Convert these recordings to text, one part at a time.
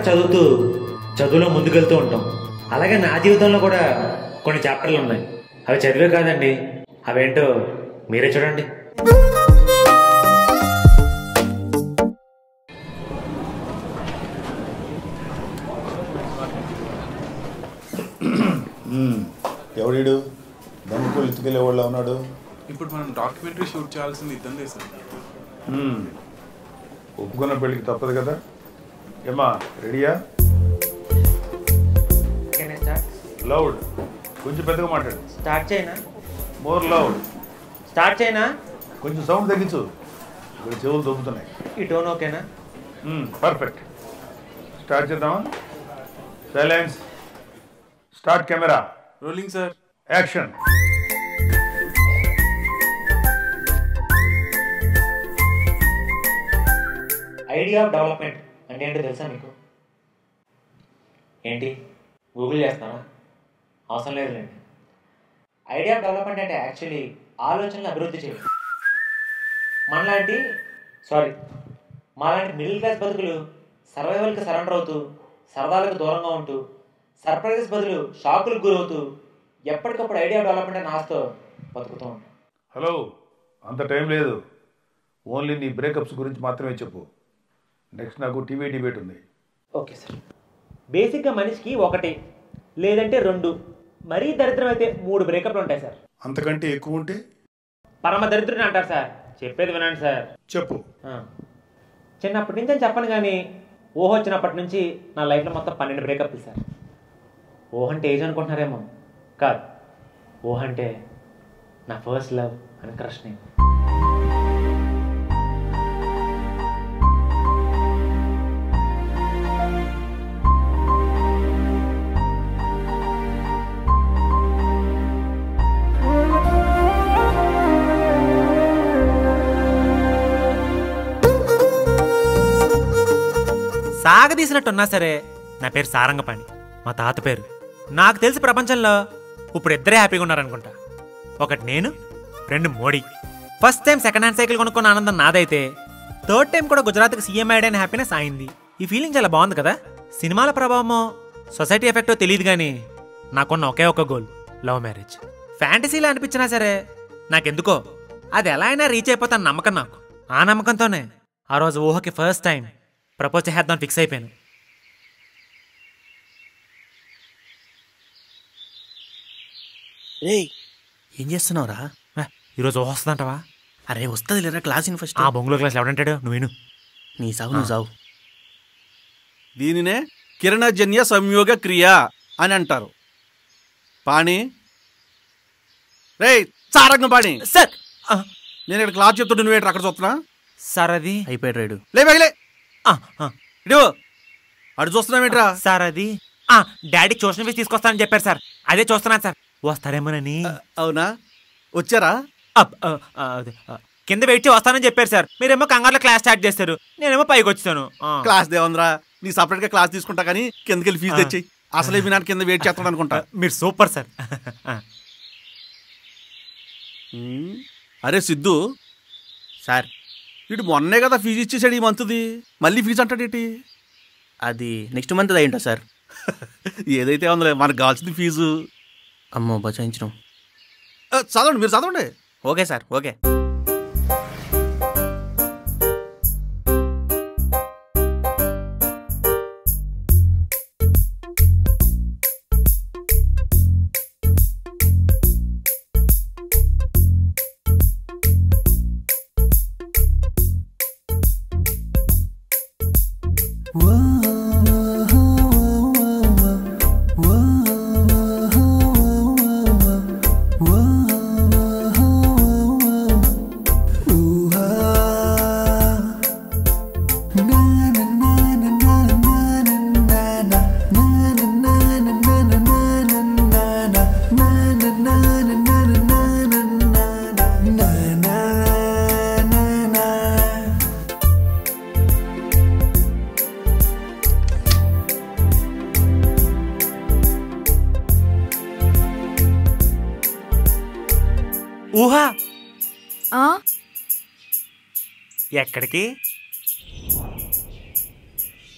చదువుతూ చదువులో ముందుకెళ్తూ ఉంటాం అలాగే నా జీవితంలో కూడా కొన్ని చాప్టర్లు ఉన్నాయి అవి చదివే కాదండి అవేంటో మీరే చూడండి ఎవడీడు దమ్ముకులు ఎత్తుకెళ్ళే వాళ్ళు ఉన్నాడు ఇప్పుడు మనం డాక్యుమెంటరీ షూట్ చేయాల్సింది ఇద్దందే సార్ మ్మ్. ఒప్పుకున్న పెళ్ళికి తప్పదు కదా ఏమా రెడీయా లౌడ్ కొంచెం పెద్దగా మాట్లాడు స్టార్ట్ చేయనా మోర్ లౌడ్ స్టార్ట్ చేయనా కొంచెం సౌండ్ తగ్గించు ఇక్కడ చెవులు దొబ్బుతున్నాయి ఈ టోన్ ఓకేనా పర్ఫెక్ట్ స్టార్ట్ చేద్దామా silence start camera rolling sir action idea of development అంటే ఏంటో తెలుసా మీకు ఏంటి గూగుల్ చేస్తానా అవసరం లేదులేండి ఐడియా ఆఫ్ డెవలప్మెంట్ అంటే యాక్చువల్లీ ఆలోచనలు అభివృద్ధి చేయడం మనలాంటి సారీ మాలాంటి మిడిల్ క్లాస్ బతుకులు సర్వైవల్కి సరెండర్ అవుతూ సరదాలకు దూరంగా ఉంటూ సర్ప్రైజెస్ బదులు షాకులకు గురవుతూ ఎప్పటికప్పుడు ఐడియా డెవలప్మెంట్ అనే ఆశతో బతుకుతూ ఉంటాం హలో అంత టైం లేదు ఓన్లీ నీ బ్రేకప్స్ గురించి మాత్రమే చెప్పు నెక్స్ట్ నాకు టీవీ డిబేట్ ఉంది ఓకే సార్ బేసిక్గా మనిషికి ఒకటి లేదంటే రెండు మరీ దరిద్రం అయితే మూడు బ్రేకప్లు ఉంటాయి సార్ అంతకంటే ఎక్కువ ఉంటే పరమ దరిద్రుని అంటారు సార్ చెప్పేది వినండి సార్ చెప్పు ఆ. చిన్నప్పటి నుంచి అని చెప్పను కానీ ఊహ వచ్చినప్పటి నుంచి నా లైఫ్లో మొత్తం పన్నెండు బ్రేకప్లు సార్ ఊహ అంటే ఏజ్ అనుకుంటున్నారేమో కాదు ఊహ అంటే నా ఫస్ట్ లవ్ అని క్రష్ నేను సాగదీసినట్టున్నా సరే నా పేరు సారంగపాణి మా తాత పేరు నాకు తెలిసి ప్రపంచంలో ఇప్పుడు ఇద్దరే హ్యాపీగా ఉన్నారనుకుంటా ఒకటి నేను రెండు Modi first time second hand cycle కొనుక్కున్న ఆనందం నాదైతే థర్డ్ టైం కూడా గుజరాత్కి సీఎం అయ్యాడని హ్యాపీనెస్ అయింది ఈ ఫీలింగ్ చాలా బాగుంది కదా సినిమాల ప్రభావమో సొసైటీ ఎఫెక్టో తెలియదు కానీ నాకున్న ఒకే ఒక గోల్ లవ్ మ్యారేజ్ ఫ్యాంటసీలా అనిపించినా సరే నాకెందుకో అది ఎలా అయినా రీచ్ అయిపోతాను నమ్మకం నాకు ఆ నమ్మకంతోనే ఆ రోజు ఊహకి ఫస్ట్ టైం ప్రపోజ్ చేద్దాం ఫిక్స్ అయిపోయాను రేయ్ ఏం చేస్తున్నావురా ఏ, ఈరోజు ఊహ వస్తుందంటవా అరే వస్తుంది లేరా క్లాస్ ఫస్ట్ ఆ బొంగులో క్లాస్ ఎవడంటాడు నువ్వు విను నీ సాగు నువ్వు సాగు దీనినే కిరణజన్య సంయోగ క్రియ అని అంటారు పాణి రేయ్ సారంగం పాణి సార్ నేను ఇక్కడ క్లాస్ చెప్తుంటే నువ్వేంటి అక్కడ చూస్తున్నా సార్ అది అయిపోయాడు రైడు లే బయలే ఆ, ఆ, ఇడు అటు చూస్తున్నావేంట్రా సార్ అది ఆ, డాడీ ట్యూషన్ ఫీజు తీసుకొస్తానని చెప్పారు సార్ అదే చూస్తున్నాను సార్ వస్తారేమోనని అవునా వచ్చారా అప్, ఆ, ఆ, అదే, ఆ, కింద వెయిట్ చేసి వస్తానని చెప్పారు సార్ మీరేమో కంగారులో క్లాస్ స్టార్ట్ చేస్తారు నేనేమో పైకి వచ్చాను ఆ. క్లాస్ దేవంద్రా నీ సపరేట్ గా క్లాస్ తీసుకుంటా కానీ కిందకి వెళ్ళి ఫీజు తెచ్చి అసలే వినానికి కింద వెయిట్ చేస్తాడు అనుకుంటా మీరు సూపర్ సార్ ఆ, ఉమ్. అరే సిద్ధు సార్ వీడు మొన్నే కదా ఫీజు ఇచ్చేసాడు ఈ మంత్ది మళ్ళీ ఫీజు అంటాడేటి అది నెక్స్ట్ మంత్ అయ్యింటా సార్ ఏదైతే ఉందిలే మనకు కావాల్సింది ఫీజు అమ్మో బచాయించడం ఆ, చదవండి మీరు చదవండి ఓకే సార్ ఓకే ఊహ ఆ ఎక్కడికి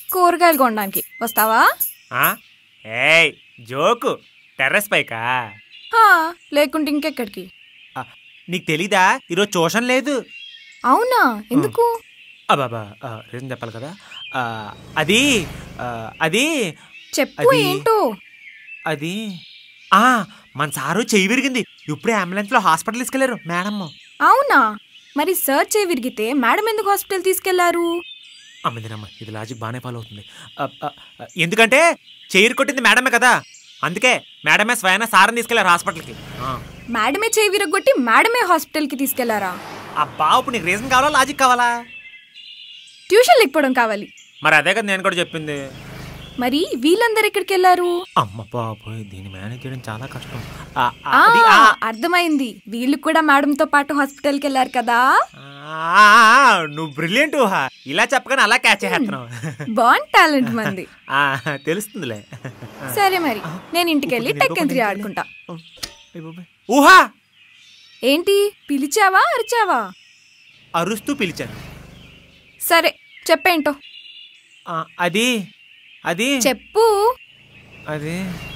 కూరగాయలు కొనడానికి వస్తావా ఆ? ఏయ్ జోకు టెర్రస్ పైకా హా, లేకుంటే ఇంకెక్కడికి ఆ, నీకు తెలీదా ఈరోజు ట్యూషన్ లేదు అవునా ఎందుకు అబాబా రీజన్ చెప్పాలి కదా ఆ, అది ఆ, అది చెప్పు అది- ఏంటో అది ఆ మన సారు చెయ్యి విరిగింది ఇప్పుడే అంబులెన్స్ లో హాస్పిటల్ తీసుకెళ్లారు మేడమ్ అవునా మరి సర్చ్ చేయి విరిగితే మేడం ఎందుకు హాస్పిటల్ తీసుకెళ్లారు అమ్మిదినమ్మ ఇది లాజిక్ బాగానే ఫాలో అవుతుంది ఆ, ఆ, ఆ, ఎందుకంటే చెయ్యి కొట్టింది మేడమే కదా అందుకే మేడమే స్వయాన సారం తీసుకెళ్లారు హాస్పిటల్కి ఆ. మేడమే చేయి విరగొట్టి మేడమే హాస్పిటల్ కి తీసుకెళ్లారా అబ్బా ఇప్పుడు నీకు రీజన్ కావాలా లాజిక్ కావాలా ట్యూషన్ లేకపోవడం కావాలి మరి అదే కదా నేను కూడా చెప్పింది మరి వీళ్ళందరూ ఎక్కడికి వెళ్ళారు అమ్మ బాబోయ్ దీన్ని మేనేజ్ చేయడం చాలా కష్టం ఆ, ఆ, ఆ, అది, ఆ, అర్థమైంది వీళ్ళు కూడా మేడం తో పాటు హాస్పిటల్ కి వెళ్ళారు కదా ఆ, నువ్వు బ్రిలియంట్ ఊహా ఇలా చెప్పగానే అలా క్యాచ్ చేస్తున్నావు బాన్ టాలెంట్ మంది ఆ, తెలుస్తుందిలే సరే మరి నేను ఇంటికి వెళ్ళి ఇప్పుడు టెక్ త్రీ నేను ఆడుకుంటా అయ్ బాబోయ్. ఊహా ఏంటి పిలిచావా అరిచావా అరుస్తూ పిలిచాను సరే చెప్పేంటో ఆ, అది అది చెప్పు అది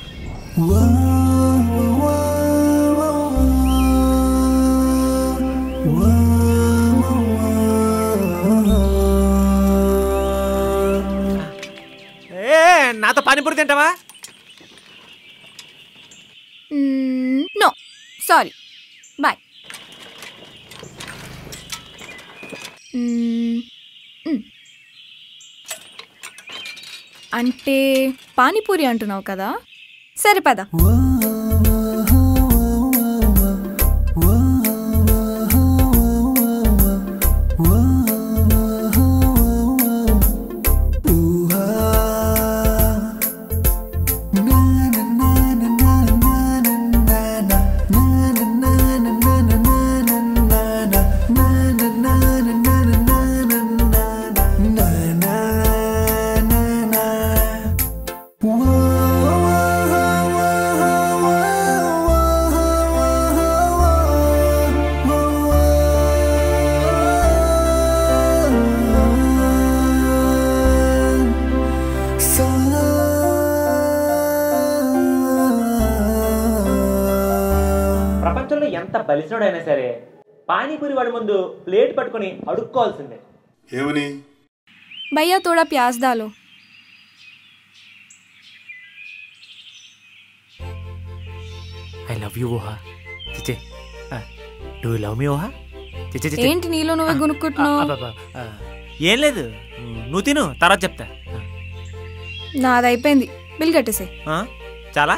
ఏ నాతో పానీపూరి తింటావా నో సారీ బాయ్ అంటే పానీపూరి అంటున్నావు కదా సరే పద ప్రపంచంలో ఎంత బలిసినోడైనా సరే పానీపూరి వాడి ముందు ప్లేట్ పట్టుకొని అడుక్కోవాల్సిందే ఏమని భయ్యా తోడా ప్యాజ్ దాలో ఐ లవ్ యూ ఊహా చిచే do you love me Uha చిచే చిచే ఏంటి నీలో నువ్వే గునుక్కుంటున్నావు అబ్బబ్బా, ఆ, ఏం లేదు నువ్వు తిను తర్వాత చెప్తా నాది అయిపోయింది బిల్ కట్టేసే ఆ, చాలా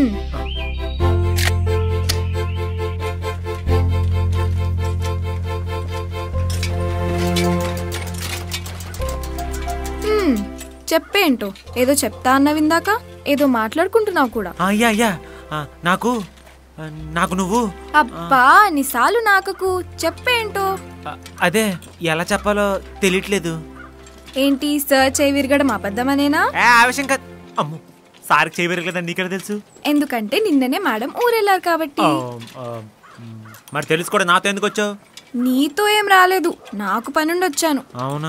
చెప్పేంటో ఏదో చెప్తా అన్నావు ఇందాక ఏదో మాట్లాడుకుంటున్నావు కూడా ఆ, అయ్యా అయ్యా ఆ, నాకు ఆ, నాకు నువ్వు అబ్బా నిసాలు నాకకు చెప్పేంటో ఆ, అదే ఎలా చెప్పాలో తెలియట్లేదు ఏంటి సర్చ్ అయి విరగడం అబద్ధమనేనా ఏ ఆ విషయం కాదు అమ్ము సారికి చేయబెరగలేదని నీకెలా తెలుసు ఎందుకంటే నిన్ననే మేడం ఊరెళ్ళారు కాబట్టి ఆ, ఆ, మ్, మరి తెలుసుకోవడం నాతో ఎందుకు వచ్చావు నీతో ఏం రాలేదు నాకు పనుండి వచ్చాను అవునా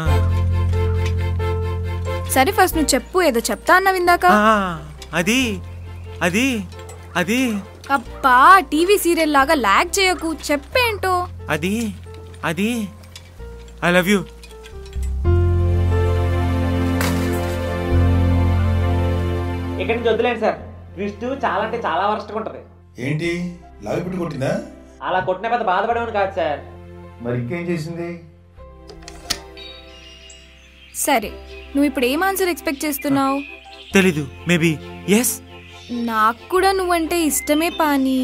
సరే ఫస్ట్ నువ్వు చెప్పు ఏదో చెప్తా అన్నావు ఇందాక ఆ, అది అది అది అబ్బా టీవీ సీరియల్ లాగా లాగ్ చేయకు చెప్పేంటో అది అది ఐ లవ్ యూ ఇక్కడి నుంచి వద్దులేండి సార్ ట్విస్ట్ చాలా అంటే చాలా వరస్ట్గా ఉంటుంది ఏంటి లావి పెట్టి కొట్టిందా అలా కొట్టిన పెద్ద బాధపడేవాడు కాదు సార్ మరి ఇంకేం చేసింది సరే నువ్వు ఇప్పుడు ఏం ఆన్సర్ ఎక్స్పెక్ట్ చేస్తున్నావు తెలీదు మేబీ ఎస్ నాకు కూడా నువ్వంటే ఇష్టమే పాని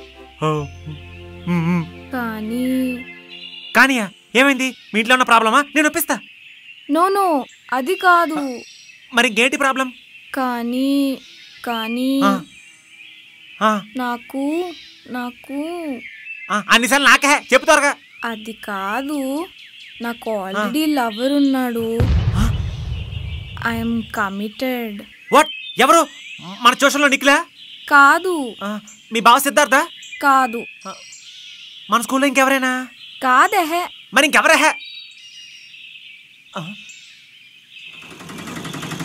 కానీ కానీయా ఏమైంది మీ ఇంట్లో ఉన్న ప్రాబ్లమా నేను ఒప్పిస్తా నో నో అది కాదు మరి ఇంకేంటి ప్రాబ్లం కానీ కానీ ఆ. ఆ, నాకు నాకు ఆ, అన్నిసార్లు నాకే చెప్పు త్వరగా అది కాదు నాకు ఆల్రెడీ లవర్ ఉన్నాడు ఐఎమ్ కమిటెడ్ వాట్ ఎవరు మన ట్యూషన్లో నిఖిలా కాదు ఆ, మీ బావ సిద్ధార్థ కాదు మన స్కూల్లో ఇంకెవరైనా కాదెహే మరి ఇంకెవరా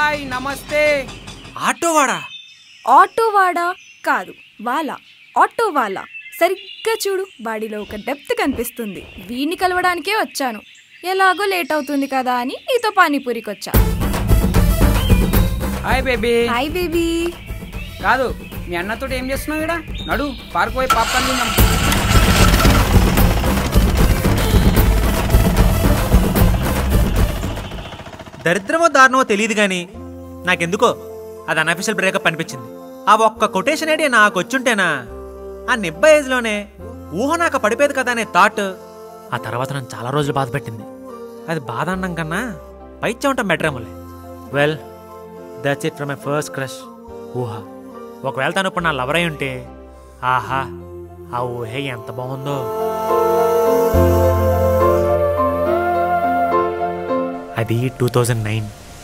హాయ్ నమస్తే ఆటో వాడా ఆటో వాడా కాదు వాలా ఆటో వాలా సరిగ్గా చూడు బాడీలో ఒక డెప్త్ కనిపిస్తుంది వీడిని కలవడానికే వచ్చాను ఎలాగో లేట్ అవుతుంది కదా అని నీతో పానీపూరికి వచ్చా హాయ్ బేబీ హాయ్ బేబీ కాదు మీ అన్నతో ఏం చేస్తున్నావు ఇక్కడ నడు పార్క్ పోయి పాప్కార్న్ తిందాం దరిద్రమో దారుణమో తెలియదు కానీ నాకెందుకో అది అన్అఫిషియల్ బ్రేకప్ అనిపించింది ఆ ఒక్క కొటేషన్ ఐడియా నాకు వచ్చుంటేనా ఆ నిబ్బ ఏజ్లోనే ఊహ నాకు పడిపోయేది కదా అనే థాట్ ఆ తర్వాత నన్ను చాలా రోజులు బాధ పెట్టింది అది బాధ అన్నం కన్నా పైచ్చే ఉంటాం బెటర్ ఏమోలే well that's it from my first crush Uha ఒకవేళ తను ఇప్పుడు నా లవర్ అయి ఉంటే ఆహా ఆ ఊహే ఎంత బాగుందో అది టూ థౌజండ్ నైన్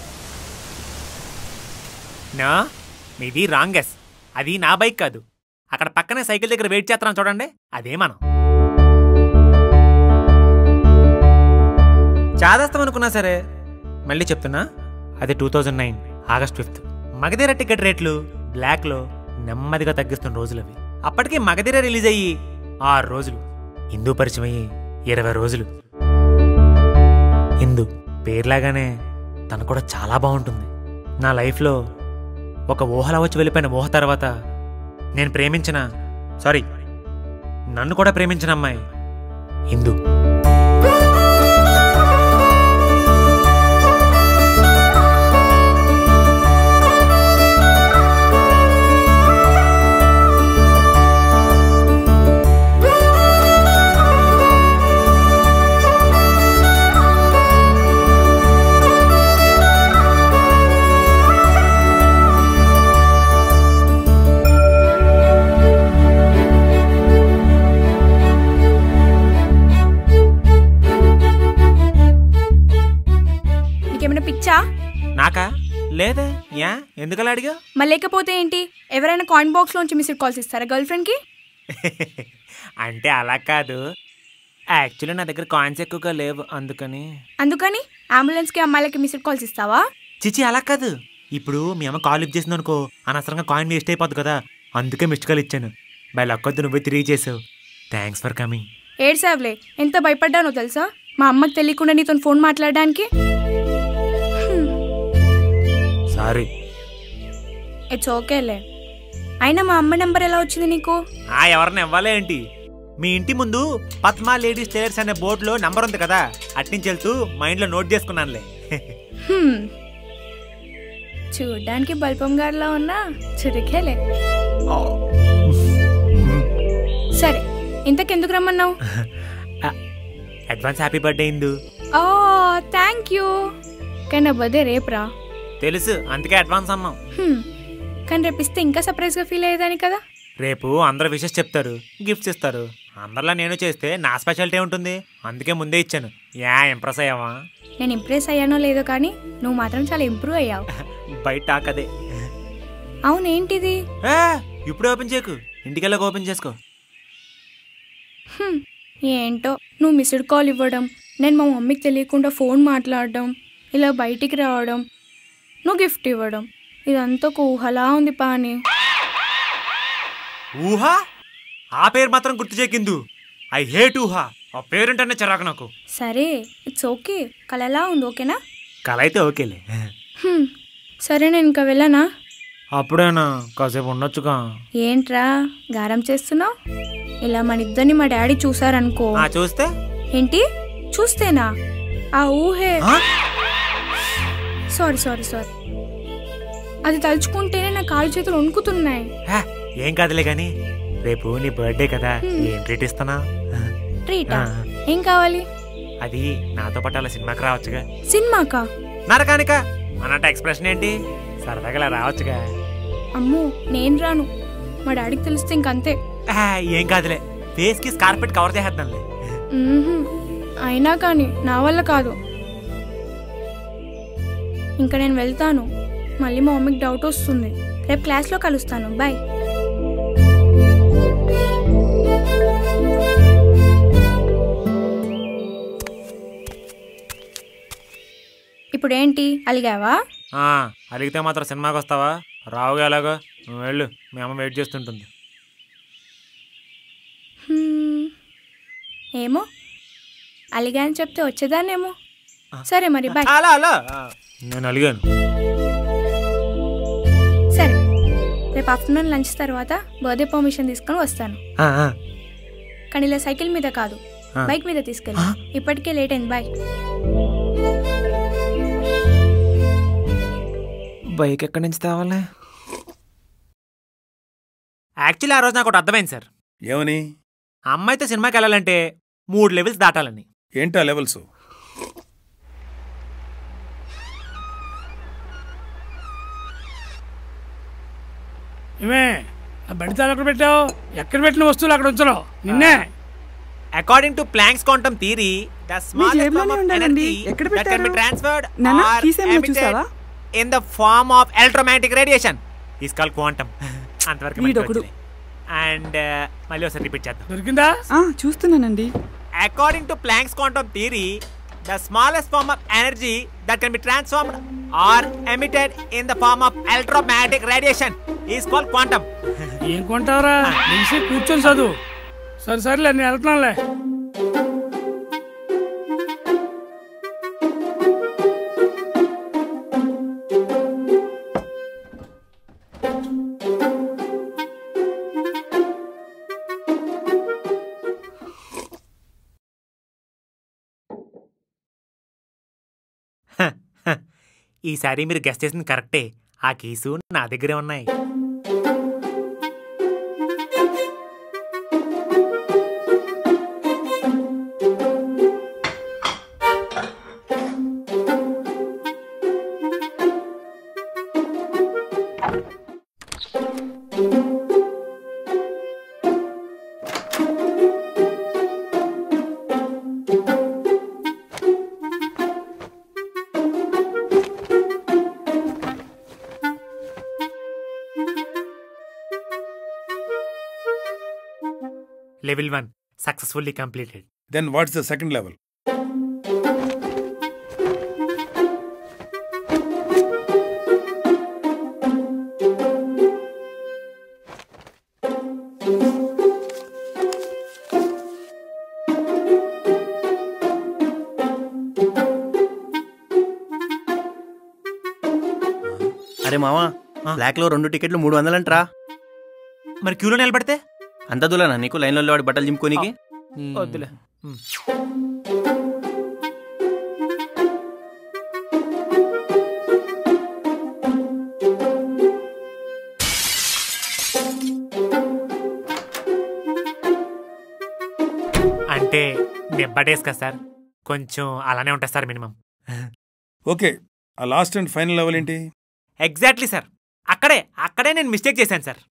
నా మీది రాంగ్ గెస్ అది నా బైక్ కాదు అక్కడ పక్కనే సైకిల్ దగ్గర వెయిట్ చేస్తున్నాం చూడండి అదే మనం చాదస్తాం అనుకున్నా సరే మళ్ళీ చెప్తున్నా అది two thousand nine August fifth Magadheera ticket రేట్లు బ్లాక్లో నెమ్మదిగా తగ్గిస్తున్న రోజులు అవి అప్పటికి మగధీర రిలీజ్ అయ్యి ఆరు రోజులు హిందూ పరిచయం అయ్యి ఇరవై రోజులు హిందూ పేర్లాగానే తను కూడా చాలా బాగుంటుంది నా లైఫ్లో ఒక ఊహలా వచ్చి వెళ్ళిపోయిన ఊహ తర్వాత నేను ప్రేమించిన సారీ నన్ను కూడా ప్రేమించిన అమ్మాయి హిందూ నీకేమైనా పిచ్చా నాకా లేదే యా ఎందుకలా అడిగా మరి లేకపోతే ఏంటి ఎవరైనా కాయిన్ బాక్స్ లోంచి మిస్డ్ కాల్స్ ఇస్తారా గర్ల్ ఫ్రెండ్ కి అంటే అలా కాదు యాక్చువల్లీ నా దగ్గర కాయిన్స్ ఎక్కువగా లేవు అందుకని అందుకని అంబులెన్స్ కి అమ్మాయిలకి మిస్డ్ కాల్స్ ఇస్తావా చిచి అలా కాదు ఇప్పుడు మీ అమ్మ కాల్ లిఫ్ట్ చేసింది అనుకో అనవసరంగా కాయిన్ వేస్ట్ అయిపోద్ది కదా అందుకే మిస్డ్ కాల్ ఇచ్చాను బై లక్కొద్దు నువ్వే తిరిగి చేసావు థ్యాంక్స్ ఫర్ కమింగ్ ఏడ్సావులే ఎంత భయపడ్డానో తెలుసా మా అమ్మకి తెలియకుండా నీతో ఫోన్ మాట్లాడడానికి సారీ ఇట్స్ ఓకేలే అయినా మా అమ్మ నెంబర్ ఎలా వచ్చింది నీకు ఆ ఎవరిని ఇవ్వాలే ఏంటి మీ ఇంటి ముందు పద్మా లేడీస్ టైలర్స్ అనే బోర్డులో నంబర్ ఉంది కదా అట్నుంచి వెళ్తూ మైండ్లో నోట్ చేసుకున్నానులే హ్మ్. చూడ్డానికి బల్పం గారిలా ఉన్నా చురికేలే సరే ఇంతకెందుకు రమ్మన్నావు advance happy birthday Indu oh thank you కానీ నా బర్త్డే రేపురా తెలుసు అందుకే అడ్వాన్స్ అన్నాం హ్మ్. కానీ రేపు ఇస్తే ఇంకా సర్ప్రైజ్గా ఫీల్ అయ్యేదాని కదా రేపు అందరూ విషెస్ చెప్తారు గిఫ్ట్స్ ఇస్తారు అందరిలా నేను చేస్తే నా స్పెషాలిటీ ఉంటుంది అందుకే ముందే ఇచ్చాను యా ఇంప్రెస్ అయ్యావా నేను ఇంప్రెస్ అయ్యానో లేదో కానీ నువ్వు మాత్రం చాలా ఇంప్రూవ్ అయ్యావు బయట టాక్ అదే అవునేంటిది ఏ, ఇప్పుడు ఓపెన్ చేయకు ఇంటికెళ్ళక ఓపెన్ చేసుకో హ్మ్. ఏంటో నువ్వు మిస్డ్ కాల్ ఇవ్వడం నేను మా మమ్మీకి తెలియకుండా ఫోన్ మాట్లాడడం ఇలా బయటికి రావడం నువ్వు గిఫ్ట్ ఇవ్వడం ఇదంతా ఒక ఊహలా ఉంది పాని ఊహా ఆ పేరు మాత్రం గుర్తు చేకిందు ఐ హేట్ ఊహా ఆ పేరుంటేనే చిరాకు నాకు సరే ఇట్స్ ఓకే కలలా ఉంది ఓకేనా కల అయితే ఓకేలే హ్మ్. సరే నేను ఇంకా వెళ్ళనా అప్పుడేనా కాసేపు ఉండొచ్చుగా ఏంట్రా గారం చేస్తున్నావు ఇలా మన ఇద్దరిని మా డాడీ చూసారనుకో ఆ చూస్తే ఏంటి చూస్తేనా ఆ ఊహే ఆ? సారీ సారీ సారీ అది తలుచుకుంటేనే నా కాలు చేతులు వణుకుతున్నాయి హే, ఏం కాదులే గాని రేపు నీ బర్త్డే కదా ఏం ట్రీట్ ఇస్తానా ట్రీటా ఆ. ఏం కావాలి అది నాతో పాటు అలా సినిమాకి రావచ్చుగా సినిమాకా నరకానిక అన్నట్టు ఎక్స్ప్రెషన్ ఏంటి సరదాగా ఇలా రావచ్చుగా అమ్మో నేను రాను మా డాడీకి తెలిస్తే ఇంకంతే ఆ, ఏం కాదులే ఫేస్ కి స్కార్పెట్ కవర్ చేసేద్దాంలే మ్మ్హ్మ్. అయినా కానీ నా వల్ల కాదు ఇంకా నేను వెళ్తాను మళ్ళీ మా మమ్మీకి డౌట్ వస్తుంది రేపు క్లాస్లో కలుస్తాను బాయ్ ఇప్పుడు ఏంటి అలిగావా ఆ, అడిగితే మాత్రం సినిమాకి వస్తావా రావుగా ఎలాగో నువ్వు వెళ్ళు మీ అమ్మ వెయిట్ చేస్తుంటుంది హ్మ్. ఏమో అలిగా అని చెప్తే వచ్చేదాన్నేమో సరే మరి బాయ్ అలా అలా నేను అలిగాను సరే రేపు ఆఫ్టర్నూన్ లంచ్ తర్వాత బర్త్డే పర్మిషన్ తీసుకొని వస్తాను ఆ, ఆ. కానీ ఇలా సైకిల్ మీద కాదు ఆ. బైక్ మీద తీసుకెళ్ళి ఇప్పటికే లేట్ అయింది బాయ్ బైక్ ఎక్కడి నుంచి తేవాలి యాక్చువల్లీ ఆ రోజు నాకు ఒకటి అర్థమైంది సార్ ఏమని ఆ అమ్మాయితో సినిమాకి వెళ్ళాలంటే మూడు లెవెల్స్ దాటాలని ఏంటా లెవెల్స్ ఏమే ఆ బండి తాళం ఎక్కడ పెట్టావు ఎక్కడ పెట్టిన వస్తువులు అక్కడ ఉంచను నిన్నే according to Planck's quantum theory the smallest జేబులోనే ఫార్మ్ ఆఫ్ ఉండాలండి. ఎనర్జీ ఎక్కడ దట్ కెన్ బి పెట్టారు? ట్రాన్స్ఫర్డ్ నాన్న, ఆర్ కీస్ ఏమైనా చూసావా? In the form of electromagnetic radiation is call quantum అంతవరకు వీడొకడు. అండ్ మళ్ళీ ఒకసారి రిపీట్ చేద్దాం దొరికిందా ఆ, చూస్తున్నానండి according to Planck's quantum theory the smallest form of energy that can be transformed or emitted in the form of electromagnetic radiation is call quantum ఏం కొంటావురా నిలిచి కూర్చొని చదువు సరే సరేలే నేను వెళ్తున్నానులే ఈసారి మీరు గెస్ట్ చేసింది కరెక్టే ఆ కేసు నా దగ్గరే ఉన్నాయి level one successfully completed then what's the second level అరే మావా బ్లాక్లో రెండు టికెట్లు మూడు వందలంటరా మరి క్యూలో నిలబడితే అంత దూలనా నీకు లైన్లో వాడి బట్టలు చింపుకోనికి వద్దులే అంటే డెబ్బడేస్ కదా సార్ కొంచెం అలానే ఉంటుంది సార్ మినిమం ఓకే ఆ లాస్ట్ అండ్ ఫైనల్ లెవెల్ ఏంటి ఎగ్జాక్ట్లీ సార్ అక్కడే అక్కడే నేను మిస్టేక్ చేశాను sir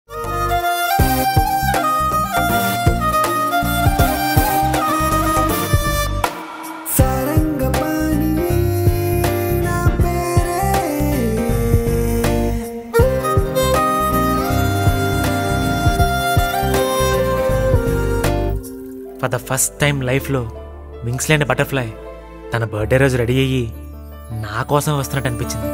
for the first time లైఫ్లో వింగ్స్ లేని బటర్ఫ్లై తన బర్త్డే రోజు రెడీ అయ్యి నా కోసం వస్తున్నట్టు అనిపించింది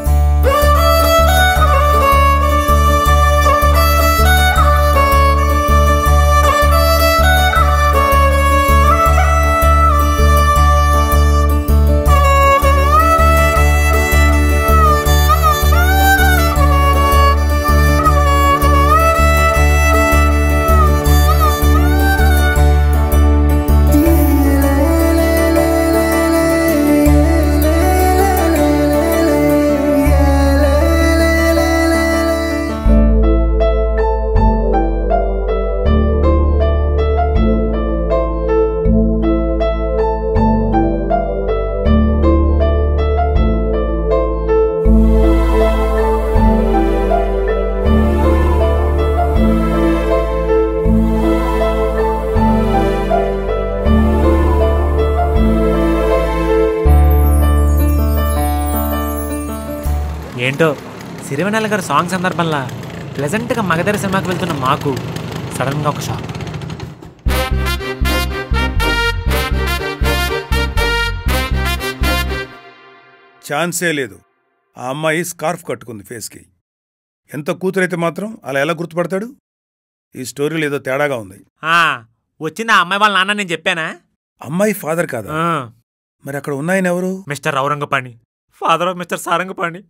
ఏంటో సిరివెన్నెల గారి సాంగ్ సందర్భంలో ప్లెజెంట్గా మగధర సినిమాకి వెళ్తున్న మాకు సడన్గా ఒక షాక్ ఛాన్సే లేదు ఆ అమ్మాయి స్కార్ఫ్ కట్టుకుంది ఫేస్కి ఎంత కూతురైతే మాత్రం అలా ఎలా గుర్తుపడతాడు ఈ స్టోరీలో ఏదో తేడాగా ఉంది ఆ, వచ్చింది ఆ అమ్మాయి వాళ్ళ నాన్న నేను చెప్పానా అమ్మాయి ఫాదర్ కాదా ఆ, మరి అక్కడ ఉన్నాయన ఎవరు mister Aurangapani father of mister Sarangapani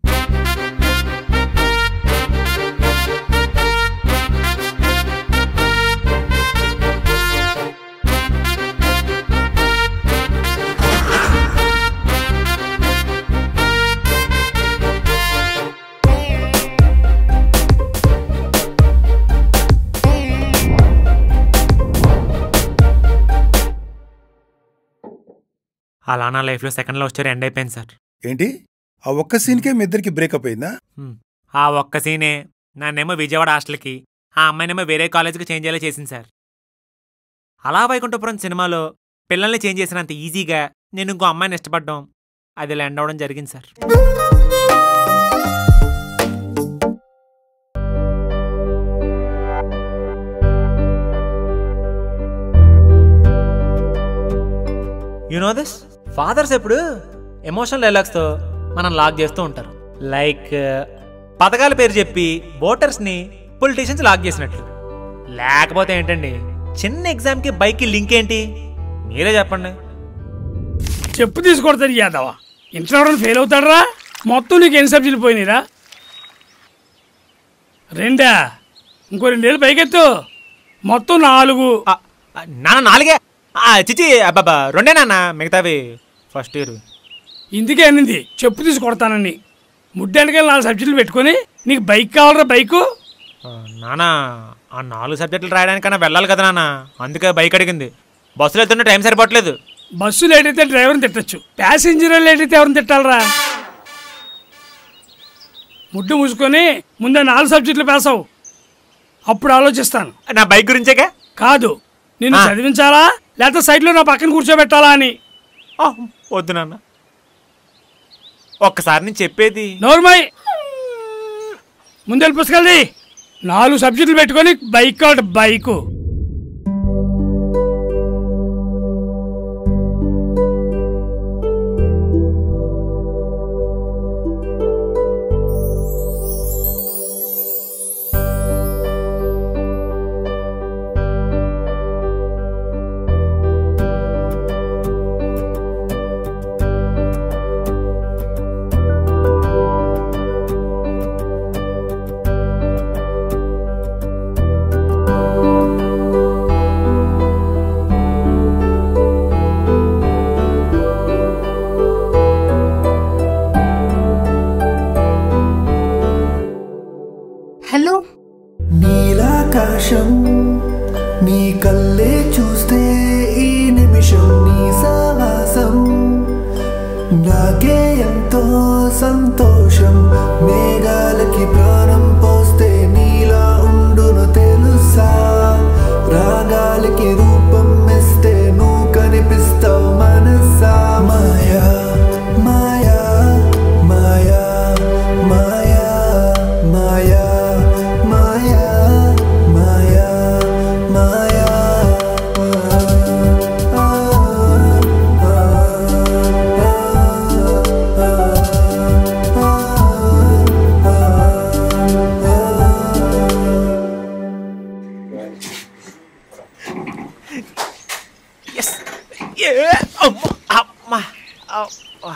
అలా నా లైఫ్లో సెకండ్ లవ్ స్టోరీ ఎండ్ అయిపోయింది సార్ ఏంటి ఆ ఒక్క సీన్కే మీ ఇద్దరికి బ్రేకప్ అయిందా ఆ ఒక్క సీనే నన్నేమో విజయవాడ హాస్టల్కి ఆ అమ్మాయినేమో వేరే కాలేజీకి చేంజ్ అయ్యేలా చేసింది సార్ అలా వైకుంఠపురం సినిమాలో పిల్లల్ని చేంజ్ చేసినంత ఈజీగా నేను ఇంకో అమ్మాయిని ఇష్టపడ్డం అది ల్యాండ్ అవ్వడం జరిగింది sir you know this fathers ఎప్పుడు ఎమోషనల్ డైలాగ్స్తో మనం లాక్ చేస్తూ ఉంటారు లైక్ పథకాల పేరు చెప్పి ఓటర్స్ని పొలిటీషియన్స్ లాక్ చేసినట్లు లేకపోతే ఏంటండి చిన్న ఎగ్జామ్కి బైక్కి లింక్ ఏంటి మీరే చెప్పండి చెప్పు తీసుకొడతాడు యాదవ ఇంట్లో ఎవరైనా ఫెయిల్ అవుతాడరా మొత్తం నీకు ఎన్ని సబ్జెక్టులు పోయినాయిరా రెండా ఇంకో రెండేళ్ళు పైకెత్తు మొత్తం నాలుగు ఆ, ఆ, నాన్న నాలుగే ఆ, చిచి అబ్బాబా రెండే నాన్న మిగతావి ఫస్ట్ ఇయర్ ఇందుకే అనింది చెప్పు తీసి కొడతానని ముడ్డానికెళ్ళి నాలుగు సబ్జెక్టులు పెట్టుకొని నీకు బైక్ కావాలరా బైకు నాన్న ఆ నాలుగు సబ్జెక్టులు రాయడానికన్నా వెళ్ళాలి కదా నాన్న అందుకే బైక్ అడిగింది బస్సులో వెళ్తుంటే టైం సరిపోవట్లేదు బస్సు లేట్ అయితే డ్రైవర్ని తిట్టచ్చు ప్యాసింజర్ లేట్ అయితే ఎవరిని తిట్టాలరా ముడ్డు మూసుకొని ముందే నాలుగు సబ్జెక్టులు పాస్ అవ్వు అప్పుడు ఆలోచిస్తాను నా బైక్ గురించేగా కాదు నిన్ను ఆ. చదివించాలా లేకపోతే సైడ్లో నా పక్కన కూర్చోబెట్టాలా అని ఆ, వద్దు నాన్న ఒక్కసారి నేను చెప్పేది నోర్మై ముందెళ్ళి పుస్తకాలది నాలుగు సబ్జెక్టులు పెట్టుకొని బైక్ కావట బైకు హలో నీలాకాశం నీ కల్లే చూస్తే ఈ నిమిషం నీ సావాసం నాకే ఎంతో సంతోషం మేఘాలకి ప్రాణం పోస్తే నీలా ఉండును తెలుసా రాగాలకి రూపం ఇస్తే నువ్వు కనిపిస్తావు మనసా మాయా మాయా మాయా మాయా మాయా మాయా మాయా మాయా ఎస్ ఏ అమ్మ అమ్మ అవ్వా.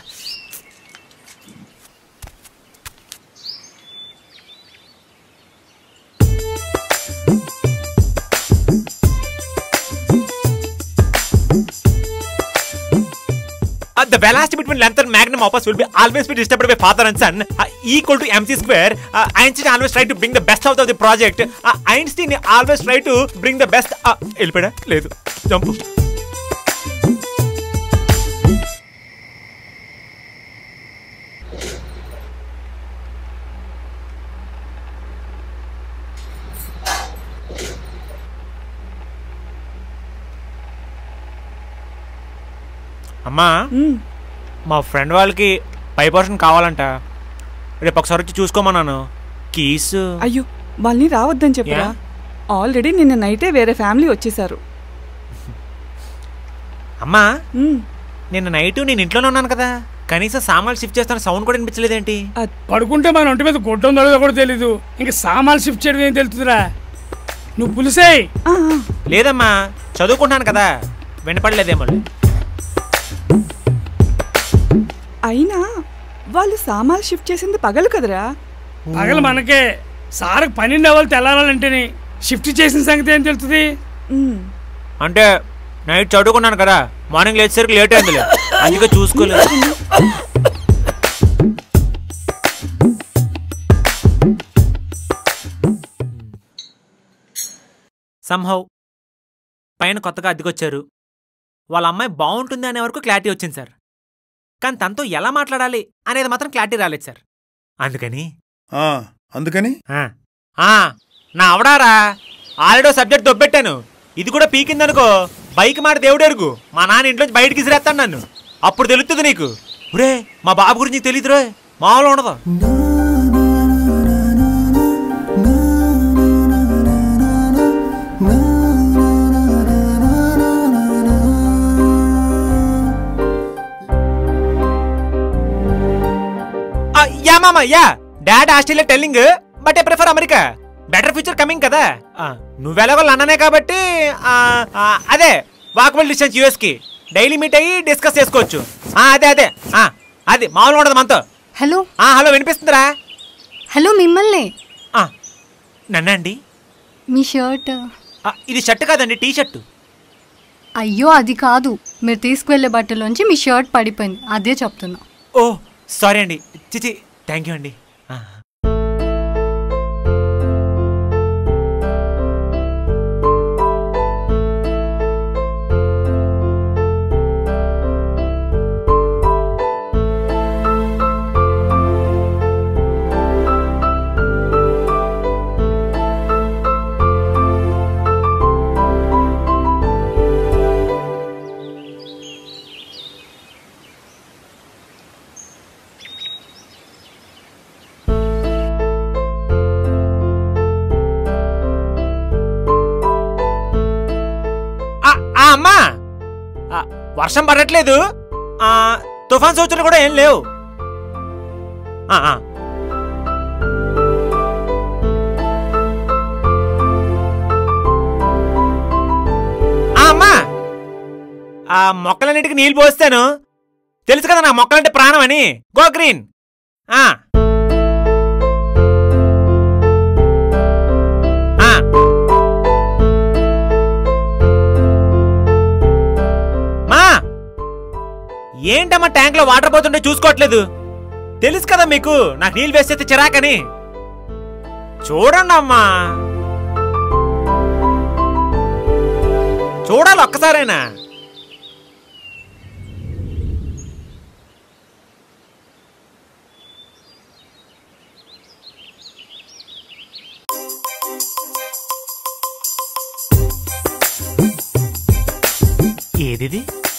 Uh, the velocity between length and magnum opus will be always be disturbed by father and son uh, equal to mc square. Uh, Einstein always tried to bring the best out of the project. Uh, Einstein always tried to bring the best. Uh, వెళ్ళిపోయాడా లేదు jump అమ్మా మా friend వాళ్ళకి పై portion కావాలంట రేపు ఒకసారి వచ్చి చూసుకోమన్నాను keys అయ్యో వాళ్ళని రావద్దని చెప్పరా యా? ఆల్రెడీ నిన్న నైటే వేరే ఫ్యామిలీ వచ్చేసారు అమ్మా మ్, నిన్న నైట్ నేను ఇంట్లోనే ఉన్నాను కదా కనీసం సామాన్లు షిఫ్ట్ చేస్తాను సౌండ్ కూడా వినిపించలేదేంటి పడుకుంటే మన ఒంటి మీద గుడ్డ ఉందో లేదో కూడా తెలీదు ఇంకా సామాన్లు షిఫ్ట్ చేయడం ఏం తెలుస్తుందిరా నువ్వు పులిసేయ్ లేదమ్మా చదువుకుంటున్నాను కదా వినపడలేదేమో అయినా వాళ్ళు సామాన్లు షిఫ్ట్ చేసింది పగలు కదరా పగలు మనకే సార్కి పన్నెండు అవ్వాలి తెల్లారాలంటేనే షిఫ్ట్ చేసిన సంగతి ఏం తెలుస్తుంది అంటే నైట్ చదువుకున్నాను కదా మార్నింగ్ లేచేసరికి లేట్ అయిందిలే అందుకే చూసుకోలేదు సంహౌ పైన కొత్తగా అద్దెకొచ్చారు వాళ్ళ అమ్మాయి బాగుంటుంది అనే వరకు క్లారిటీ వచ్చింది సార్ కానీ తనతో ఎలా మాట్లాడాలి అనేది మాత్రం క్లారిటీ రాలేదు సార్ అందుకని ఆ, అందుకని ఆ, ఆ, నా అవడారా ఆల్రెడీ సబ్జెక్ట్ దొబ్బెట్టాను ఇది కూడా పీకిందనుకో బైక్ మాట దేవుడెరుగు మా నాన్న ఇంట్లోంచి బయటికి ఇసిరేస్తాను నన్ను అప్పుడు తెలుస్తుంది నీకు ఒరే మా బాబు గురించి నీకు తెలియదురే మామూలు ఉండదు ఆ, యా మామ yeah dad Australia telling but I prefer America better future coming కదా ఆ, నువ్వెలాగో లండనే కాబట్టి ఆ, ఆ, అదే వాకబుల్ డిస్టెన్స్ యూఎస్ కి డైలీ మీట్ అయ్యి డిస్కస్ చేసుకోవచ్చు ఆ, అదే అదే ఆ, అది మామూలుగా ఉండదు మనతో హలో ఆ, హలో వినిపిస్తుందిరా హలో మిమ్మల్ని ఆ, నన్నండి మీ షర్ట్ ఆ, ఇది షర్ట్ కాదండి టీ షర్ట్ అయ్యో అది కాదు మీరు తీసుకువెళ్ళే బట్టలోంచి మీ షర్ట్ పడిపోయింది అదే చెప్తున్నా ఓ సారీ అండి చిచి థ్యాంక్ యూ అండి ఆ. ఆ, ఆ, అమ్మా ఆ, వర్షం పడట్లేదు ఆ, తుఫాన్ సూచనలు కూడా ఏం లేవు ఆ, ఆ. ఆ, అమ్మా ఆ మొక్కలన్నిటికీ నీళ్ళు పోస్తాను తెలుసు కదా నా మొక్కలంటే ప్రాణం అని గో గ్రీన్ ఆ. ఆ. మా ఏంటమ్మా ట్యాంక్ లో వాటర్ పోతుంటే చూసుకోవట్లేదు తెలుసు కదా మీకు నాకు నీళ్ళు వేస్తే చిరాకని చూడండి అమ్మా చూడాలి ఒక్కసారైనా ఏదిది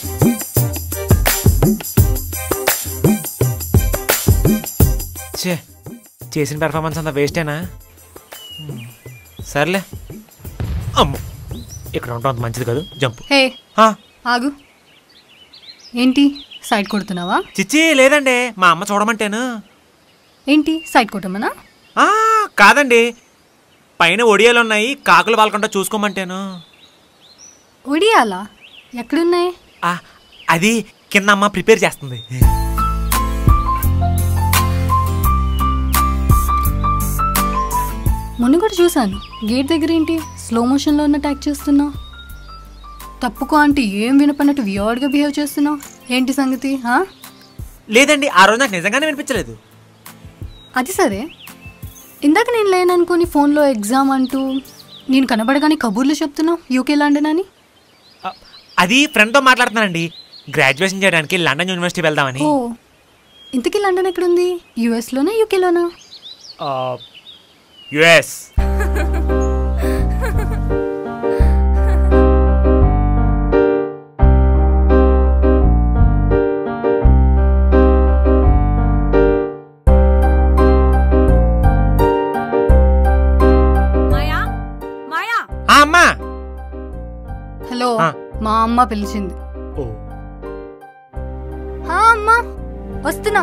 చే చేసిన పెర్ఫార్మెన్స్ అంతా వేస్టేనా హ్మ్. సర్లే అమ్మో ఇక్కడ ఉండటం మంచిది కాదు జంప్ హే ఆ. ఆగు ఏంటి సైడ్ కొడుతున్నావా చిచ్చి లేదండి మా అమ్మ చూడమంటేను ఏంటి సైడ్ కొట్టమనా ఆ, కాదండి పైన ఒడియాలు ఉన్నాయి కాకులు వాళ్ళకుండా చూసుకోమంటేను ఒడియాలా ఎక్కడున్నాయి ఆ, అది కింద అమ్మ ప్రిపేర్ చేస్తుంది మొన్న కూడా చూశాను గేట్ దగ్గర ఏంటి స్లో మోషన్లో ఉన్న ట్యాక్ చేస్తున్నావు తప్పుకో అంటే ఏం వినపన్నట్టు వియర్డ్గా బిహేవ్ చేస్తున్నావు ఏంటి సంగతి హా? లేదండి ఆ రోజు నాకు నిజంగానే వినిపించలేదు అది సరే ఇందాక నేను లేననుకుని ఫోన్లో ఎగ్జామ్ అంటూ నేను కనబడగానే కబుర్లు చెప్తున్నావు యూకే లండన్ అని అది ఫ్రెండ్తో మాట్లాడుతున్నానండి గ్రాడ్యుయేషన్ చేయడానికి లండన్ యూనివర్సిటీ వెళ్దామని ఓ ఇంతకీ లండన్ ఎక్కడుంది యూఎస్లోనా యూకేలోనా యుఎస్ మాయా మాయా ఆ అమ్మా హలో ఆ. మా అమ్మ పిలిచింది ఓ హా అమ్మా వస్తున్నా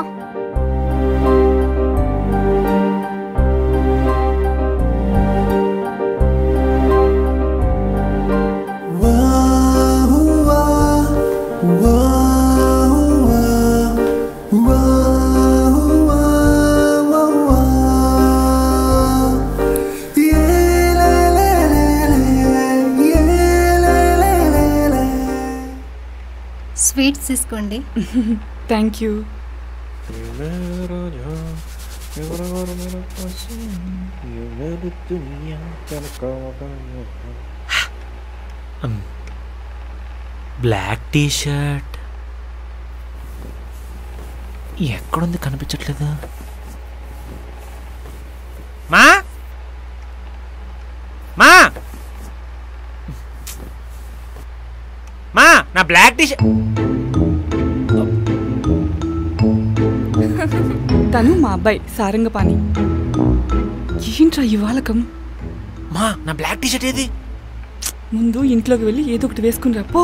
స్వీట్స్ తీసుకోండి thank you black T shirt ఎక్కడుంది కనిపించట్లేదు మా మా మా నా బ్లాక్ టీ షర్ట్ తను మా అబ్బాయి సారంగపాణి ఏంట్రా ఇవాళకం మా నా బ్లాక్ టీ షర్ట్ ఏది ముందు ఇంట్లోకి వెళ్ళి ఏదో ఒకటి వేసుకుని రా పో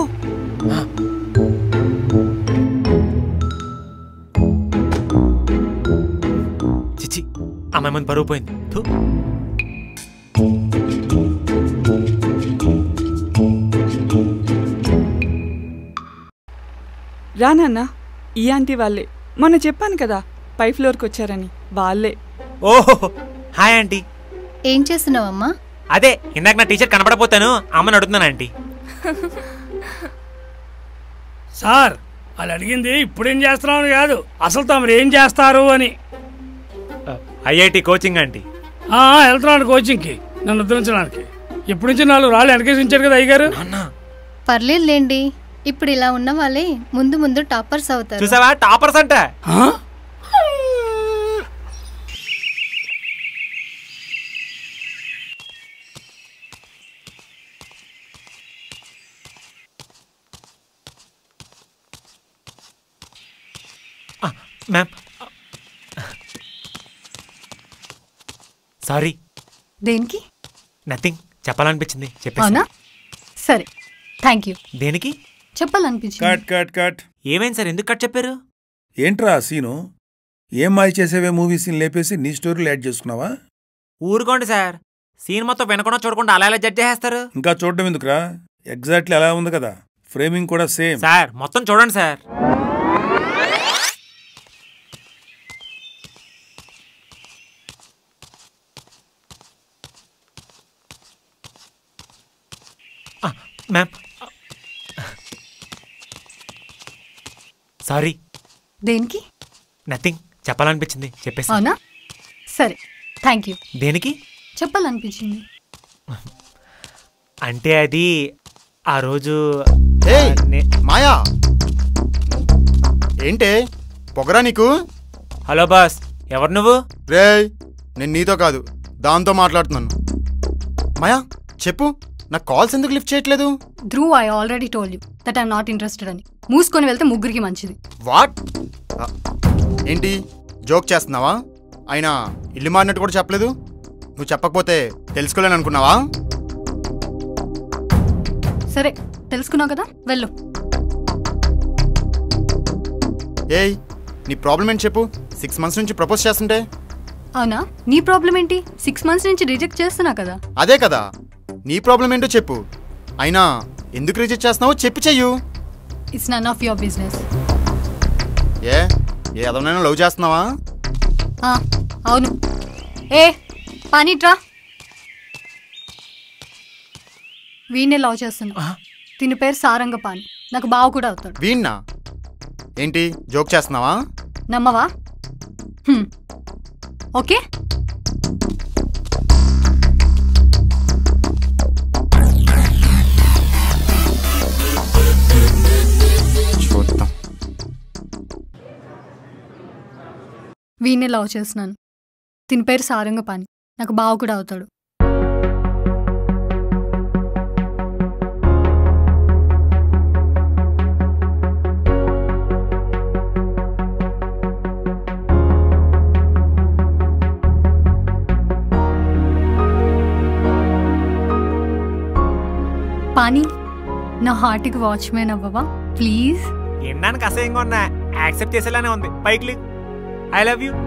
చిచి అమ్మాయి మంది పరువు పోయింది థు. రా నాన్న ఈ ఆంటీ వాళ్ళే మొన్న చెప్పాను కదా పై ఫ్లోర్కి వచ్చారని వాళ్ళే ఓహో హాయ్ ఆంటీ ఏం చేస్తున్నావమ్మా అదే ఇందాక నా టీచర్ కనపడపోతాను అమ్మని అడుగుతున్నాను ఆంటీ సార్ వాళ్ళు అడిగింది ఇప్పుడేం చేస్తున్నామని కాదు అసలు తమరు ఏం చేస్తారు అని ఐఐటి కోచింగ్ ఆంటీ ఆ, వెళ్తున్నాను కోచింగ్కి నన్ను ఉద్ధరించడానికి ఎప్పటి నుంచి నాలుగు రాళ్ళు వెనకేసి ఉంచారు కదా అయ్యగారు పర్లేదులేండి ఇప్పుడు ఇలా ఉన్న వాళ్ళే ముందు ముందు టాపర్స్ అవుతారు చూసావా టాపర్స్ అంట మ్యామ్ సారీ దేనికి నథింగ్ చెప్పాలనిపించింది చెప్పేసి అవునా సరే థ్యాంక్ యూ దేనికి చెప్పాలనిపించింది కట్ కట్ కట్ ఏమైంది సార్ ఎందుకు కట్ చెప్పారు ఏంట్రా ఆ సీను ఏం మాయ చేసేవే మూవీ సీన్ లేపేసి నీ స్టోరీలు యాడ్ చేసుకున్నావా ఊరుకోండి సార్ సీన్ మొత్తం వినకుండా చూడకుండా అలా ఎలా జడ్జ్ చేస్తారు ఇంకా చూడడం ఎందుకురా ఎగ్జాక్ట్లీ అలా ఉంది కదా ఫ్రేమింగ్ కూడా సేమ్ సార్ మొత్తం చూడండి సార్ ఆ, మ్యామ్ సారీ దేనికి నథింగ్ చెప్పాలనిపించింది చెప్పేసి అవునా సరే థ్యాంక్ యూ దేనికి చెప్పాలనిపించింది అంటే అది ఆ రోజు ఏయ్ మాయా ఏంటే పొగరా నీకు హలో బాస్ ఎవరు నువ్వు రే నేను నీతో కాదు దాంతో మాట్లాడుతున్నాను మాయా చెప్పు నా కాల్స్ ఎందుకు లిఫ్ట్ చేయట్లేదు Dhruv I already told you that I'm not interested అని మూసుకొని వెళ్తే ముగ్గురికి మంచిది వాట్ ఆ, ఏంటి జోక్ చేస్తున్నావా అయినా ఇల్లు మారినట్టు కూడా చెప్పలేదు నువ్వు చెప్పకపోతే తెలుసుకోలేను అనుకున్నావా సరే తెలుసుకున్నావు కదా వెళ్ళు ఏయ్ నీ ప్రాబ్లం ఏంటి చెప్పు సిక్స్ మంత్స్ నుంచి ప్రపోజ్ చేస్తుంటే అవునా నీ ప్రాబ్లం ఏంటి సిక్స్ మంత్స్ నుంచి రిజెక్ట్ చేస్తున్నా కదా అదే కదా నీ ప్రాబ్లం ఏంటో చెప్పు అయినా ఎందుకు రిజెక్ట్ చేస్తున్నావో చెప్పి చెయ్యు it's none of your business ఏ ఏ అదనైనా లవ్ చేస్తున్నావా అవును ఏ పానీట్రా వీణ్ణే లవ్ చేస్తున్నా దీని పేరు సారంగపాణి నాకు బావ కూడా అవుతాడు వీణ్ణా ఏంటి జోక్ చేస్తున్నావా నమ్మవా హ్మ్. ఓకే చూద్దాం వీణ్ణే లవ్ చేస్తున్నాను దీని పేరు సారంగపాణి నాకు బావ కూడా అవుతాడు పానీ నా హార్ట్కి వాచ్మెన్ అవ్వవా ప్లీజ్ వినడానికి అసహ్యంగా ఉన్నా యాక్సెప్ట్ చేసేలానే ఉంది పైకి I love you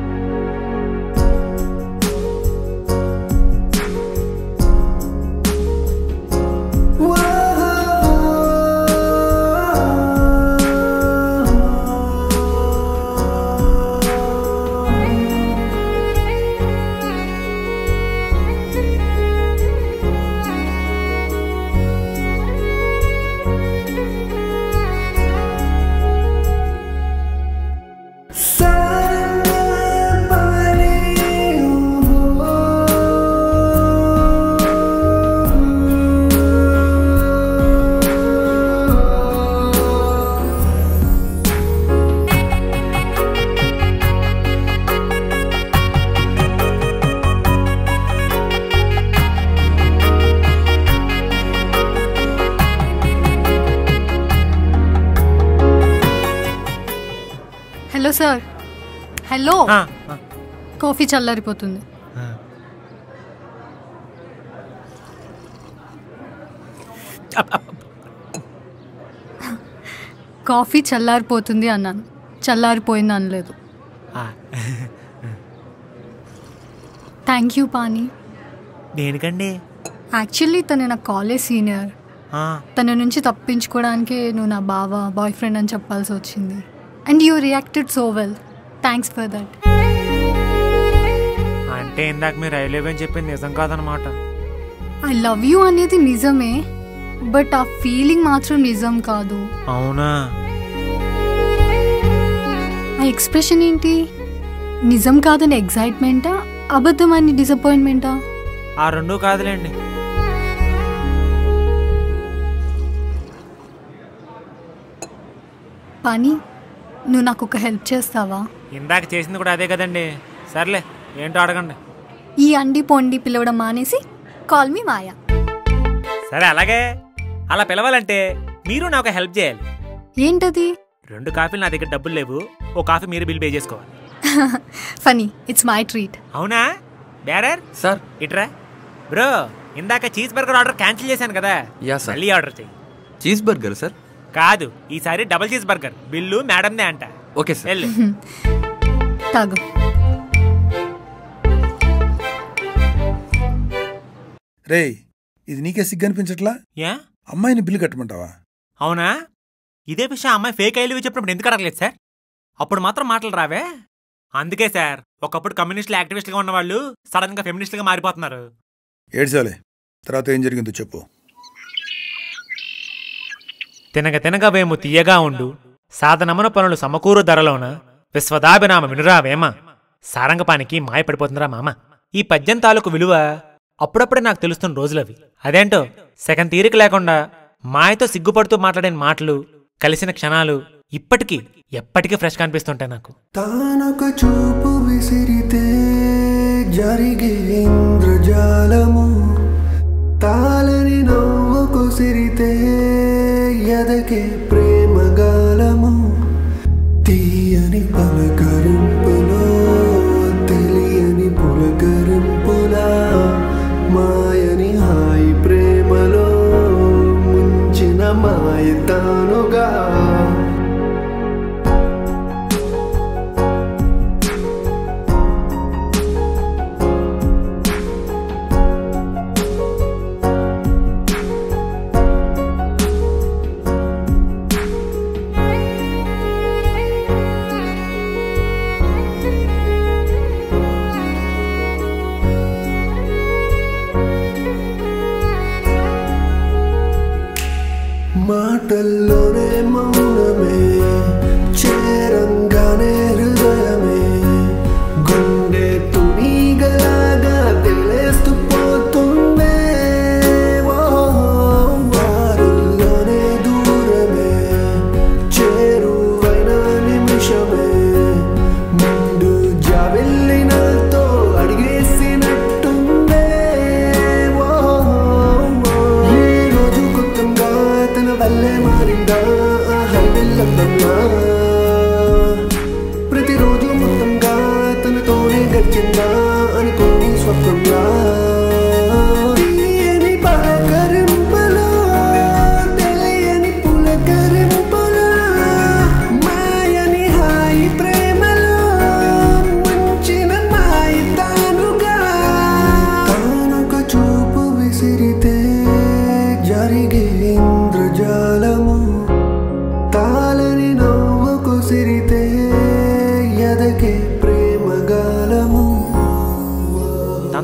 hello sir hello coffee చల్లారిపోతుంది కాఫీ చల్లారిపోతుంది అన్నాను చల్లారిపోయింది అనలేదు థ్యాంక్ యూ పానీ దేనికండి యాక్చువల్లీ తను నా కాలేజ్ సీనియర్ ఆ, తన నుంచి తప్పించుకోవడానికి నువ్వు నా బావ బాయ్ ఫ్రెండ్ అని చెప్పాల్సి వచ్చింది and you reacted so well thanks for that అంటే ఇందాక మీరు రైల్వే అని చెప్పింది నిజం కాదనమాట ఐ లవ్ యూ అనేది నిజమే బట్ ఆ ఫీలింగ్ మాత్రం నిజం కాదు అవునా ఆ ఎక్స్ప్రెషన్ ఏంటి నిజం కాదని ఎగ్జైట్మెంటా అబద్ధం అని డిసప్పాయింట్మెంటా ఆ రెండు కాదులేండి పని నువ్వు నాకు ఒక హెల్ప్ చేస్తావా ఇందాక చేసింది కూడా అదే కదండి సర్లే ఏంటో అడగండి ఈ అండి పొండి పిలవడం మానేసి కాల్ మీ మాయా సరే అలాగే అలా పిలవాలంటే మీరు నాకు హెల్ప్ చేయాలి ఏంటది రెండు కాఫీలు నా దగ్గర డబ్బులు లేవు ఓ కాఫీ మీరు బిల్ పే చేసుకోవాలి ఫనీ ఇట్స్ మై ట్రీట్ అవునా బ్యారర్ సార్ ఇట్రా బ్రో ఇందాక చీజ్ బర్గర్ ఆర్డర్ క్యాన్సిల్ చేశాను కదా యా సార్ మళ్ళీ ఆర్డర్ చెయ్యి చీజ్ బర్గర్ సార్ కాదు ఈసారి డబుల్ చీజ్ బర్గర్ బిల్లు మేడందే అంట ఓకే సార్ వెళ్ళు తాగు రేయ్ ఇది నీకే సిగ్గు అనిపించట్లా యా అమ్మాయిని బిల్లు కట్టమంటావా అవునా ఇదే విషయం అమ్మాయి ఫేక్ ఐలు చెప్పినప్పుడు ఎందుకు అడగలేదు సార్ అప్పుడు మాత్రం మాటలు రావే అందుకే సార్ ఒకప్పుడు కమ్యూనిస్టులు యాక్టివిస్టులుగా ఉన్నవాళ్ళు సడన్ గా ఫెమినిస్టులుగా మారిపోతున్నారు ఏడ్చాలే తర్వాత ఏం జరిగిందో చెప్పు తినగ తినగ వేము తీయగా ఉండు సాధనమున పనులు సమకూరు ధరలోన విశ్వదాభినామ వినురావేమ సారంగపానికి మాయపడిపోతుందిరా మామ ఈ పద్యం తాలూకు విలువ అప్పుడప్పుడే నాకు తెలుస్తున్న రోజులవి అదేంటో సెకండ్ తీరిక లేకుండా మాయతో సిగ్గుపడుతూ మాట్లాడిన మాటలు కలిసిన క్షణాలు ఇప్పటికీ ఎప్పటికీ ఫ్రెష్ కనిపిస్తుంటాయి నాకు తానొక చూపు విసిరితే జరిగే ఇంద్రజాలము తాలని నవ్వు కుసిరితే ఎదకే ప్రేమగాలము తీయని పలకరింపులో తెలియని పులకరింపులా మాయని హాయి ప్రేమలో ముంచిన మాయ తానుగా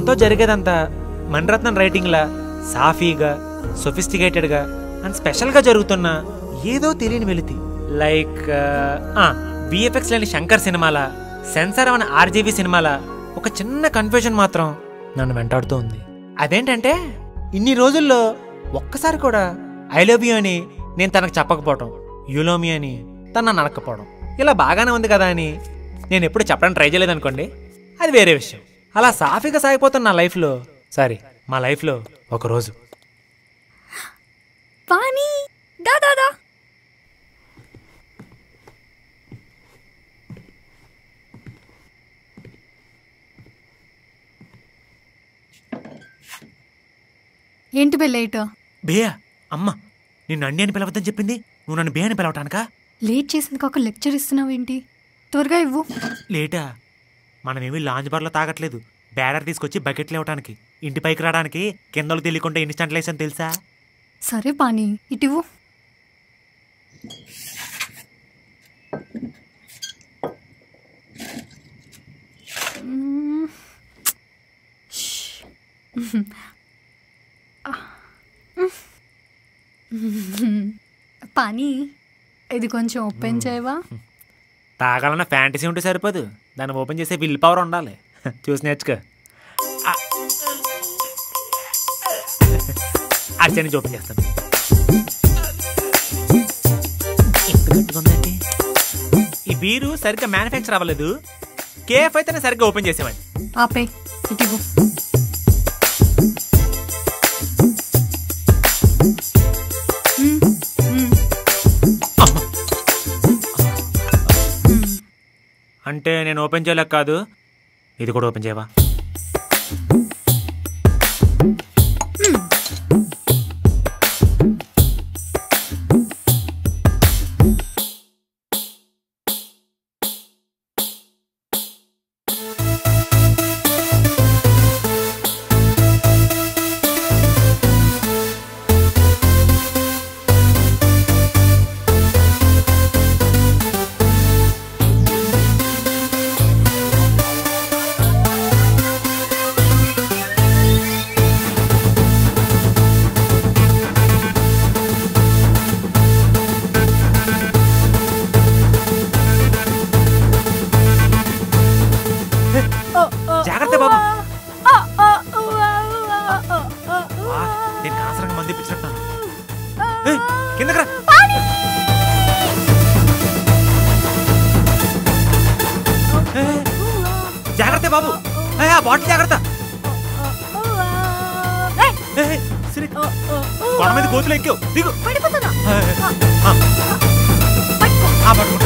తనతో జరిగేదంతా మణిరత్నం రైటింగ్లా సాఫీగా సొఫిస్టికేటెడ్గా అండ్ స్పెషల్గా జరుగుతున్న ఏదో తెలియని వెలితి లైక్ విఎఫ్ఎక్స్ లేని శంకర్ సినిమాల సెన్సార్ అనే ఆర్జీవీ సినిమాల ఒక చిన్న కన్ఫ్యూజన్ మాత్రం నన్ను వెంటాడుతూ ఉంది అదేంటంటే ఇన్ని రోజుల్లో ఒక్కసారి కూడా ఐ లవ్ యూ అని నేను తనకు చెప్పకపోవటం యూలోమి అని తను నన్ను అనకపోవడం ఇలా బాగానే ఉంది కదా అని నేను ఎప్పుడు చెప్పడానికి ట్రై చేయలేదు అనుకోండి అది వేరే విషయం అలా సాఫీగా సాగిపోతున్న నా లైఫ్లో సారీ మా లైఫ్లో ఒకరోజు పానీ దా దా దా ఏంటి బే లేట్ బేయా అమ్మ నిన్ను అండి అని పిలవద్దని చెప్పింది నువ్వు నన్ను బే అని పిలవటానికా లేట్ చేసింది కాక లెక్చర్ ఇస్తున్నావు ఏంటి త్వరగా ఇవ్వు లేటా మనమేమి లాంజ్ బార్లో తాగట్లేదు బ్యాడర్ తీసుకొచ్చి బకెట్లు ఇవ్వటానికి ఇంటి పైకి రావడానికి కిందలు తెలియకుండా ఇన్స్టంట్ లేసని తెలుసా సరే పాని ఇటివ్వు మ్మ్. ష్. పానీ ఇది కొంచెం ఓపెన్ చేయవా తాగాలన్న ఫ్యాంటసీ ఉంటే సరిపోదు దాన్ని ఓపెన్ చేసే విల్ పవర్ ఉండాలి చూసి నేర్చుకో ఆ. అచ్చడి నుంచి ఓపెన్ చేస్తాను ఎంత గట్టిగా ఉందండి ఈ బీరు సరిగ్గా మ్యానుఫ్యాక్చర్ అవ్వలేదు కేఫ్ అయితేనే సరిగ్గా ఓపెన్ చేసేవాడిని ఆపే ఇటివ్వు మ్మ్. మ్మ్. అంటే నేను ఓపెన్ చేయలేక కాదు ఇది కూడా ఓపెన్ చేయవా జాగ్రత్త బాబు వా, నేను ఆసరంగా మంది ఇప్పించినట్టు కిందకి రా ఏయ్, జాగ్రత్త బాబు ఏయ్, ఆ బాటిల్ జాగ్రత్త ఏయ్, ఏయ్, సిరి. కొండ మీద కోతులు ఎక్కావు దిగు ఏయ్, ఆ. ఆ, పట్టుకుంటా.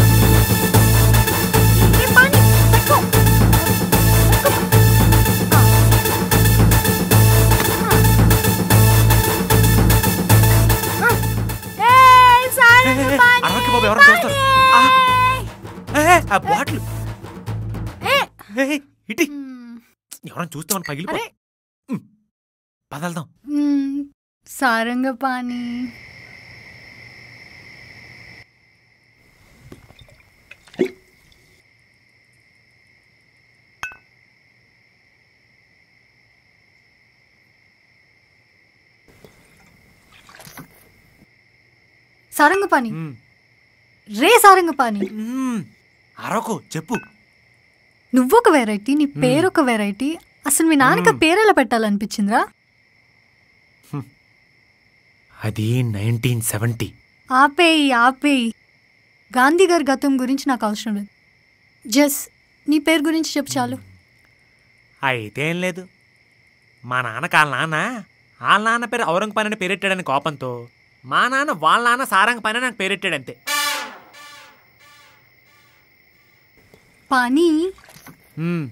అరవకి బాబు ఎవరైనా చూస్తారు ఆ. ఏయ్, ఏయ్, ఆ బాటిల్ ఏయ్, ఇటీ ఎవరైనా చూస్తే మనం పగిలిపో ఉమ్, పదల్దాం మ్మ్. సారంగపాణి సారంగపాణి రే సారంగపాణి అరవకు చెప్పు నువ్వొక వెరైటీ నీ పేరొక వెరైటీ అసలు మీ నాన్నకి పేరెలా పెట్టాలనిపించిందిరా అది నైన్టీన్ సెవెంటీ ఆపేయి ఆపేయి గాంధీ గారి గతం గురించి నాకు అవసరం లేదు జస్ నీ పేరు గురించి చెప్పు చాలు అయితే ఏం లేదు మా నాన్నకి వాళ్ళ నాన్న వాళ్ళ నాన్న పేరు ఔరంగ పని అని పేరెట్టాడని కోపంతో మా నాన్న వాళ్ళ నాన్న సారంగ పని అని నాకు పేరెట్టాడు అంతే పానీ మ్మ్.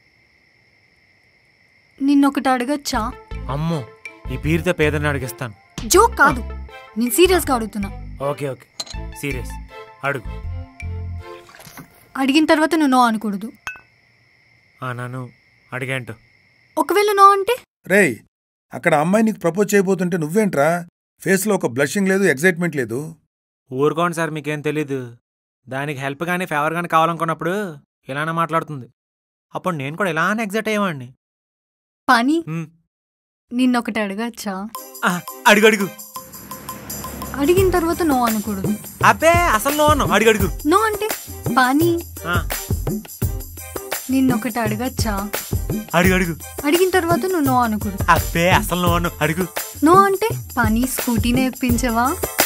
నిన్నొకటి అడగచ్చా అమ్మో ఈ పీరుతో పేదరిని అడిగిస్తాను జోక్ కాదు నేను సీరియస్గా అడుగుతున్నా ఓకే ఓకే సీరియస్ అడుగు అడిగిన తర్వాత నువ్వు నో అనకూడదు ఆ నన్ను అడిగేంటో ఒకవేళ నో అంటే రేయ్ అక్కడ అమ్మాయి నీకు ప్రపోజ్ చేయబోతుంటే నువ్వేంట్రా ఫేస్లో ఒక బ్లషింగ్ లేదు ఎగ్జైట్మెంట్ లేదు ఊరుకోండి సార్ మీకేం తెలీదు దానికి హెల్ప్ కానీ ఫేవర్ కానీ కావాలనుకున్నప్పుడు ఇలానే మాట్లాడుతుంది అప్పుడు నేను కూడా ఇలానే ఎగ్జైట్ అయ్యేవాడిని పని మ్. నిన్నొకటి అడగచ్చా ఆ, అడుగు అడుగు అడిగిన తర్వాత నో అనకూడదు అబ్బే అసలు నో అన్నావు అడుగు అడుగు నో అంటే పని ఆ, నిన్నొకటి అడగచ్చా అడుగు అడుగు అడిగిన తర్వాత నువ్వు నో అనకూడదు అబ్బే అసలు నో అన్నావు అడుగు నో అంటే పని స్కూటీ నేర్పించవా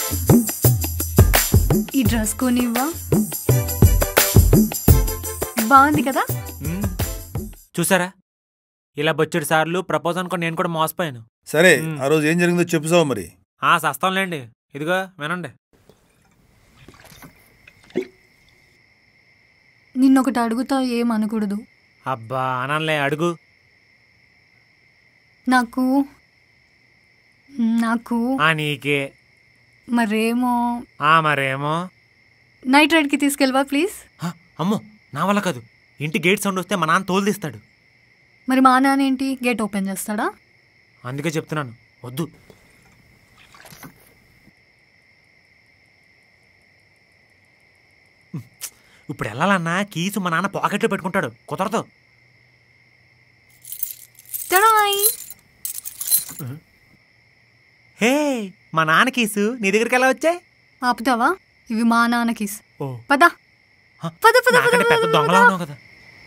ఈ డ్రెస్ కొనివ్వా బాగుంది కదా మ్. చూసారా ఇలా బొచ్చెడు సార్లు ప్రపోజ్ అనుకుని నేను కూడా మోసపోయాను సరే ఆ రోజు ఏం జరిగిందో చెప్పుసావు మరి ఆ సస్తాంలేండి ఇదిగో వినండి నిన్నొకటి అడుగుతా ఏం అనకూడదు అబ్బా అనలే అడుగు నాకు నాకు ఆ నీకే మరేమో ఆ మరేమో నైట్ రైడ్కి తీసుకెళ్ళవా ప్లీజ్ హ, అమ్మో నా వల్ల కాదు ఇంటి గేట్ సౌండ్ వస్తే మా నాన్న తోలు తీస్తాడు మరి మా నాన్న ఏంటి గేట్ ఓపెన్ చేస్తాడా అందుకే చెప్తున్నాను వద్దు ఇప్పుడు వెళ్ళాలన్నా కీసు మా నాన్న పాకెట్లో పెట్టుకుంటాడు కుదరదు తడాయ్ హే మా నాన్న కీసు నీ దగ్గరికి ఎలా వచ్చాయి ఆపుతావా ఇవి మా నాన్నకి ఓ పద పద పద పద నాకంటే పెద్ద దొంగలా ఉన్నావు కదా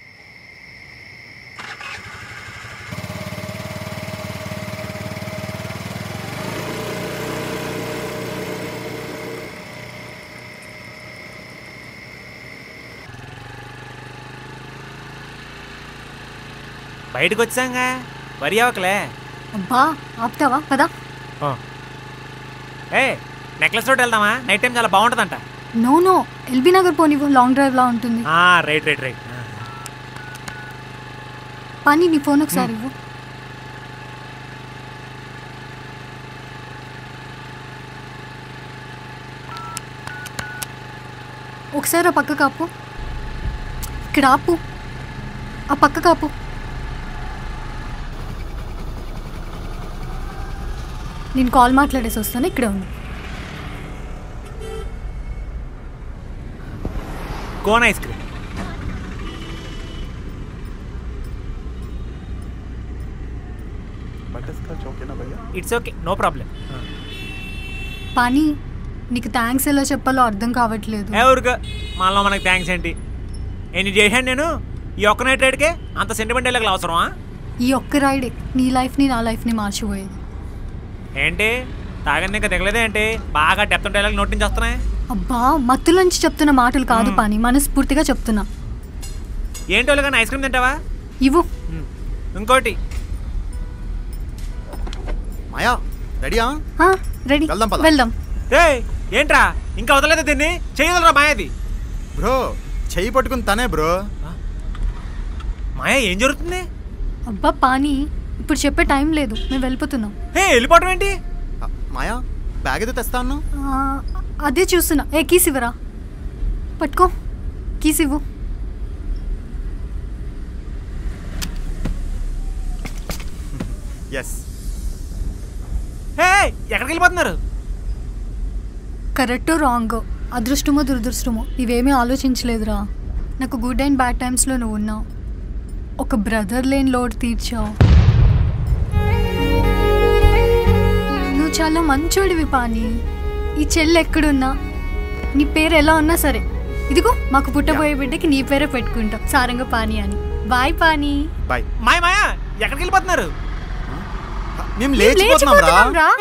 బయటకు వచ్చాంగా వరి అవకలే అబ్బా ఆపుతావా పద ఏ నెక్లెస్ రోడ్ వెళ్దామా నైట్ టైం చాలా బాగుంటుందంట నో నో ఎల్బీ నగర్ పోనివ్వు లాంగ్ డ్రైవ్ లా ఉంటుంది ఆ, రైట్ రైట్ రైట్ పని నీ ఫోన్ ఒకసారి ఇవ్వు ఒకసారి ఆ పక్క కాపు ఇక్కడ ఆపు ఆ పక్క కాపు నేను కాల్ మాట్లాడేసి వస్తాను ఇక్కడే ఉంది cone ice cream it's okay no problem పని నీకు థ్యాంక్స్ ఎలా చెప్పాలో అర్థం కావట్లేదు ఏ ఊరుక మళ్ళీ మనకి థ్యాంక్స్ ఏంటి ఎన్ని చేశాను నేను ఈ ఒక్క నైట్ రైడ్కే అంత సెంటిమెంట్ వెళ్ళగల అవసరమా ఈ ఒక్క రైడే నీ లైఫ్ని నా లైఫ్ని మార్చిపోయేది ఏంటి తాగని ఇంకా దిగలేదే ఏంటి బాగా డెప్త్ డైలాగ్ నోట్ నుంచి వస్తున్నాయి అబ్బా మత్తులోంచి చెప్తున్న మాటలు కాదు పని మనస్ఫూర్తిగా చెప్తున్నా ఏంటి వాళ్ళు కానీ ఐస్ క్రీమ్ తింటావా ఇవ్వు ఇంకోటి మాయా రెడీయా ఆ, రెడీ వెళ్దాం పద. వెళ్దాం రే ఏంట్రా ఇంకా వదలలేదు దీన్ని చేయదురా మాయాది బ్రో చెయ్యి పట్టుకుని తనే బ్రో మాయా ఏం జరుగుతుంది అబ్బా పాని ఇప్పుడు చెప్పే టైం లేదు మేము వెళ్ళిపోతున్నాం హే వెళ్ళిపోవటం ఏంటి మాయా బ్యాగ్ ఏదో తెస్తా అన్నావు ఆ, అదే చూస్తున్నా ఏ కీస్ ఇవ్వరా పట్టుకో కీస్ ఇవ్వు ఎస్ హే ఎక్కడికి వెళ్ళిపోతున్నారు కరెక్టో రాంగో అదృష్టమో దురదృష్టమో ఇవేమీ ఆలోచించలేదురా నాకు గుడ్ అండ్ బ్యాడ్ టైమ్స్లో నువ్వు ఉన్నావు ఒక బ్రదర్ లేని లోడ్ తీర్చావు నువ్వు చాలా మంచోడివి పాని ఈ చెల్లి ఎక్కడున్నా నీ పేరు ఎలా ఉన్నా సరే ఇదిగో మాకు పుట్టబోయే బిడ్డకి నీ పేరే పెట్టుకుంటాం సారంగ పాని అని బాయ్ పాని బాయ్ మాయ మాయా ఎక్కడికి వెళ్ళిపోతున్నారు మేము లేచిపోతున్నాం రా లేచిపోతున్నాం రా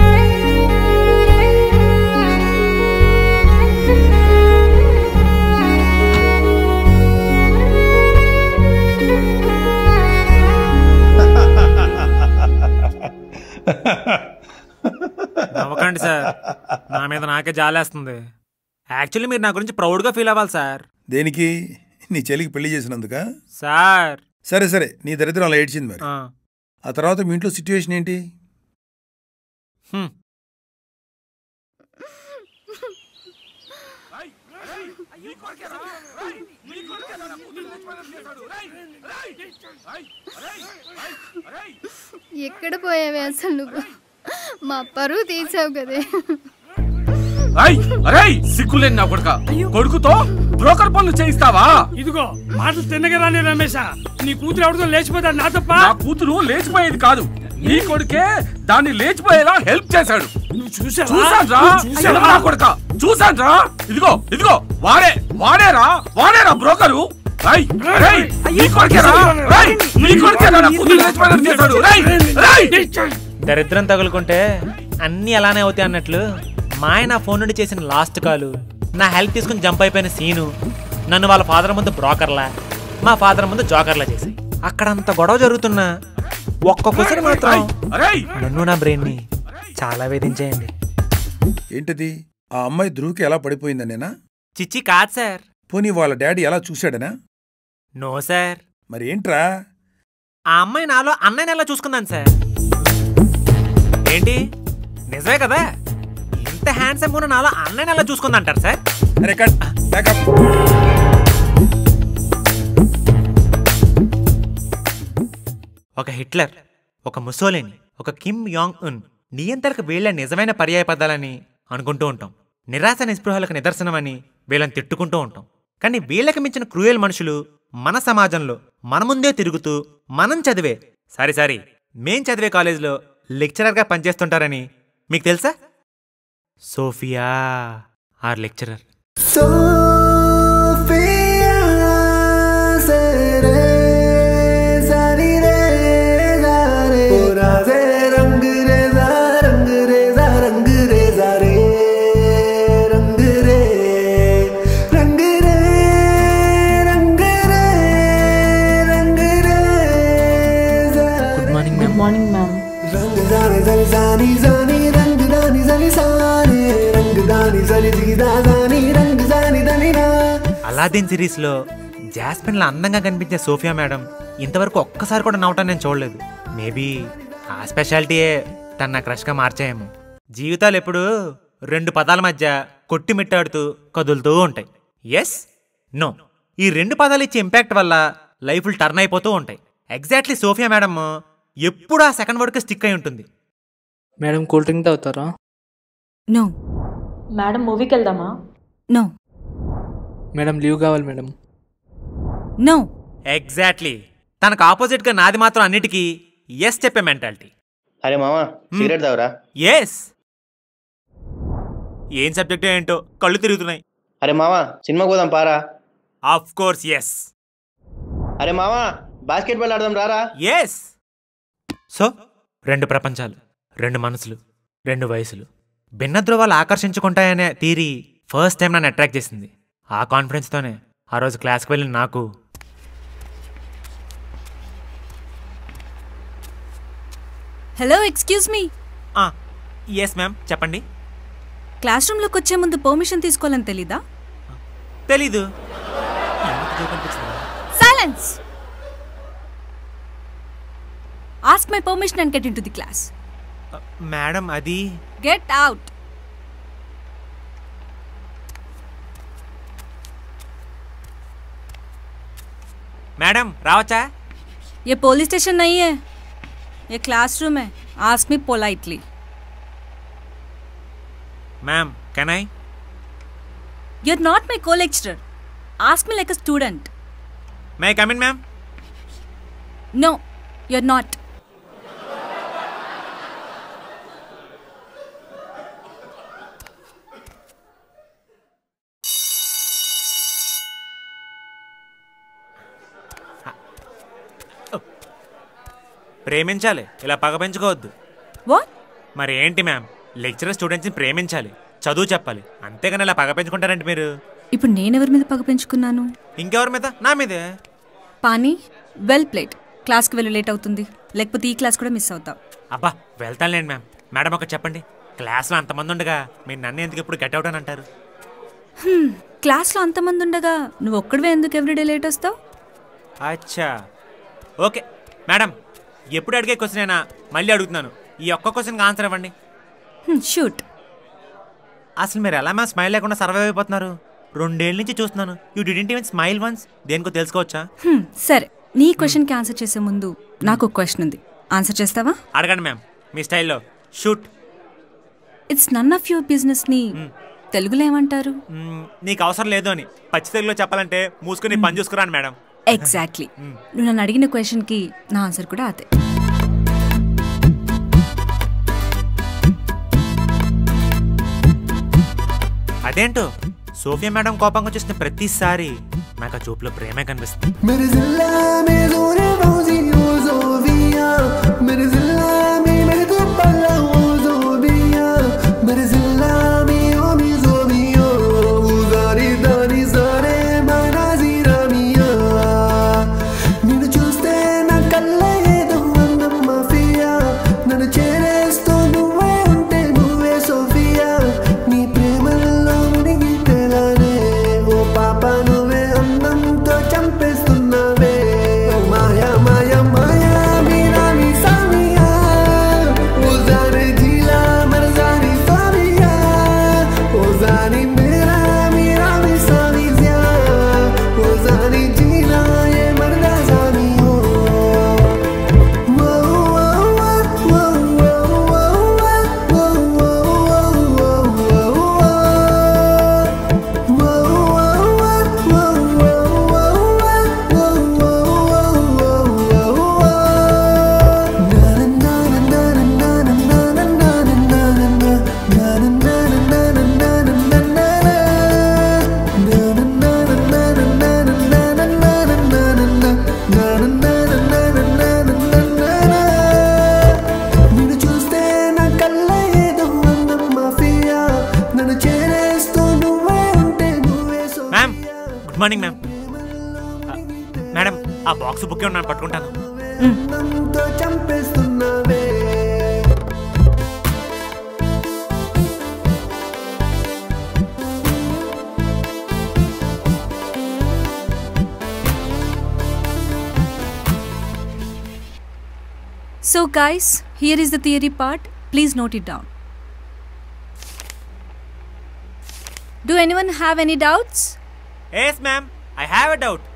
నవ్వకండి సార్ నా మీద నాకే జాలేస్తుంది యాక్చువల్లీ మీరు నా గురించి ప్రౌడ్గా ఫీల్ అవ్వాలి సార్ దేనికి నీ చెల్లికి పెళ్లి చేసినందుక సార్ సరే సరే నీ దరిద్రం అలా ఏడ్చింది మరి ఆ, ఆ తర్వాత మీ ఇంట్లో సిచ్యువేషన్ ఏంటి హ్మ్. ఎక్కడ పోయావే అసలు నువ్వు మా పరువు తీసావు కదే అయ్ అరే సిగ్గులేని నా కొడుక కొడుకుతో బ్రోకర్ పనులు చేయిస్తావా ఇదిగో మాటలు తిన్నగా రాని రమేశ నీ కూతురు ఎవరితో లేచిపోతాడు నా తప్ప నా కూతురు లేచిపోయేది కాదు నీ కొడుకే దాన్ని లేచిపోయేలా హెల్ప్ చేశాడు చూసావా? చూసాన్రా నువ్వు చూసావా? ఎడమ నా కొడుక చూసాన్రా ఇదిగో ఇదిగో వాడే వాడేరా వాడేరా బ్రోకరు రేయ్, రేయ్, నీ కొడుకేరా రేయ్, నీ కొడుకేరా నా కూతురు లేచిపోయేలా చేశాడు రేయ్, రేయ్. దరిద్రం తగులుకుంటే అన్నీ అలానే అవుతాయి అన్నట్లు మా ఆయన నా ఫోన్ నుండి చేసిన లాస్ట్ కాలు నా హెల్ప్ తీసుకుని జంప్ అయిపోయిన సీను నన్ను వాళ్ళ ఫాదర్ ముందు బ్రోకర్లా మా ఫాదర్ ముందు జోకర్లా చేసి అక్కడంత గొడవ జరుగుతున్నా ఒక్క కుసరి మాత్రం నన్ను నా బ్రెయిన్ని చాలా వేధించేయండి ఏంటిది ఆ అమ్మాయి ధ్రువుకి ఎలా పడిపోయిందనేనా చిచ్చి కాదు సార్ పోనీ వాళ్ళ డాడీ ఎలా చూశాడనా నో సార్ మరి ఏంట్రా ఆ అమ్మాయి నాలో అన్నయ్యని ఎలా చూసుకుందాను సార్ ఏంటి నిజమే కదా ఇంత హ్యాండ్సమ్ ఉన్న నాలో అన్నయ్యని ఎలా చూసుకుందంటారు సార్ అరే కట్ బ్యాకప్ ఒక హిట్లర్ ఒక ముసోలిని ఒక కిమ్ యాంగ్ ఉన్ నియంత్రణకు వీళ్ళ నిజమైన పర్యాయ పదాలని అనుకుంటూ ఉంటాం నిరాశ నిస్పృహలకు నిదర్శనమని వీళ్ళని తిట్టుకుంటూ ఉంటాం కానీ వీళ్ళకి మించిన క్రూయల్ మనుషులు మన సమాజంలో మన ముందే తిరుగుతూ మనం చదివే సారీ సారీ మేం చదివే కాలేజీలో లెక్చరర్గా పనిచేస్తుంటారని మీకు తెలుసా Sophia are lecturer Sofía, seré, सारी रे सारे पूरा से रंग रे सा रंग रे सा रंग रे सा रे रंग रे रंग रे रंग रे रंग रे good morning good morning ma'am रंग दानी जली सानी जानी रंग दानी जली सानी रंग दानी जली जीदा जानी रंग जानी दनी ना అలాదీన్ సిరీస్లో జాస్మిన్లా అందంగా కనిపించే సోఫియా మేడం ఇంతవరకు ఒక్కసారి కూడా నవ్వటం నేను చూడలేదు మేబీ ఆ స్పెషాలిటీయే తన నా క్రష్గా మార్చాయేమో జీవితాలు ఎప్పుడు రెండు పదాల మధ్య కొట్టిమిట్టాడుతూ కదులుతూ ఉంటాయి ఎస్ నో ఈ రెండు పదాలు ఇచ్చే ఇంపాక్ట్ వల్ల లైఫ్లు టర్న్ అయిపోతూ ఉంటాయి ఎగ్జాక్ట్లీ సోఫియా మేడం ఎప్పుడు ఆ సెకండ్ వర్డ్కి స్టిక్ అయి ఉంటుంది మేడం కూల్ డ్రింక్ తాగుతారా నో మేడం మూవీకి వెళ్దామా నో మేడం లీవ్ కావాలి మేడం నో ఎగ్జాక్ట్లీ తనకు ఆపోజిట్గా నాది మాత్రం అన్నిటికీ ఎస్ చెప్పే మెంటాలిటీ అరే మామా సిగరెట్ తాగురా ఎస్ ఏం సబ్జెక్ట్ ఏంటో కళ్ళు తిరుగుతున్నాయి అరే మామా సినిమాకి పోదాం పారా ఆఫ్ కోర్స్ ఎస్ అరే మామా బాస్కెట్ బాల్ ఆడదాం రారా ఎస్ సో రెండు ప్రపంచాలు రెండు మనసులు రెండు వయసులు భిన్న ధ్రువాలు ఆకర్షించుకుంటాయనే థీరీ ఫస్ట్ టైం నన్ను అట్రాక్ట్ చేసింది ఆ కాన్ఫిడెన్స్తోనే ఆ రోజు క్లాస్కి వెళ్ళిన నాకు hello excuse me yes ma'am చెప్పండి క్లాస్ రూమ్లోకి వచ్చే ముందు పర్మిషన్ తీసుకోవాలని తెలీదా తెలీదు silence ask my permission and get into the class madam అది గెట్ అవుట్ మేడం రావచ్చా ये पुलिस स्टेशन नहीं है ये क्लासरूम है ask me politely ma'am can I you are not my को lecturer ask me like a student may come in ma'am no you are not ప్రేమించాలి ఇలా పగ పెంచుకోవద్దు వాట్ మరి ఏంటి మ్యామ్ లెక్చరర్ స్టూడెంట్స్ని ప్రేమించాలి చదువు చెప్పాలి అంతేగాని ఇలా పగ పెంచుకుంటారంటే మీరు ఇప్పుడు నేనెవరి మీద పగ పెంచుకున్నాను ఇంకెవరి మీద నా మీదే పానీ వెల్ ప్లేట్ క్లాస్కి వెళ్ళి లేట్ అవుతుంది లేకపోతే ఈ క్లాస్ కూడా మిస్ అవుతావు అబ్బా వెళ్తానులేండి మ్యామ్ మేడం ఒకటి చెప్పండి క్లాస్లో అంతమంది ఉండగా మీరు నన్ను ఎందుకు ఎప్పుడు గట్ అవుట్ అని అంటారు హ్మ్, క్లాస్లో అంతమంది ఉండగా నువ్వు ఒక్కడివే ఎందుకు ఎవ్రీడే లేట్ వస్తావు అచ్చా ఓకే మేడం ఎప్పుడు అడిగే క్వశ్చన్ అయినా మళ్ళీ అడుగుతున్నాను ఈ ఒక్క క్వశ్చన్కి ఆన్సర్ ఇవ్వండి షూట్ అసలు మీరు ఎలా మ్యామ్ స్మైల్ లేకుండా సర్వైవ్ అయిపోతున్నారు రెండేళ్ళ నుంచి చూస్తున్నాను you didn't even smile once దేనికో తెలుసుకోవచ్చా హ్మ్, సరే నీ క్వశ్చన్కి ఆన్సర్ చేసే ముందు నాకు ఒక క్వశ్చన్ ఉంది ఆన్సర్ చేస్తావా అడగండి మ్యామ్ మీ స్టైల్లో shoot it's none of your business ని తెలుగులో ఏమంటారు మ్మ్, నీకు అవసరం లేదు అని పచ్చి తెలుగులో చెప్పాలంటే మూసుకుని పని చూసుకురాను మేడం ఎగ్జాక్ట్లీ నువ్వు నన్ను అడిగిన క్వశ్చన్కి నా ఆన్సర్ కూడా అదే అదేంటో సోఫియా మేడం కోపంగా వచ్చేసిన ప్రతిసారి నాకు ఆ చూపులో ప్రేమే కనిపిస్తుంది मेरे जिला में जोरे बाउजी ओ जोबिया मेरे जिला में मेरे तो पल्ला ओ जोबिया मेरे जिला में ओ मी जोबियो उजारी दानी सारे मनाजी रामिया నిన్ను చూస్తే నా కళ్ళే ఏదో అందం మాఫియా నన్ను చేరేస్తూ నువ్వే ఉంటే నువ్వే సోఫియా నీ ప్రేమల్లో మునిగి తేలానే ఓ పాప నువ్వే అందంతో చంపేస్తున్నావే మాయా మాయా మాయా మీరా మీ సామియా ఓ జానే జీలా మర్ జాని సామియా ఓ జాని మేరా మీరా మీ సామియా ఓ జాని జీలా ఏ మర్దా సామియో నిన్ను చూస్తే నా కళ్ళ ఏదో అందం మాఫియా నన్ను చేరేస్తూ నువ్వే ఉంటే నువ్వే ma'am good morning ma'am madam ఆ బాక్స్ బుక్ ఉన్నాను పట్టుకుంటాను అందంతో చంపేస్తున్నావే So, guys, here is the theory part. Please note it down. Do anyone have any doubts? Yes ma'am I have a doubt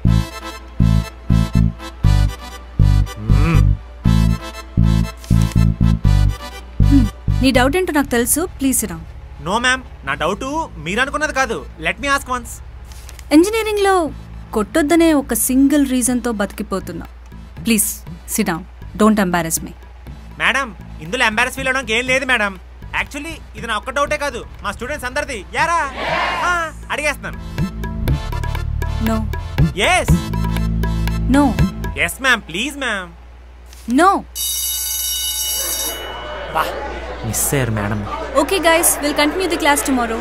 నీ డౌట్ ఏంటో నాకు తెలుసు ప్లీజ్ రా నో మ్యామ్ నా డౌట్ మీరు అనుకున్నది కాదు లెట్ మీ ఆస్క్ వన్స్ ఇంజనీరింగ్లో కొట్టొద్దనే ఒక సింగిల్ రీజన్తో బతికిపోతున్నా please sit down don't embarrass me madam ఇందులో ఎంబారస్ ఫీల్ అవడానికి ఏం లేదు మేడం యాక్చువల్లీ ఇది నా ఒక్క డౌటే కాదు మా స్టూడెంట్స్ అందరిది యారా ఆ, అడిగేస్తున్నాను no yes no yes ma'am please ma'am no miss అయ్యారు madam okay guys will continue the class tomorrow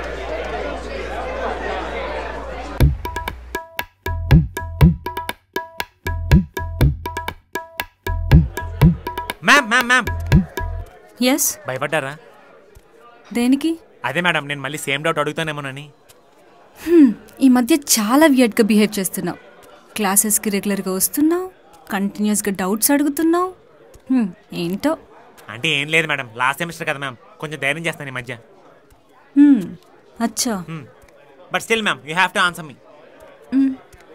ma'am ma'am ma'am yes భయపడ్డారా దేనికి అదే మేడం నేను మళ్ళీ సేమ్ డౌట్ అడుగుతానేమోనని హ్మ్, ఈ మధ్య చాలా వియర్డ్గా బిహేవ్ చేస్తున్నావు క్లాసెస్కి రెగ్యులర్గా వస్తున్నావు కంటిన్యూస్గా డౌట్స్ అడుగుతున్నావు హ్మ్, ఏంటో అంటే ఏం లేదు మేడం లాస్ట్ సెమిస్టర్ కదా మ్యామ్ కొంచెం ధైర్యం చేస్తాను ఈ మధ్య హ్మ్, అచ్చా but still ma'am you have to answer me hmm.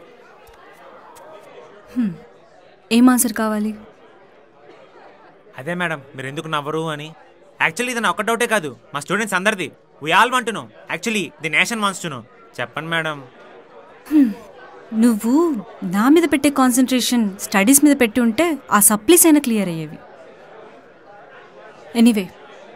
Hmm, ఏం ఆన్సర్ కావాలి అదే మేడం మీరు ఎందుకు నవ్వరు అని యాక్చువల్లీ ఇది నా ఒక్క డౌటే కాదు మా స్టూడెంట్స్ అందరిది we all want know actually the nation wants to know చెప్పండి మేడం హ్మ్, నువ్వు నా మీద పెట్టే కాన్సన్ట్రేషన్ స్టడీస్ మీద పెట్టి ఉంటే ఆ సప్లీస్ అయినా క్లియర్ అయ్యేవి anyway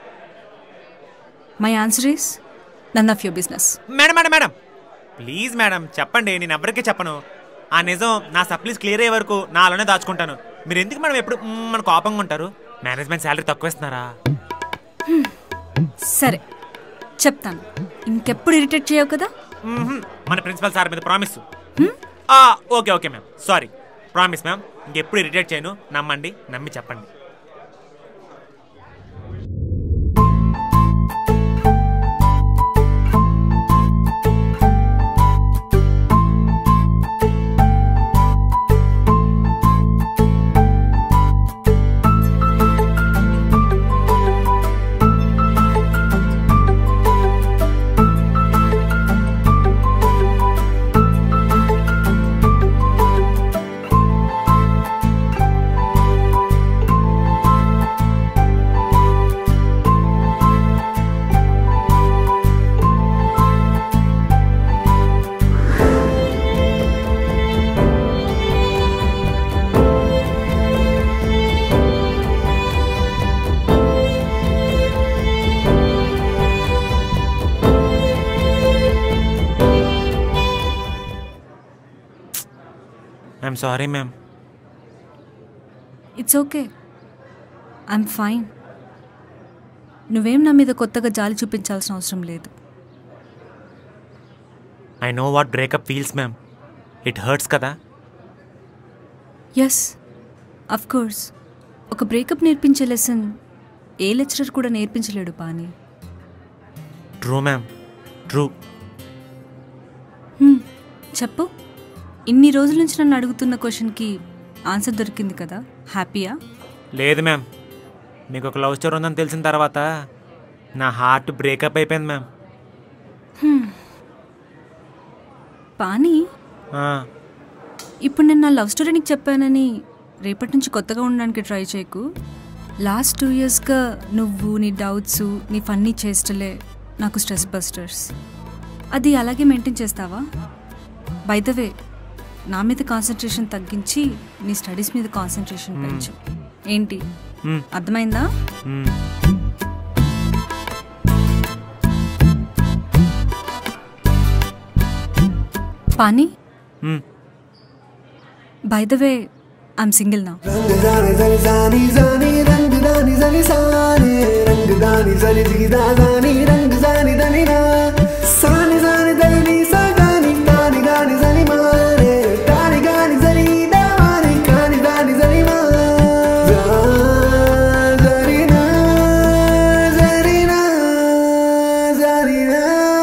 my answer is none of your business madam madam madam please madam చెప్పండి నేను ఎవరికీ చెప్పను ఆ నిజం నా సప్లీస్ క్లియర్ అయ్యే వరకు నా అలానే దాచుకుంటాను మీరు ఎందుకు మేడం ఎప్పుడు మ్మ్, మన కోపంగా ఉంటారు మేనేజ్మెంట్ శాలరీ తక్కువ ఇస్తున్నారా సరే చెప్తాను ఇంకెప్పుడు ఇరిటేట్ చేయవు కదా మ్మ్హ్మ్. మన ప్రిన్సిపల్ సార్ మీద promise okay okay ma'am sorry promise ma'am ఇంకెప్పుడు ఇరిటేట్ చేయను నమ్మండి నమ్మి చెప్పండి I'm sorry ma'am it's okay I'm fine నువ్వేం నా మీద కొత్తగా జాలి చూపించాల్సిన అవసరం లేదు I know what breakup feels ma'am it hurts కదా ఎస్ అఫ్ కోర్స్ ఒక బ్రేకప్ నేర్పించే లెసన్ ఏ లెక్చరర్ కూడా నేర్పించలేడు పాని ట్రూ మ్యామ్ ట్రూ హ్మ్, చెప్పు ఇన్ని రోజుల నుంచి నన్ను అడుగుతున్న క్వశ్చన్కి ఆన్సర్ దొరికింది కదా హ్యాపీయా లేదు మ్యామ్ మీకు ఒక లవ్ స్టోరీ ఉందని తెలిసిన తర్వాత నా హార్ట్ బ్రేకప్ అయిపోయింది మ్యామ్ హ్మ్. పాని ఆ, ఇప్పుడు నేను నా లవ్ స్టోరీ నీకు చెప్పానని రేపటి నుంచి కొత్తగా ఉండడానికి ట్రై చేయకు లాస్ట్ టూ ఇయర్స్గా నువ్వు నీ డౌట్స్ నీ ఫన్నీ చేష్టలే నాకు స్ట్రెస్ బస్టర్స్ అది అలాగే మెయింటైన్ చేస్తావా బై ద వే నా మీద కాన్సన్ట్రేషన్ తగ్గించి నీ స్టడీస్ మీద కాన్సన్ట్రేషన్ Hmm. పెంచు ఏంటి Hmm. అర్థమైందా మ్మ్. పానీ మ్మ్. By the way I'm single నా Zani zani zani zani rang dani zani sani rang dani zani zida zani rang zani dani na sani zani dani ni sa gani gani gani zani mare gani gani zani da mare gani gani zani ma zani na zani na zani na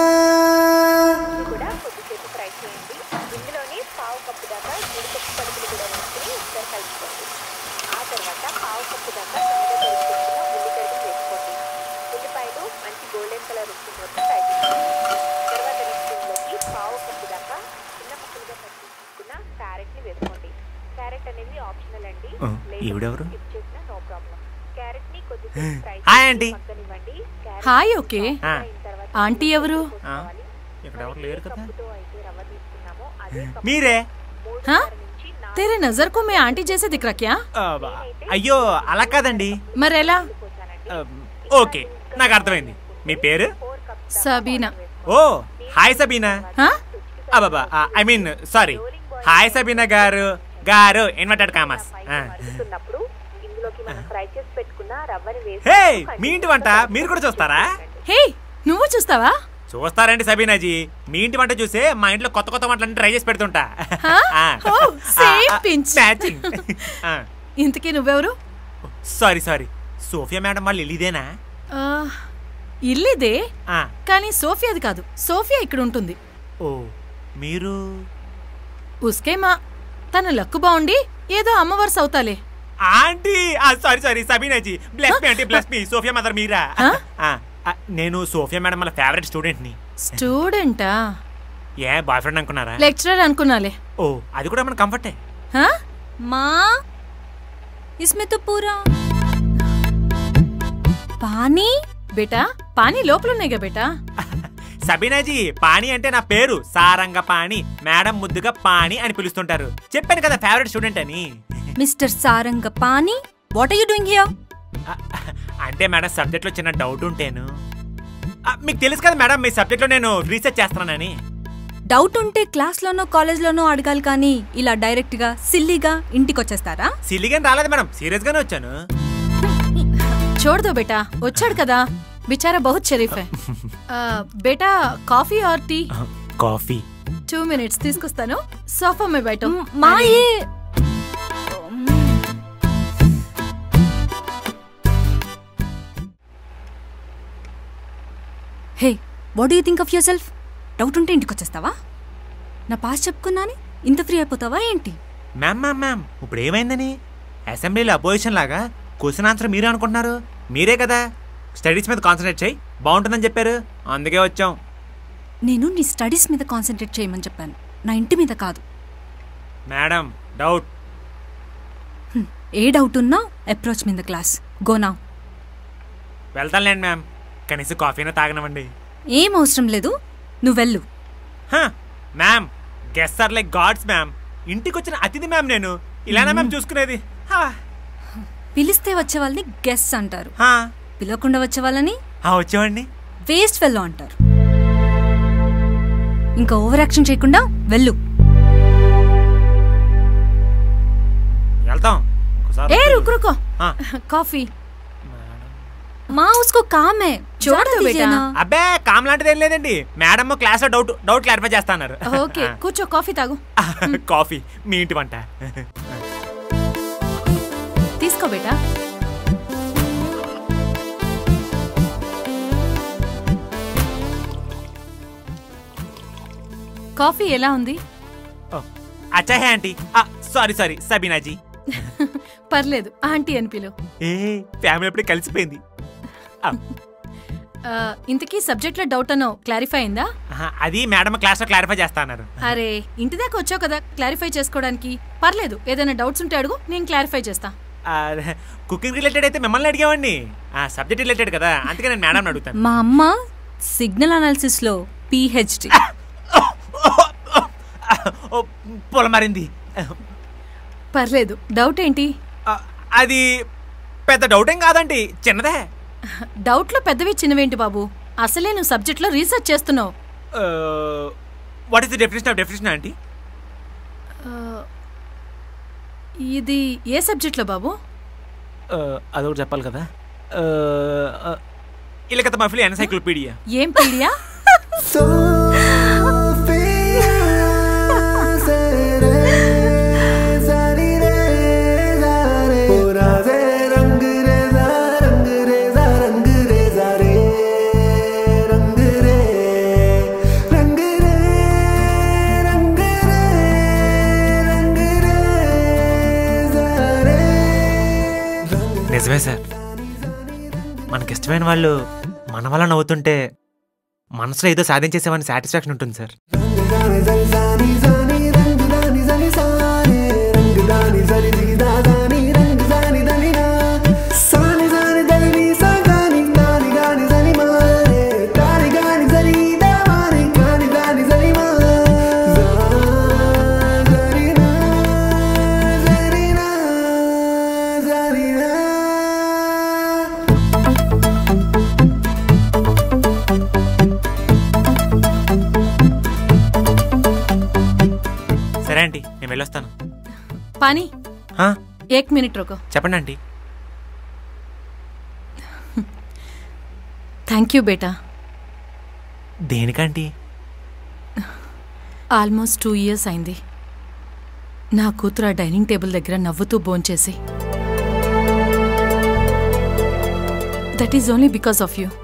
కూడా కొద్దిసేపు fry చేయండి ఇందులోనే పావు cup దాకా జీడిపప్పు పలుకులు కూడా వేసుకుని ఒకసారి కలుపుకోండి ఆ తర్వాత పావు కప్పు దాకా సన్నగా తరుపుకున్న ఉల్లిగడ్డలు వేసుకోండి ఉల్లిపాయలు మంచి గోల్డెన్ కలర్ వచ్చిన వరకు ఫ్రై చేసుకోండి తర్వాత నెక్స్ట్ ఇందులోకి పావు కప్పు దాకా చిన్న ముక్కలుగా కట్ చేసుకున్న క్యారెట్ని వేసుకోండి క్యారెట్ అనేది ఆప్షనల్ అండి ఆ, లేదు ఈవిడెవరు? స్కిప్ చేసినా నో ప్రాబ్లం క్యారెట్ని కొద్దిసేపు ఫ్రై హాయ్ ఆంటీ పక్కనివ్వండి హాయ్ ఓకే ఆ, ఆంటీ ఎవరు ఆ, ఇక్కడ ఎవరు లేరు కదా అదే మీరే हाँ? तेरे नजर को मैं आंटी जैसे दिख रहा क्या ఆ, బా- అయ్యో అలా కాదండి मरेला ఆ, ఓకే నాకు అర్థమైంది మీ పేరు सबीना ఓ హాయ్ సబీనా हाँ? అబాబా I mean sorry hi Sabina గారు గారు ఇన్వర్టెడ్ కామర్స్ మరుగుతున్నప్పుడు ఇందులోకి మనం ఫ్రై చేసి పెట్టుకున్న రవ్వని వేసి హే మీ ఇంటి వంట మీరు కూడా చూస్తారా హే నువ్వు చూస్తావా చూస్తారండి సబీనాజీ మీ ఇంటి వంట చూసే మా ఇంట్లో కొత్త కొత్త వంటలన్నీ ట్రై చేసి పెడుతుంటా ఓ సేమ్ పించ్ మ్యాచింగ్ ఇంతకీ నువ్వెవరు సారీ సారీ సోఫియా మేడం వాళ్ళు ఇల్లిదేనా ఆ, ఇల్లిదే ఆ, కానీ సోఫియాది కాదు సోఫియా ఇక్కడ ఉంటుంది ఓ మీరు ఉస్కే మా తన లక్కు బాగుండి ఏదో అమ్మవారు అవుతాలే aunty sorry sorry Sabina ji bless me aunty bless me Sofia mother మీరా ఆ, ఆ, నేను సోఫియా మేడం వాళ్ళ ఫేవరెట్ స్టూడెంట్ ని స్టూడెంటా ఏ బాయ్ ఫ్రెండ్ అనుకున్నారా లెక్చరర్ అనుకున్నాలే ఓ అది కూడా మన కంఫర్టే हाँ? माँ इसमें तो पूरा పానీ బేటా పానీ లోపల ఉన్నాయిగా బేటా సబీనాజీ పాణి అంటే నా పేరు సారంగ పాణి మేడం ముద్దుగా పాణి అని పిలుస్తుంటారు చెప్పాను కదా ఫేవరెట్ స్టూడెంట్ అని mister Sarangapani what are you doing here అంటే మేడం సబ్జెక్ట్లో చిన్న డౌట్ ఉంటేను ఆ, మీకు తెలుసు కదా మేడం మీ సబ్జెక్ట్లో నేను రీసెర్చ్ చేస్తున్నానని డౌట్ ఉంటే క్లాస్లోనో కాలేజ్లోనో అడగాలి కానీ ఇలా డైరెక్ట్గా సిల్లీగా ఇంటికి వచ్చేస్తారా సిల్లిగా రాలేదు మేడం సీరియస్గానే వచ్చాను చూడదు బేటా వచ్చాడు కదా బిచారా బహుత్ షరీఫ్ హై ఆ, బేటా coffee or tea coffee two minutes తీసుకొస్తాను సోఫా మీద బయట మాయే hey what you think of yourself doubt ఉంటే ఇంటికి వచ్చేస్తావా నా పాస్ చెప్పుకున్నాని ఇంత ఫ్రీ అయిపోతావా ఏంటి మ్యామ్ మ్యామ్ మ్యామ్ ఇప్పుడు ఏమైందని అసెంబ్లీలో అపోజిషన్ లాగా క్వశ్చన్ ఆన్సర్ మీరే అనుకుంటున్నారు మీరే కదా స్టడీస్ మీద కాన్సన్ట్రేట్ చేయి బాగుంటుందని చెప్పారు అందుకే వచ్చాం నేను నీ స్టడీస్ మీద కాన్సన్ట్రేట్ చేయమని చెప్పాను నా ఇంటి మీద కాదు మేడం డౌట్ హ్మ్, ఏ డౌట్ ఉన్నా అప్రోచ్ మీద క్లాస్ గోనా వెళ్తానులేండి మ్యామ్ కనీసం కాఫీనా తాగనవండి ఏం అవసరం లేదు నువ్వు వెళ్ళు ma'am guest are like gods ma'am ఇంటికి వచ్చిన అతిథి మ్యామ్ నేను ఇలానా మ్యామ్ చూసుకునేది హా. పిలిస్తే వచ్చే వాళ్ళని గెస్ అంటారు హా. పిలవకుండా వచ్చే వాళ్ళని ఆ, వచ్చేవాడిని వేస్ట్ ఫెల్లో అంటారు ఇంకా ఓవర్ యాక్షన్ చేయకుండా వెళ్ళు रुको रुको कॉफी माँ उसको काम है छोड़ दो बेटा అబ్బే కామ్ లాంటిది ఏం లేదండి మేడం క్లాస్ లో డౌట్ డౌట్ క్లారిఫై చేస్తాన్నారు ఓకే కూర్చో కాఫీ తాగు కాఫీ మీ ఇంటి వంట తీసుకో బేటా కాఫీ ఎలా ఉంది అచ్చా hey aunty sorry sorry Sabina ji పర్లేదు ఆంటీ అని పిలు ఏ ఫ్యామిలీ అప్పుడే కలిసిపోయింది ఆ, ఆ, ఇంతకీ సబ్జెక్ట్ లో డౌట్ అనో క్లారిఫై అయిందా ఆహా, అది మేడం క్లాస్ లో క్లారిఫై చేస్తా అన్నారు అరే ఇంటి దాకా వచ్చావు కదా క్లారిఫై చేసుకోవడానికి పర్లేదు ఏదైనా డౌట్స్ ఉంటే అడుగు నేను క్లారిఫై చేస్తా కుకింగ్ రిలేటెడ్ అయితే మిమ్మల్ని అడిగామండి సబ్జెక్ట్ రిలేటెడ్ కదా అందుకే నేను మేడం అడుగుతాను మా అమ్మ సిగ్నల్ అనాలిసిస్లో పిహెచ్డి ఓ, పొలం మారింది పర్లేదు డౌట్ ఏంటి అది పెద్ద డౌట్ ఏం కాదండి చిన్నదే డౌట్లో పెద్దవి చిన్నవేంటి బాబు అసలే నువ్వు సబ్జెక్ట్లో రీసెర్చ్ చేస్తున్నావు what is the definition of definition aunty ఆ, ఇది ఏ సబ్జెక్ట్లో బాబు అదొకటి చెప్పాలి కదా ఇలకత మఫిలి ఎన్సైక్లోపీడియా ఏం పీడియా నిజమే సార్ మనకిష్టమైన వాళ్ళు మన వల్ల నవ్వుతుంటే మనసులో ఏదో సాధించేసామని సాటిస్ఫాక్షన్ ఉంటుంది సార్ సరే ఆంటీ నేను వెళ్ళొస్తాను పానీ ఆ, ఏక్ మినిట్ రోకో చెప్పండి ఆంటీ థ్యాంక్ యూ బేటా దేనికంటీ ఆల్మోస్ట్ టూ ఇయర్స్ అయింది నా కూతురు ఆ డైనింగ్ టేబుల్ దగ్గర నవ్వుతూ భోంచేసి that is only because of you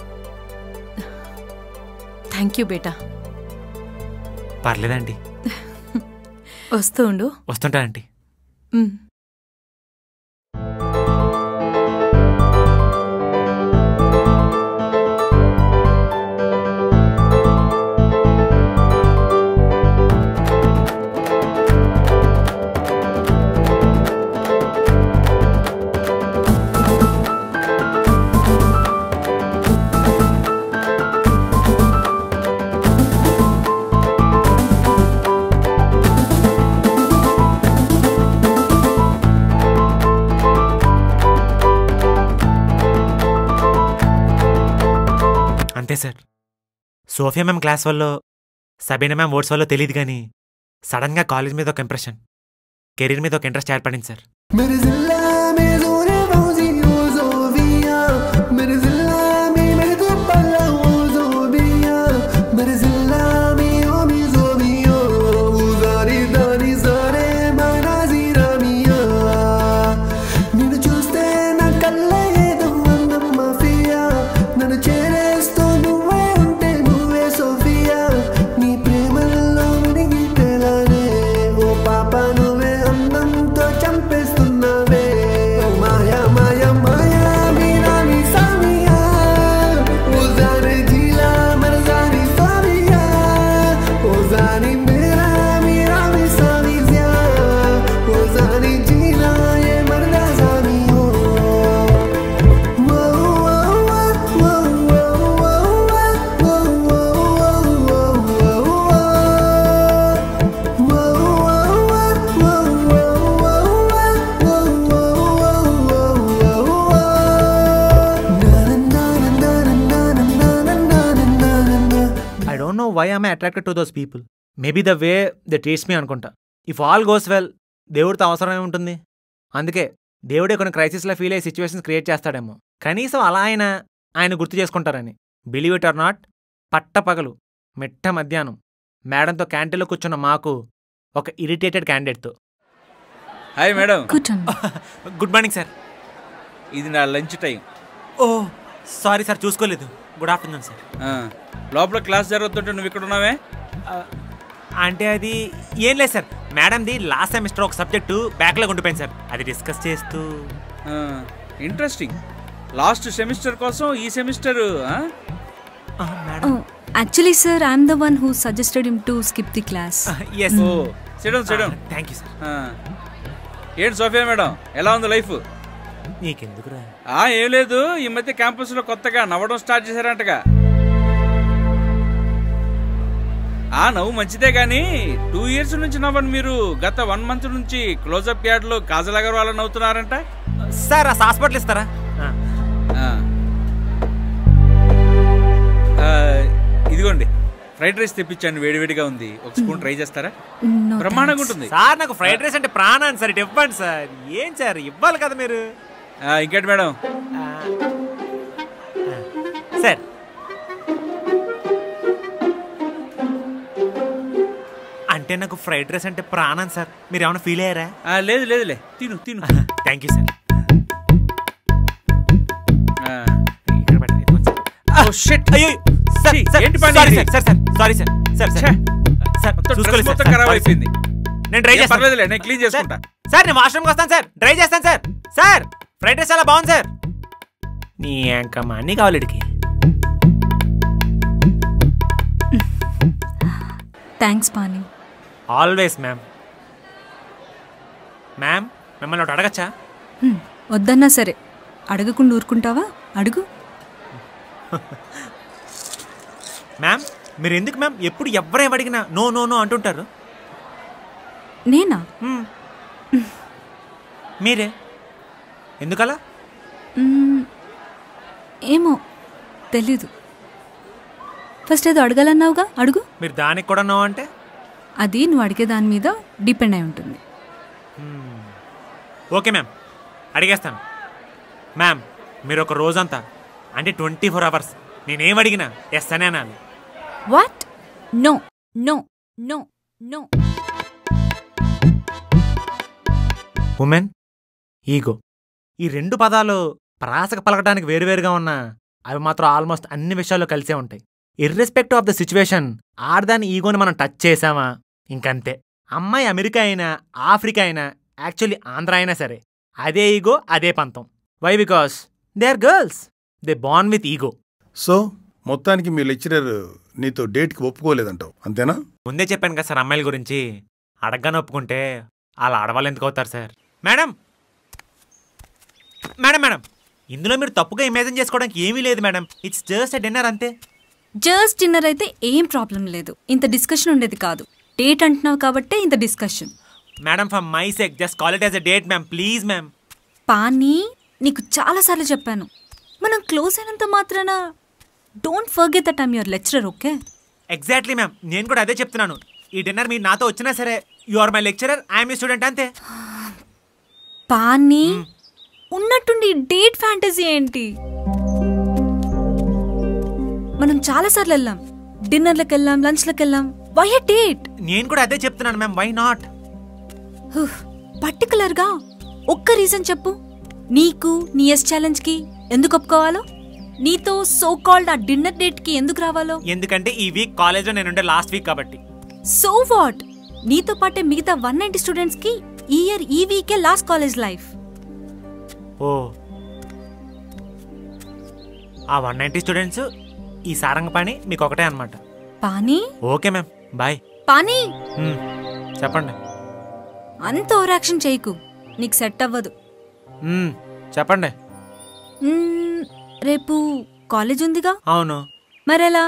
thank you బేటా పర్లేదండి వస్తూ ఉండు వస్తుంటా ఆంటీ మ్. అంతే సార్ సోఫియా మ్యామ్ క్లాస్ వల్ల సబీనా మ్యామ్ వర్డ్స్ వల్ల తెలియదు కానీ సడన్గా కాలేజ్ మీద ఒక ఇంప్రెషన్ కెరీర్ మీద ఒక ఇంట్రెస్ట్ ఏర్పడింది సార్ मेरे जिला में जोरे फौजी ओ जोबिया मेरे जिला में मैं तो पल्ला ओ जोबिया मेरे जिला में ओ मी जोबियो उजारी दानी सारे माना जीरा मिया నిన్ను చూస్తే నా కళ్ళే ఏదో అందం మాఫియా నన్ను చేరేస్తూ నువ్వే ఉంటే నువ్వే సోఫియా నీ ప్రేమల్లో మునిగి తేలానే ఓ పాప నువ్వే అందంతో చంపేస్తున్నావే ఓ మాయా మాయా మాయా మీరా మీ సామియా ఓ జానే జీలా మర జాని సామియా ఓ జాని మేరా మీరా మీ సామియా ఓ జాని జీలా ఏ మరదా సామియో ఐ డోంట్ నో వై ఆమె attracted to those people maybe the way the treats me అనుకుంటా ఇఫ్ ఆల్ గోస్ వెల్ దేవుడితో అవసరమే ఉంటుంది అందుకే దేవుడే కొన్ని క్రైసిస్లో ఫీల్ అయ్యే సిచ్యువేషన్స్ క్రియేట్ చేస్తాడేమో కనీసం అలా ఆయన ఆయన గుర్తు చేసుకుంటారని బిలీవ్ ఇట్ ఆర్ నాట్ పట్టపగలు మిట్ట మధ్యాహ్నం మేడంతో క్యాంటీన్లో కూర్చున్న మాకు ఒక ఇరిటేటెడ్ క్యాండిడేట్తో hi madam good morning sir ఇది నా lunch time oh sorry sir చూసుకోలేదు గుడ్ ఆఫ్టర్నూన్ సార్ లోపల క్లాస్ జరుగుతుంటే నువ్వు ఇక్కడ ఉన్నావే అంటే అది ఏం లేదు సార్ మేడంది లాస్ట్ సెమిస్టర్ ఒక సబ్జెక్టు బ్యాక్లో ఉండిపోయింది సార్ అది డిస్కస్ చేస్తూ ఇంట్రెస్టింగ్ లాస్ట్ సెమిస్టర్ కోసం ఈ semester actually sir I'm the one who suggested him to skip the class yes oh sit down sit down thank you sir ఏంటి సోఫియా మేడం ఎలా ఉంది లైఫ్ నీకెందుకురా ఆ ఏం లేదు ఈ మధ్య క్యాంపస్ లో కొత్తగా నవ్వడం స్టార్ట్ చేశారంటగా ఆ నవ్వు మంచిదే గానీ టూ ఇయర్స్ నుంచి నవ్వను మీరు గత వన్ మంత్ నుంచి క్లోజప్ యార్డ్ లో కాజల్ అగర్వాల్ నవ్వుతున్నారంట సార్ ఆ హాస్పిటల్ ఇస్తారా ఆ. ఆ, ఇదిగోండి ఫ్రైడ్ రైస్ తెప్పించాను వేడివేడిగా ఉంది ఒక స్పూన్ ట్రై చేస్తారా No, బ్రహ్మాండంగా ఉంటుంది సార్ నాకు ఫ్రైడ్ రైస్ అంటే ప్రాణాన్ని సార్ ఇటు ఇవ్వండి సార్ ఏం సార్ ఇవ్వాలి కదా మీరు ఆ, ఇంకేంటి మేడం సార్ అంటే నాకు ఫ్రైడ్ రైస్ అంటే ప్రాణం సార్ మీరు ఏమైనా ఫీల్ అయ్యారా ఆ, లేదు లేదులే తిను తిను థ్యాంక్ యూ సార్ ఆ. ఇక్కడ పెట్టండి, ఇదిగోండి సార్. ఓ షిట్ అయ్యో సార్ ఛీ, సార్ ఏంటి పని సారీ ఇది? Sir sir sir sorry sir sir sir sir మొత్తం చూసుకోలేదు డ్రెస్ సార్ మొత్తం సార్, ఖరాబ్ సారీ సార్. అయిపోయింది నేను ట్రై ఏం చేస్తాను పర్లేదులే, నేను క్లీన్ చేసుకుంటా. సార్, సార్ నేను వాష్రూమ్కి వస్తాను సార్ ట్రై చేస్తాను సార్ సార్ ఫ్రైడ్ రైస్ చాలా బాగుంది సార్ నీ అంకమ్మ అన్నీ కావాలి వీడికి thanks Paani always ma'am ma'am మిమ్మల్ని ఒకటి అడగచ్చా హ్మ్, వద్దన్నా సరే అడగకుండా ఊరుకుంటావా అడుగు మ్యామ్ మీరు ఎందుకు మ్యామ్ ఎప్పుడు ఎవరేం అడిగినా నో నో నో అంటుంటారు నేనా మీరే ఎందుకలా మ్మ్, ఏమో తెలీదు ఫస్ట్ ఏదో అడగాలన్నావుగా అడుగు మీరు దానికి కూడా నో అంటే అది నువ్వు అడిగే దాని మీద డిపెండ్ అయి ఉంటుంది ఓకే మ్యామ్ అడిగేస్తాను మ్యామ్ మీరు ఒక రోజంతా అంటే ట్వంటీ ఫోర్ అవర్స్ నేనేం అడిగినా ఎస్ అనే అనాలి what no no no no women ego ఈ రెండు పదాలు ప్రాసక పలకడానికి వేరువేరుగా ఉన్నా అవి మాత్రం ఆల్మోస్ట్ అన్ని విషయాల్లో కలిసే ఉంటాయి ఇర్రెస్పెక్టివ్ ఆఫ్ ద సిచ్యువేషన్ ఆడదాని ఈగోని మనం టచ్ చేసామా ఇంకంతే అమ్మాయి అమెరికా అయినా ఆఫ్రికా అయినా యాక్చువల్లీ ఆంధ్ర అయినా సరే అదే ఈగో అదే పంతం why because they are girls they born with ego so మొత్తానికి మీ లెక్చరర్ నీతో డేట్కి ఒప్పుకోలేదంటావు అంతేనా ముందే చెప్పాను కదా సార్ అమ్మాయిల గురించి అడగ్గానే ఒప్పుకుంటే అలా ఆడవాళ్ళు ఎందుకు అవుతారు సార్ మేడం మేడం మేడం ఇందులో మీరు తప్పుగా ఇమాజిన్ చేసుకోవడానికి ఏమీ లేదు మేడం ఇట్స్ జస్ట్ డిన్నర్ అంతే జస్ట్ డిన్నర్ అయితే ఏం ప్రాబ్లం లేదు ఇంత డిస్కషన్ ఉండేది కాదు డేట్ అంటున్నావు కాబట్టే ఇంత discussion madam for my sake just call it as a date ma'am please ma'am Paani నీకు చాలాసార్లు చెప్పాను మనం క్లోజ్ అయినంత మాత్రాన don't forget that I'm your lecturer okay exactly ma'am నేను కూడా అదే చెప్తున్నాను ఈ డిన్నర్ మీరు నాతో వచ్చినా సరే you are my lecturer I'm మీ స్టూడెంట్ అంతే పానీ ఉన్నట్టుండి డేట్ ఫ్యాంటసీ ఏంటి మనం చాలాసార్లు వెళ్ళాం డిన్నర్లకు వెళ్ళాం లంచ్లకు వెళ్ళాం వై డేట్ నేను కూడా అదే చెప్తున్నాను మ్యామ్ వై నాట్ పర్టికులర్గా ఒక్క రీజన్ చెప్పు నీకు నీ ఎస్ ఛాలెంజ్కి ఎందుకు ఒప్పుకోవాలో నీతో సో కాల్డ్ ఆ డిన్నర్ డేట్కి ఎందుకు రావాలో ఎందుకంటే ఈ వీక్ కాలేజ్లో నేను ఉండే లాస్ట్ వీక్ కాబట్టి సో వాట్ నీతో పాటే మిగతా వన్ నైంటీ స్టూడెంట్స్కి ఈ ఇయర్ ఈ వీకే లాస్ట్ కాలేజ్ లైఫ్ ఓ ఆ వన్ నైంటీ స్టూడెంట్స్ ఈ సారంగ పని మీకు ఒకటే అనమాట Paani okay ma'am bye Paani చెప్పండి అంత ఓవరాక్షన్ చేయకు నీకు సెట్ అవ్వదు మ్మ్, చెప్పండి మ్మ్, రేపు కాలేజ్ ఉందిగా అవును మరెలా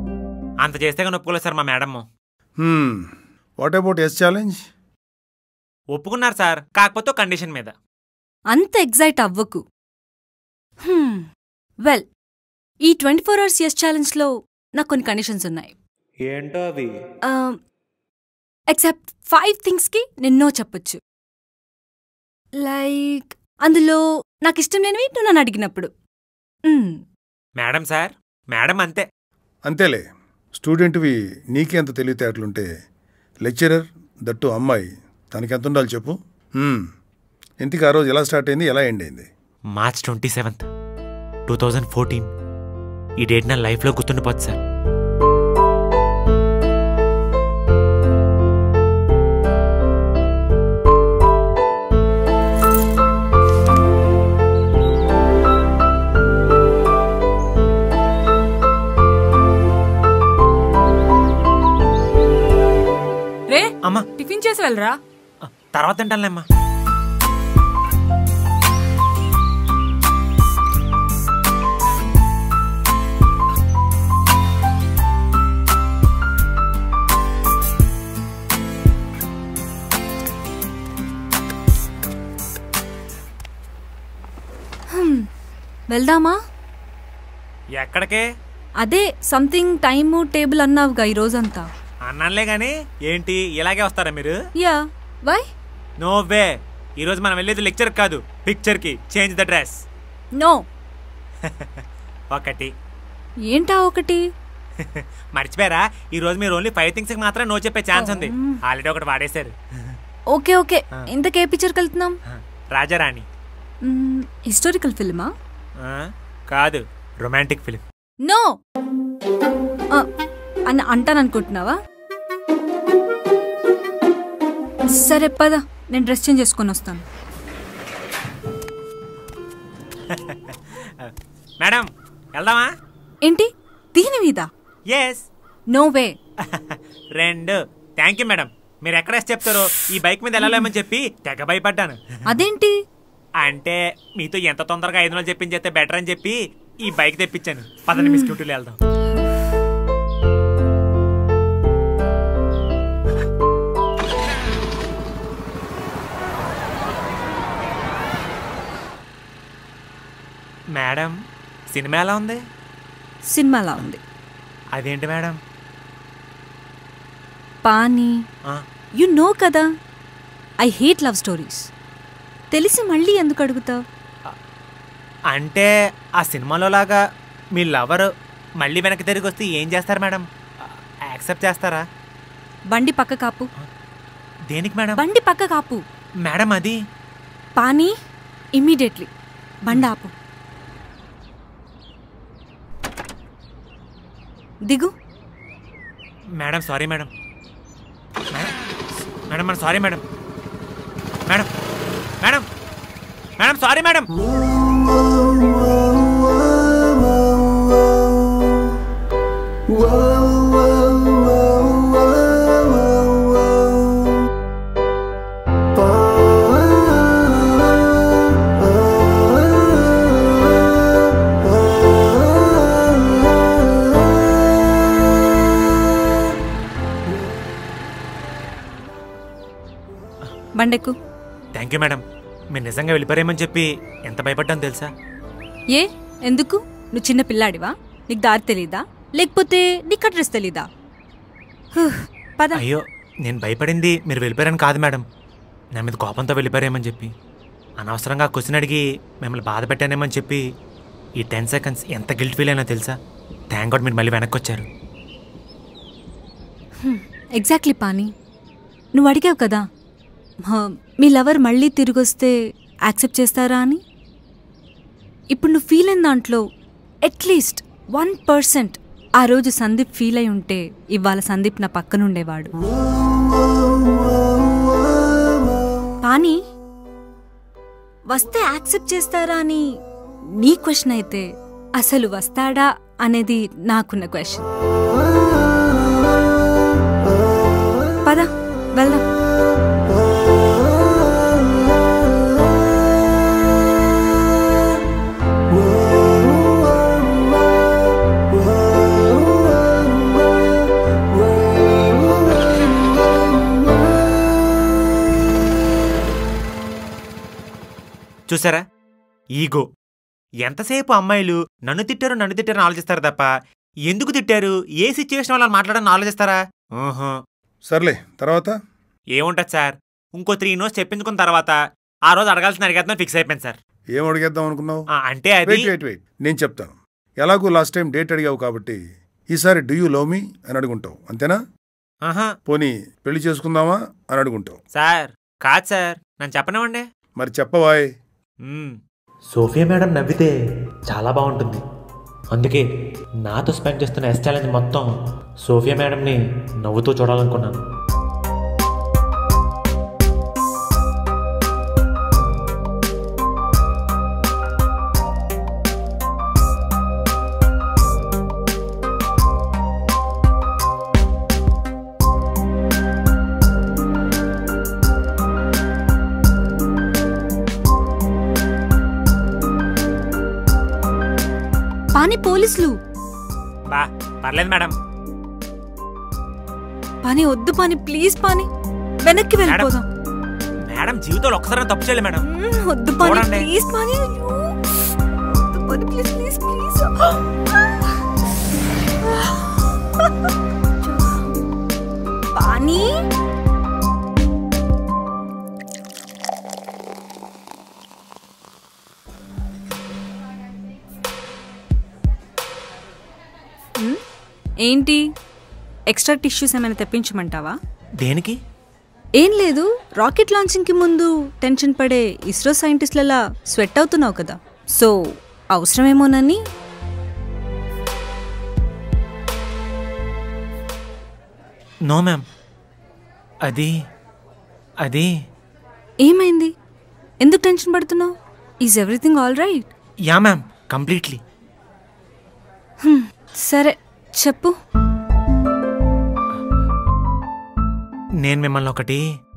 అంత చేస్తే కానీ ఒప్పుకోలేదు సార్ మా madam what about yes challenge ఒప్పుకున్నారు సార్ కాకపోతే ఒక కండిషన్ మీద అంత ఎగ్జైట్ అవ్వకు వెల్ ఈ ట్వంటీ ఫోర్ అవర్స్ ఎస్ ఛాలెంజ్లో నాకు కొన్ని కండిషన్స్ ఉన్నాయి ఏంటో అవి ఎక్సెప్ట్ ఫైవ్ థింగ్స్కి నిన్నో చెప్పొచ్చు లైక్ అందులో నాకు ఇష్టం లేనివి నువ్వు నన్ను అడిగినప్పుడు మ్మ్. మేడం సార్ మేడం అంతే అంతేలే స్టూడెంట్వి నీకే అంత తెలివితేటలుంటే లెక్చరర్ దట్టు అమ్మాయి తనకి ఎంత ఉండాలి చెప్పు హ్మ్. ఇంతకీ ఆ రోజు ఎలా స్టార్ట్ అయింది ఎలా ఎండ్ అయింది March twenty seventh two thousand fourteen ఈ డేట్ నా లైఫ్లో గుర్తుండిపోతుంది సార్ రే అమ్మా టిఫిన్ చేసి వెళ్ళరా తర్వాత తింటానులేమ్మా హ్మ్. వెళ్దామా ఎక్కడికే అదే సంథింగ్ టైము టేబుల్ అన్నావుగా ఈ రోజంతా అన్నానులే గాని ఏంటి ఇలాగే వస్తారా మీరు యా వై నో వే ఈరోజు మనం వెళ్ళేది లెక్చర్ కాదు పిక్చర్కి చేంజ్ ద డ్రెస్ నో ఒకటి ఏంటా ఒకటి మర్చిపోయారా ఈ రోజు మీరు ఓన్లీ ఫైవ్ థింగ్స్ మాత్రం నో చెప్పే ఛాన్స్ ఉంది ఆల్రెడీ ఒకటి వాడేశారు ఓకే ఓకే ఇంతకే పిక్చర్కి వెళ్తున్నాం రాజారాణి హిస్టారికల్ ఫిల్మా ఆ, కాదు రొమాంటిక్ ఫిలిం నో అని అంటాను అనుకుంటున్నావా సరే పద నేను డ్రెస్ చేంజ్ చేసుకొని వస్తాను మేడం వెళ్దామా ఏంటి దీని మీద ఎస్ నో వే రెండు థ్యాంక్ యూ మేడం మీరు ఎక్కడ వేసి చెప్తారో ఈ బైక్ మీద వెళ్ళలేమని చెప్పి తెగ భయపడ్డాను అదేంటి అంటే మీతో ఎంత తొందరగా ఐదు వందలు చెప్పించేస్తే బెటర్ అని చెప్పి ఈ బైక్ తెప్పించాను పదండి మీ స్కూటీలో వెళ్దాం మేడం సినిమా ఎలా ఉంది సినిమాలా ఉంది అదేంటి మేడం పానీ ఆ. యు నో కదా ఐ హేట్ లవ్ స్టోరీస్ తెలిసి మళ్ళీ ఎందుకు అడుగుతావు అంటే ఆ సినిమాలో లాగా మీ లవర్ మళ్ళీ వెనక్కి తిరిగి వస్తే ఏం చేస్తారు మేడం యాక్సెప్ట్ చేస్తారా బండి పక్క కాపు దేనికి మేడం బండి పక్క కాపు మేడం అది పానీ ఇమ్మీడియట్లీ బండి ఆపు దిగు madam sorry madam madam madam మన sorry madam madam madam madam sorry madam బండెక్కు థ్యాంక్ యూ మేడం మీరు నిజంగా వెళ్ళిపోరేమని చెప్పి ఎంత భయపడ్డాను తెలుసా ఏ ఎందుకు నువ్వు చిన్న పిల్లాడివా నీకు దారి తెలీదా లేకపోతే నీకు అడ్రస్ తెలీదా హుహ్, పద అయ్యో నేను భయపడింది మీరు వెళ్ళిపోయారని కాదు మేడం నా మీద కోపంతో వెళ్ళిపోయారేమని చెప్పి అనవసరంగా క్వశ్చన్ అడిగి మిమ్మల్ని బాధ పెట్టానేమని చెప్పి ఈ టెన్ సెకండ్స్ ఎంత గిల్ట్ ఫీల్ అయినా తెలుసా థ్యాంక్ గాడ్ మీరు మళ్ళీ వెనక్కి వచ్చారు ఎగ్జాక్ట్లీ పాని నువ్వు అడిగావు కదా హ, మీ లవర్ మళ్ళీ తిరిగొస్తే యాక్సెప్ట్ చేస్తారా అని ఇప్పుడు నువ్వు ఫీల్ అయిన దాంట్లో అట్లీస్ట్ వన్ పర్సెంట్ ఆ రోజు సందీప్ ఫీల్ అయి ఉంటే ఇవాళ సందీప్ నా పక్కన ఉండేవాడు పాని వస్తే యాక్సెప్ట్ చేస్తారా అని నీ క్వశ్చన్ అయితే అసలు వస్తాడా అనేది నాకున్న క్వశ్చన్ పద వెళ్దాం చూసారా ఈగో ఎంతసేపు అమ్మాయిలు నన్ను తిట్టారు నన్ను తిట్టారు ఆలోచిస్తారు తప్ప ఎందుకు తిట్టారు ఏ సిచ్యువేషన్ వల్ల మాట్లాడని ఆలోచిస్తారా ఊహు. సర్లే తర్వాత ఏముంటది సార్ ఇంకో త్రీ నోస్ చెప్పించుకున్న తర్వాత ఆ రోజు అడగాల్సిన అడిగేద్దాం ఫిక్స్ అయిపోయింది సార్ ఏం అడిగేద్దాం అనుకున్నావు ఆ, అంటే అది వెయిట్ వెయిట్ వెయిట్ నేను చెప్తాను ఎలాగో లాస్ట్ టైం డేట్ అడిగావు కాబట్టి ఈసారి డూ యూ లవ్ మీ అని అడుగుంటావు అంతేనా ఆహా పోనీ పెళ్లి చేసుకుందామా అని అడుగుంటావు సార్ కాదు సార్ నన్ను చెప్పనివ్వండి మరి చెప్పవాయ్ సోఫియా మేడం నవ్వితే చాలా బాగుంటుంది అందుకే నాతో స్పెండ్ చేస్తున్న ఎస్ ఛాలెంజ్ మొత్తం సోఫియా మేడంని నవ్వుతూ చూడాలనుకున్నాను పాని పోలీసులు బా పర్లేదు మేడం పాని వద్దు పాని ప్లీజ్ పాని వెనక్కి వెళ్ళిపోదాం మేడం జీవితంలో ఒక్కసారి తప్పు చేయలేదు మేడం మ్మ్, వద్దు పాని చూడండి. ప్లీజ్ పాని అయ్యో. వద్దు Paani please please please Paani మ్మ్, ఏంటి ఎక్స్ట్రా టిష్యూస్ ఏమైనా తెప్పించమంటావా దేనికి ఏం లేదు రాకెట్ లాంచింగ్కి ముందు టెన్షన్ పడే ఇస్రో సైంటిస్ట్లలా స్వెట్ అవుతున్నావు కదా సో అవసరమేమోనని నో మ్యామ్ అది అది ఏమైంది ఎందుకు టెన్షన్ పడుతున్నావు is everything all right yeah ma'am completely సరే చెప్పు నేను మిమ్మల్ని ఒకటి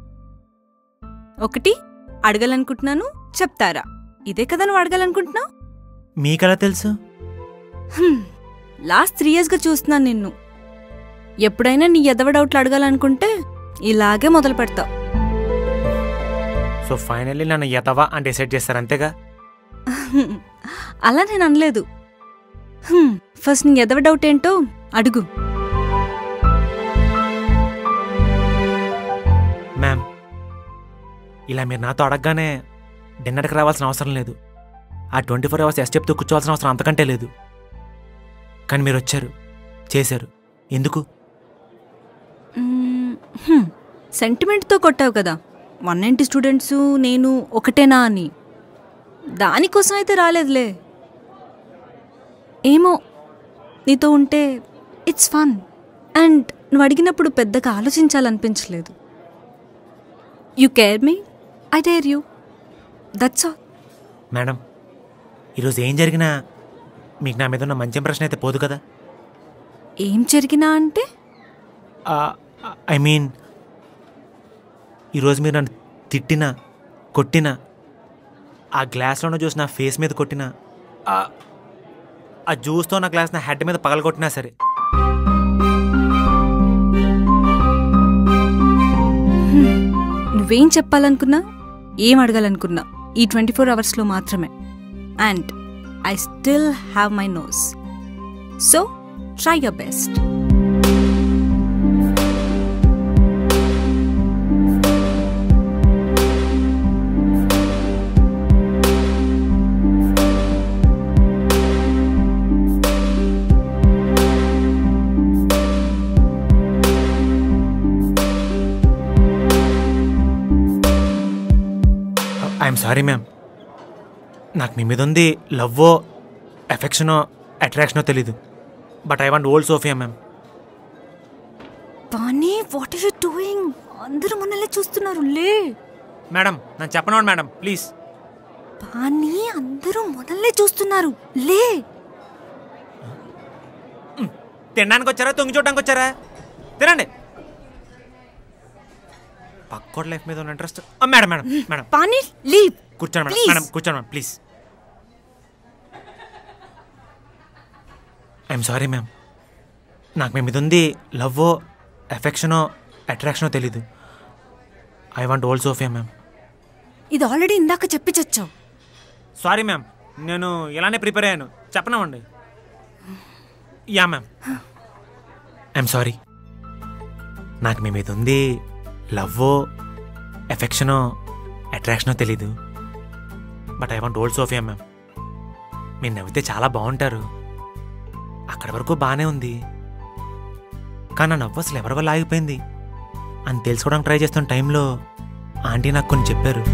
ఒకటి అడగాలనుకుంటున్నాను చెప్తారా ఇదే కదా నువ్వు అడగాలనుకుంటున్నావు మీకెలా తెలుసు లాస్ట్ త్రీ ఇయర్స్గా చూస్తున్నాను నిన్ను ఎప్పుడైనా నీ ఎదవ డౌట్లు అడగాలనుకుంటే ఇలాగే మొదలు పెడతావు సో ఫైనల్లీ నన్ను ఎతవా అని డిసైడ్ చేస్తారు అంతేగా అలా నేను అనలేదు హ్మ్, ఫస్ట్ నీ ఎదవ డౌట్ ఏంటో అడుగు మ్యామ్ ఇలా మీరు నాతో అడగగానే డిన్నర్కి రావాల్సిన అవసరం లేదు ఆ ట్వంటీ ఫోర్ అవర్స్ ఎస్ చెప్తూ కూర్చోవాల్సిన అవసరం అంతకంటే లేదు కానీ మీరు వచ్చారు చేశారు ఎందుకు మ్మ్, హ్మ్, సెంటిమెంట్తో కొట్టావు కదా వన్ నైంటీ స్టూడెంట్స్ నేను ఒకటేనా అని దానికోసం అయితే రాలేదులే ఏమో నీతో ఉంటే ఇట్స్ ఫన్ అండ్ నువ్వు అడిగినప్పుడు పెద్దగా ఆలోచించాలనిపించలేదు you care me I dare you that's all madam ఈరోజు ఏం జరిగినా మీకు నా మీద ఉన్న మంచి ఇంప్రెషన్ అయితే పోదు కదా ఏం జరిగినా అంటే ఐ మీన్ ఈరోజు మీరు నన్ను తిట్టినా కొట్టినా ఆ గ్లాస్లోనే చూసి నా ఫేస్ మీద కొట్టినా ఆ- ఆ జ్యూస్తో నా గ్లాస్ నా హెడ్ మీద పగలగొట్టినా సరే నువ్వేం చెప్పాలనుకున్నా ఏం అడగాలనుకున్నా ఈ ట్వంటీ ఫోర్ అవర్స్లో మాత్రమే and I still have my nose so try your best I'm sorry ma'am నాకు మీ మీద ఉంది లవ్వో ఎఫెక్షనో అట్రాక్షనో తెలీదు but I want old Sophia ma'am Bani what are you doing అందరూ మనల్ని చూస్తున్నారు లే మేడం నన్ను చెప్పనివ్వండి మేడం ప్లీజ్ బానీ అందరూ మనల్ని చూస్తున్నారు లే తినడానికి వచ్చారా తొంగి చూడడానికి వచ్చారా తినండి పక్కోడి లైఫ్ మీద ఉన్న interest madam madam madam Paani leave కూర్చోండి మేడం Please. మేడం కూర్చోండి madam please I'm sorry ma'am నాకు మీ మీద ఉంది లవ్వో ఎఫెక్షనో అట్రాక్షనో తెలీదు I want old Sophia ma'am ఇది ఆల్రెడీ ఇందాక చెప్పి చచ్చావు సారీ మ్యామ్ నేను ఇలానే ప్రిపేర్ అయ్యాను చెప్పనివ్వండి యా మ్యామ్ ఐఎమ్ సారీ నాకు మీ మీద ఉంది లవ్వో ఎఫెక్షనో అట్రాక్షనో తెలీదు but I want old Sophia ma'am మీరు నవ్వితే చాలా బాగుంటారు అక్కడి వరకు బాగానే ఉంది కానీ నా నవ్వు అసలు ఎవరి వల్ల ఆగిపోయింది అని తెలుసుకోవడానికి ట్రై చేస్తున్న టైంలో ఆంటీ నాకు కొన్ని చెప్పారు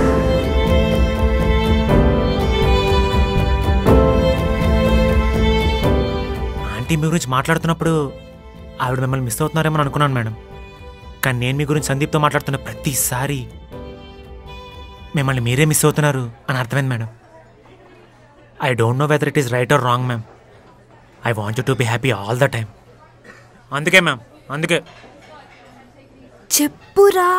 ఆంటీ మీ గురించి మాట్లాడుతున్నప్పుడు ఆవిడ మిమ్మల్ని మిస్ అవుతున్నారేమో అని అనుకున్నాను మేడం కానీ నేను మీ గురించి సందీప్తో మాట్లాడుతున్న ప్రతిసారి మిమ్మల్ని మీరే మిస్ అవుతున్నారు అని అర్థమైంది madam I don't know whether it is right or wrong ma'am I want you to be happy all the time అందుకే మ్యామ్ అందుకే చెప్పురా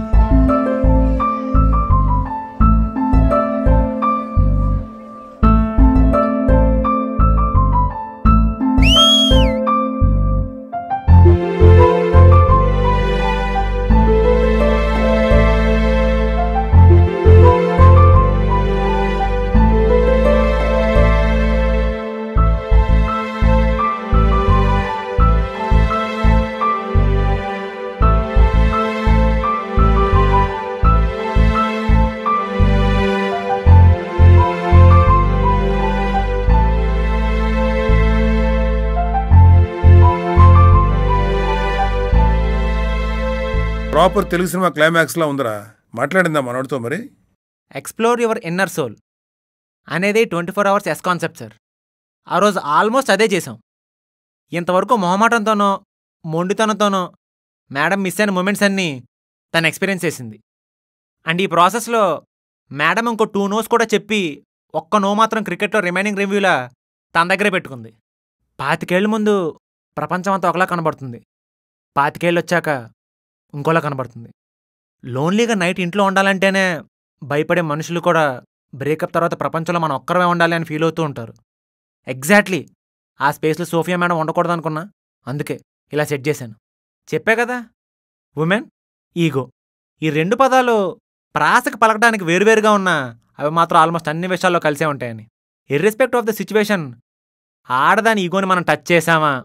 ప్రాపర్ తెలుగు సినిమా క్లైమాక్స్లా ఉందిరా మాట్లాడిందా మనోడితో మరి ఎక్స్ప్లోర్ యువర్ ఇన్నర్ సోల్ అనేది twenty four hours yes concept sir ఆ రోజు ఆల్మోస్ట్ అదే చేసాం ఇంతవరకు మొహమాటంతోనో మొండితనంతోనో మేడం మిస్ అయిన మూమెంట్స్ అన్నీ తను ఎక్స్పీరియన్స్ చేసింది అండ్ ఈ ప్రాసెస్లో మేడం ఇంకో టూ నోస్ కూడా చెప్పి ఒక్క నో మాత్రం క్రికెట్లో రిమైనింగ్ రివ్యూలా తన దగ్గరే పెట్టుకుంది పాతికేళ్ల ముందు ప్రపంచం అంతా ఒకలా కనబడుతుంది పాతికేళ్ళు వచ్చాక ఇంకోలా కనబడుతుంది లోన్లీగా నైట్ ఇంట్లో ఉండాలంటేనే భయపడే మనుషులు కూడా బ్రేకప్ తర్వాత ప్రపంచంలో మనం ఒక్కరమే ఉండాలి అని ఫీల్ అవుతూ ఉంటారు ఎగ్జాక్ట్లీ ఆ స్పేస్లో సోఫియా మేడం ఉండకూడదు అనుకున్నా అందుకే ఇలా సెట్ చేశాను చెప్పే కదా ఉమెన్ ఈగో ఈ రెండు పదాలు ప్రాసకి పలకడానికి వేరువేరుగా ఉన్నా అవి మాత్రం ఆల్మోస్ట్ అన్ని విషయాల్లో కలిసే ఉంటాయని ఇర్రెస్పెక్ట్ ఆఫ్ ద సిచ్యువేషన్ ఆడదాని ఈగోని మనం టచ్ చేసామా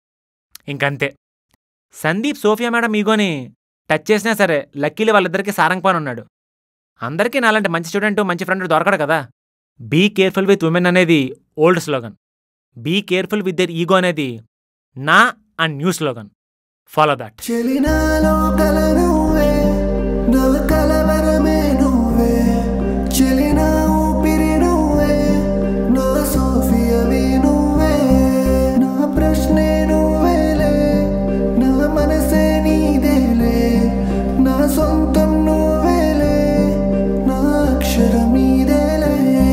ఇంకంతే సందీప్ సోఫియా మేడం ఈగోని టచ్ చేసినా సరే లక్కీలు వాళ్ళిద్దరికీ సారంగపాన్ ఉన్నాడు అందరికీ నాలాంటి మంచి స్టూడెంట్ మంచి ఫ్రెండ్ దొరకడు కదా బీ కేర్ఫుల్ విత్ ఉమెన్ అనేది old slogan be careful with their ego అనేది నా and new slogan follow that చెలినాలో కల నువ్వే నా కలవరమే నువ్వే చెలినా ఊపిరి నువ్వే నా సోఫియవి నువ్వే నా ప్రశ్నే నువ్వేలే నా మనసే నీదేలే నా సొంతం నువ్వేలే నా అక్షరం నీదేలే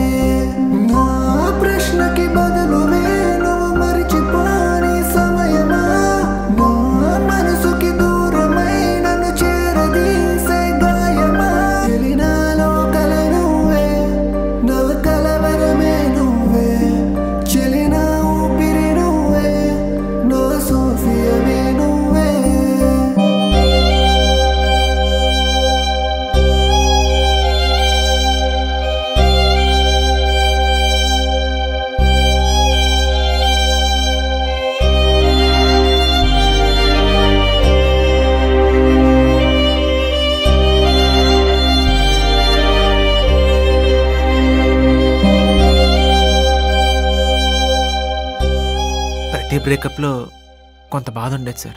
నా ప్రశ్నకి బదులువే నువ్వు మరిచిపోని సమయమా నా మనసుకి దూరమై నన్ను చేరదీసే గాయమా చెలినాలో కల నువ్వే నా కలవరమే నువ్వే చెలినా ఊపిరి నువ్వే నా సోఫియవే నువ్వే ప్రతి బ్రేకప్లో కొంత బాధ ఉండేది సార్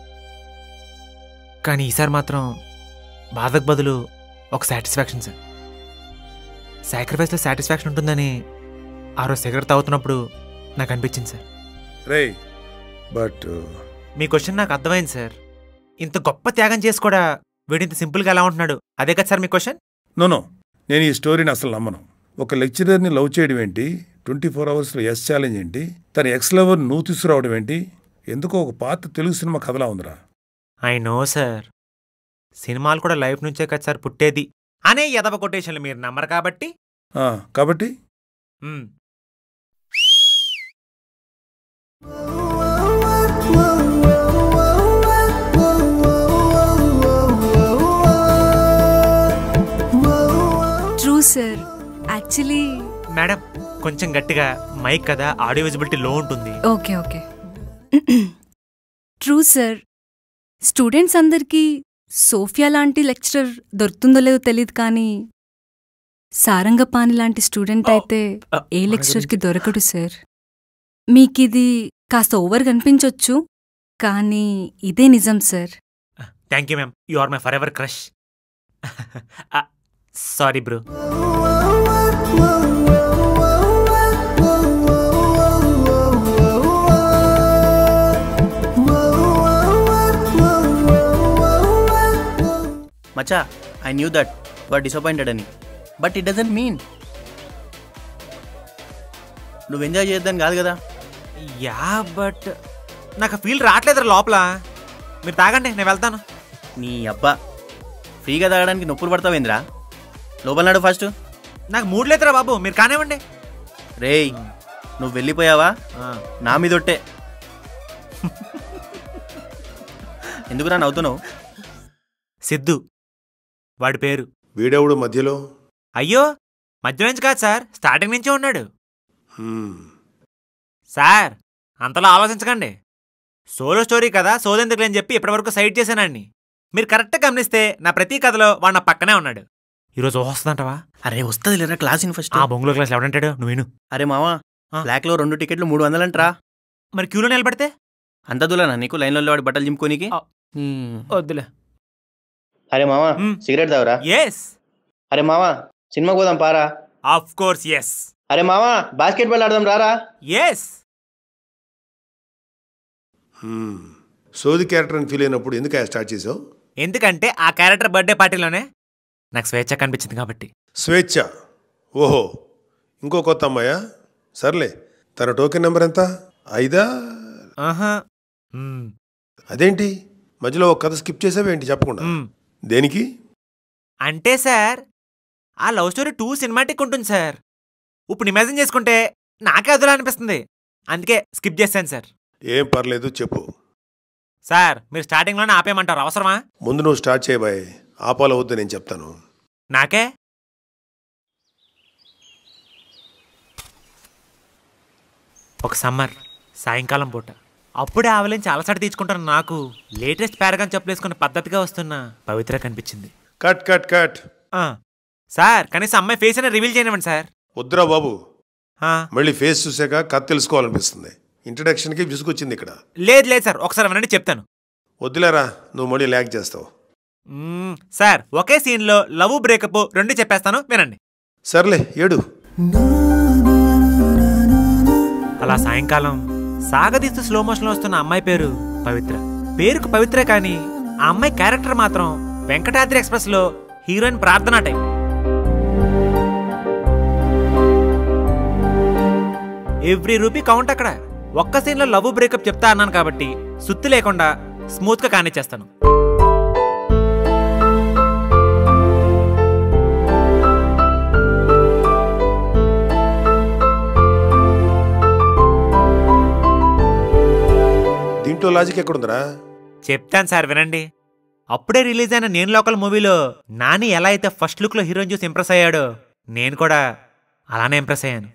కానీ ఈసారి మాత్రం బాధకు బదులు ఒక సాటిస్ఫాక్షన్ సార్ సాక్రిఫైస్లో సాటిస్ఫాక్షన్ ఉంటుందని ఆ రోజు సిగరెట్ తాగుతున్నప్పుడు నాకు అనిపించింది సార్ రే బట్ మీ క్వశ్చన్ నాకు అర్థమైంది సార్ ఇంత గొప్ప త్యాగం చేసి కూడా వీడు ఇంత సింపుల్గా ఎలా ఉంటున్నాడు అదే కదా సార్ మీ క్వశ్చన్ నో నో నేను ఈ స్టోరీని అసలు నమ్మను ఒక లెక్చరర్ని లవ్ చేయడం ఏంటి ట్వంటీ ఫోర్ అవర్స్లో ఎస్ ఛాలెంజ్ ఏంటి తన ఎక్స్ లవర్ నువ్వు తీసుకురావడం ఏంటి ఎందుకో ఒక పాత తెలుగు సినిమా కథలా ఉందిరా ఐ నో సార్ సినిమాలు కూడా లైఫ్ నుంచే కదా సార్ పుట్టేది అనే ఎదవ కొటేషన్లు మీరు నమ్మరు కాబట్టి ఆ, కాబట్టి మ్మ్. ట్రూ సార్ యాక్చువల్లీ మేడం కొంచెం గట్టిగా మైక్ కదా ఆడియో విజిబిలిటీ లో ఉంటుంది okay okay true sir students అందరికీ సోఫియా లాంటి లెక్చరర్ దొరుకుతుందో లేదో తెలియదు కానీ సారంగపాణి లాంటి స్టూడెంట్ అయితే ఏ లెక్చరర్కి దొరకడు సార్ మీకిది కాస్త ఓవర్ కనిపించొచ్చు కానీ ఇదే నిజం sir thank you ma'am you are my for ever crush sorry bro మచా I knew that you are disappointed అని బట్ ఇట్ డజంట్ మీన్ నువ్వు ఎంజాయ్ చేద్దాని కాదు కదా యా బట్ నాకు ఫీల్ రావట్లేదు లోపల మీరు తాగండి నేను వెళ్తాను నీ అబ్బా ఫ్రీగా తాగడానికి నొప్పులు పడతావేంద్రా లోపల నాడు ఫస్ట్ నాకు మూడ్ లేదురా బాబు మీరు కానివ్వండి రేయ్ నువ్వు వెళ్ళిపోయావా నా మీదొట్టే ఎందుకురా నవ్వుతున్నావు సిద్ధు వాడి పేరు వీడెవడు మధ్యలో అయ్యో మధ్య నుంచి కాదు సార్ స్టార్టింగ్ నుంచే ఉన్నాడు సార్ అంతలా ఆలోచించకండి సోలో స్టోరీ కదా సోదెందుకులని చెప్పి ఇప్పటివరకు సైడ్ చేశానండి మీరు కరెక్ట్గా గమనిస్తే నా ప్రతి కథలో వాడు నా పక్కనే ఉన్నాడు ఈరోజు వస్తుందంటవా అరే వస్తుంది లేరా క్లాస్ ఇన్ ఫస్ట్ ఆ బొంగులో క్లాస్ ఎవడంటాడు నువ్వు విను అరే మావా బ్లాక్ లో రెండు టికెట్లు మూడు వందలంట్రా మరి క్యూలో నిలబడితే అంత దూలనా నీకు లైన్లో వాడి బట్టలు చింపుకోనికి వద్దులే అరే మావా సిగరెట్ తావరా ఎస్ అరే మావా సినిమాకి పోదాం పారా ఆఫ్ కోర్స్ ఎస్ అరే మావా బాస్కెట్ బాల్ ఆడదాం రారా ఎస్ హ్మ్. సోది క్యారెక్టర్ అని ఫీల్ అయినప్పుడు ఎందుకు స్టార్ట్ చేసావు ఎందుకంటే ఆ క్యారెక్టర్ బర్త్డే పార్టీలోనే నాకు స్వేచ్ఛ కనిపించింది కాబట్టి స్వేచ్ఛ ఓహో ఇంకో కొత్త అమ్మాయా సర్లే తన టోకెన్ నెంబర్ ఎంత ఐదా ఆహా అదేంటి మధ్యలో ఒక కథ స్కిప్ చేసావేంటి చెప్పకుండా దేనికి అంటే సార్ ఆ లవ్ స్టోరీ టూ సినిమాటిక్ ఉంటుంది సార్ ఇప్పుడు ఇమాజిన్ చేసుకుంటే నాకే అదులా అనిపిస్తుంది అందుకే స్కిప్ చేశాను సార్ ఏం పర్లేదు చెప్పు సార్ మీరు స్టార్టింగ్లోనే ఆపేయమంటారు అవసరమా ముందు నువ్వు స్టార్ట్ చేయబాయ్ ఆపాల వద్దు నేను చెప్తాను నాకే ఒక సమ్మర్ సాయంకాలం పూట అప్పుడే ఆవలించి అలసట తీసుకుంటున్న నాకు లేటెస్ట్ పారగాన్ చెప్పులేసుకున్న పద్ధతిగా వస్తున్న పవిత్ర కనిపించింది కట్ కట్ కట్ ఆ, సార్ కనీసం అమ్మాయి ఫేస్ అయినా రివీల్ చేయనివ్వండి సార్ వద్దురా బాబు ఆ, మళ్ళీ ఫేస్ చూసాక కథ తెలుసుకోవాలనిపిస్తుంది ఇంట్రడక్షన్కి విసుగొచ్చింది ఇక్కడ లేదు లేదు సార్ ఒకసారి వినండి చెప్తాను వద్దులేరా నువ్వు మళ్ళీ ల్యాక్ చేస్తావు మ్మ్, సార్ ఒకే సీన్లో లవ్ బ్రేకప్ రెండు చెప్పేస్తాను వినండి సర్లే ఏడు అలా సాయంకాలం సాగదీస్తూ స్లో మోషన్లో వస్తున్న అమ్మాయి పేరు పవిత్ర పేరుకు పవిత్రే కానీ ఆ అమ్మాయి క్యారెక్టర్ మాత్రం వెంకటాద్రి ఎక్స్ప్రెస్లో హీరోయిన్ ప్రార్థన టైప్ ఎవ్రీ రూపీ కౌంట్ అక్కడ ఒక్క సీన్లో లవ్ బ్రేకప్ చెప్తా అన్నాను కాబట్టి సుత్తి లేకుండా స్మూత్గా కానిచ్చేస్తాను దీంట్లో లాజిక్ ఎక్కడుందిరా చెప్తాను సార్ వినండి అప్పుడే రిలీజ్ అయిన నేను లోకల్ మూవీలో నాని ఎలా అయితే ఫస్ట్ లుక్లో హీరోయిన్ చూసి ఇంప్రెస్ అయ్యాడో నేను కూడా అలానే ఇంప్రెస్ అయ్యాను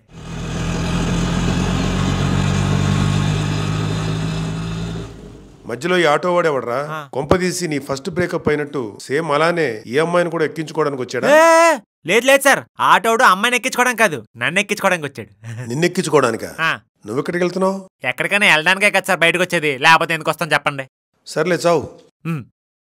మధ్యలో ఈ ఆటో వాడేవాడరా కొంపదీసి నీ ఫస్ట్ బ్రేకప్ అయినట్టు సేమ్ అలానే ఈ అమ్మాయిని కూడా ఎక్కించుకోవడానికి వచ్చాడా ఏ, లేదు లేదు సార్ ఆటోడు అమ్మాయిని ఎక్కించుకోవడం కాదు నన్ను ఎక్కించుకోవడానికి వచ్చాడు నిన్నెక్కించుకోవడానికా ఆ, నువ్వు ఎక్కడికి వెళ్తున్నావు ఎక్కడికైనా వెళ్ళడానికే కదా సార్ బయటకు వచ్చేది లేకపోతే ఎందుకు వస్తాను చెప్పండి సర్లే చావు ఉమ్.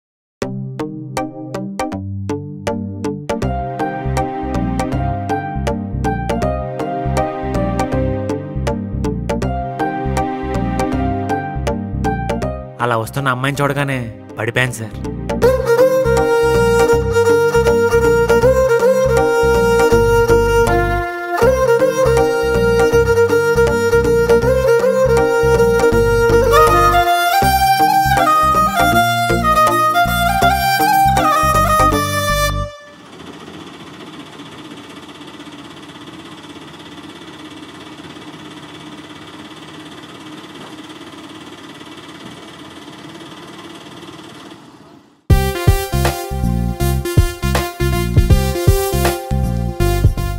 అలా వస్తున్న అమ్మాయిని చూడగానే పడిపోయాను సార్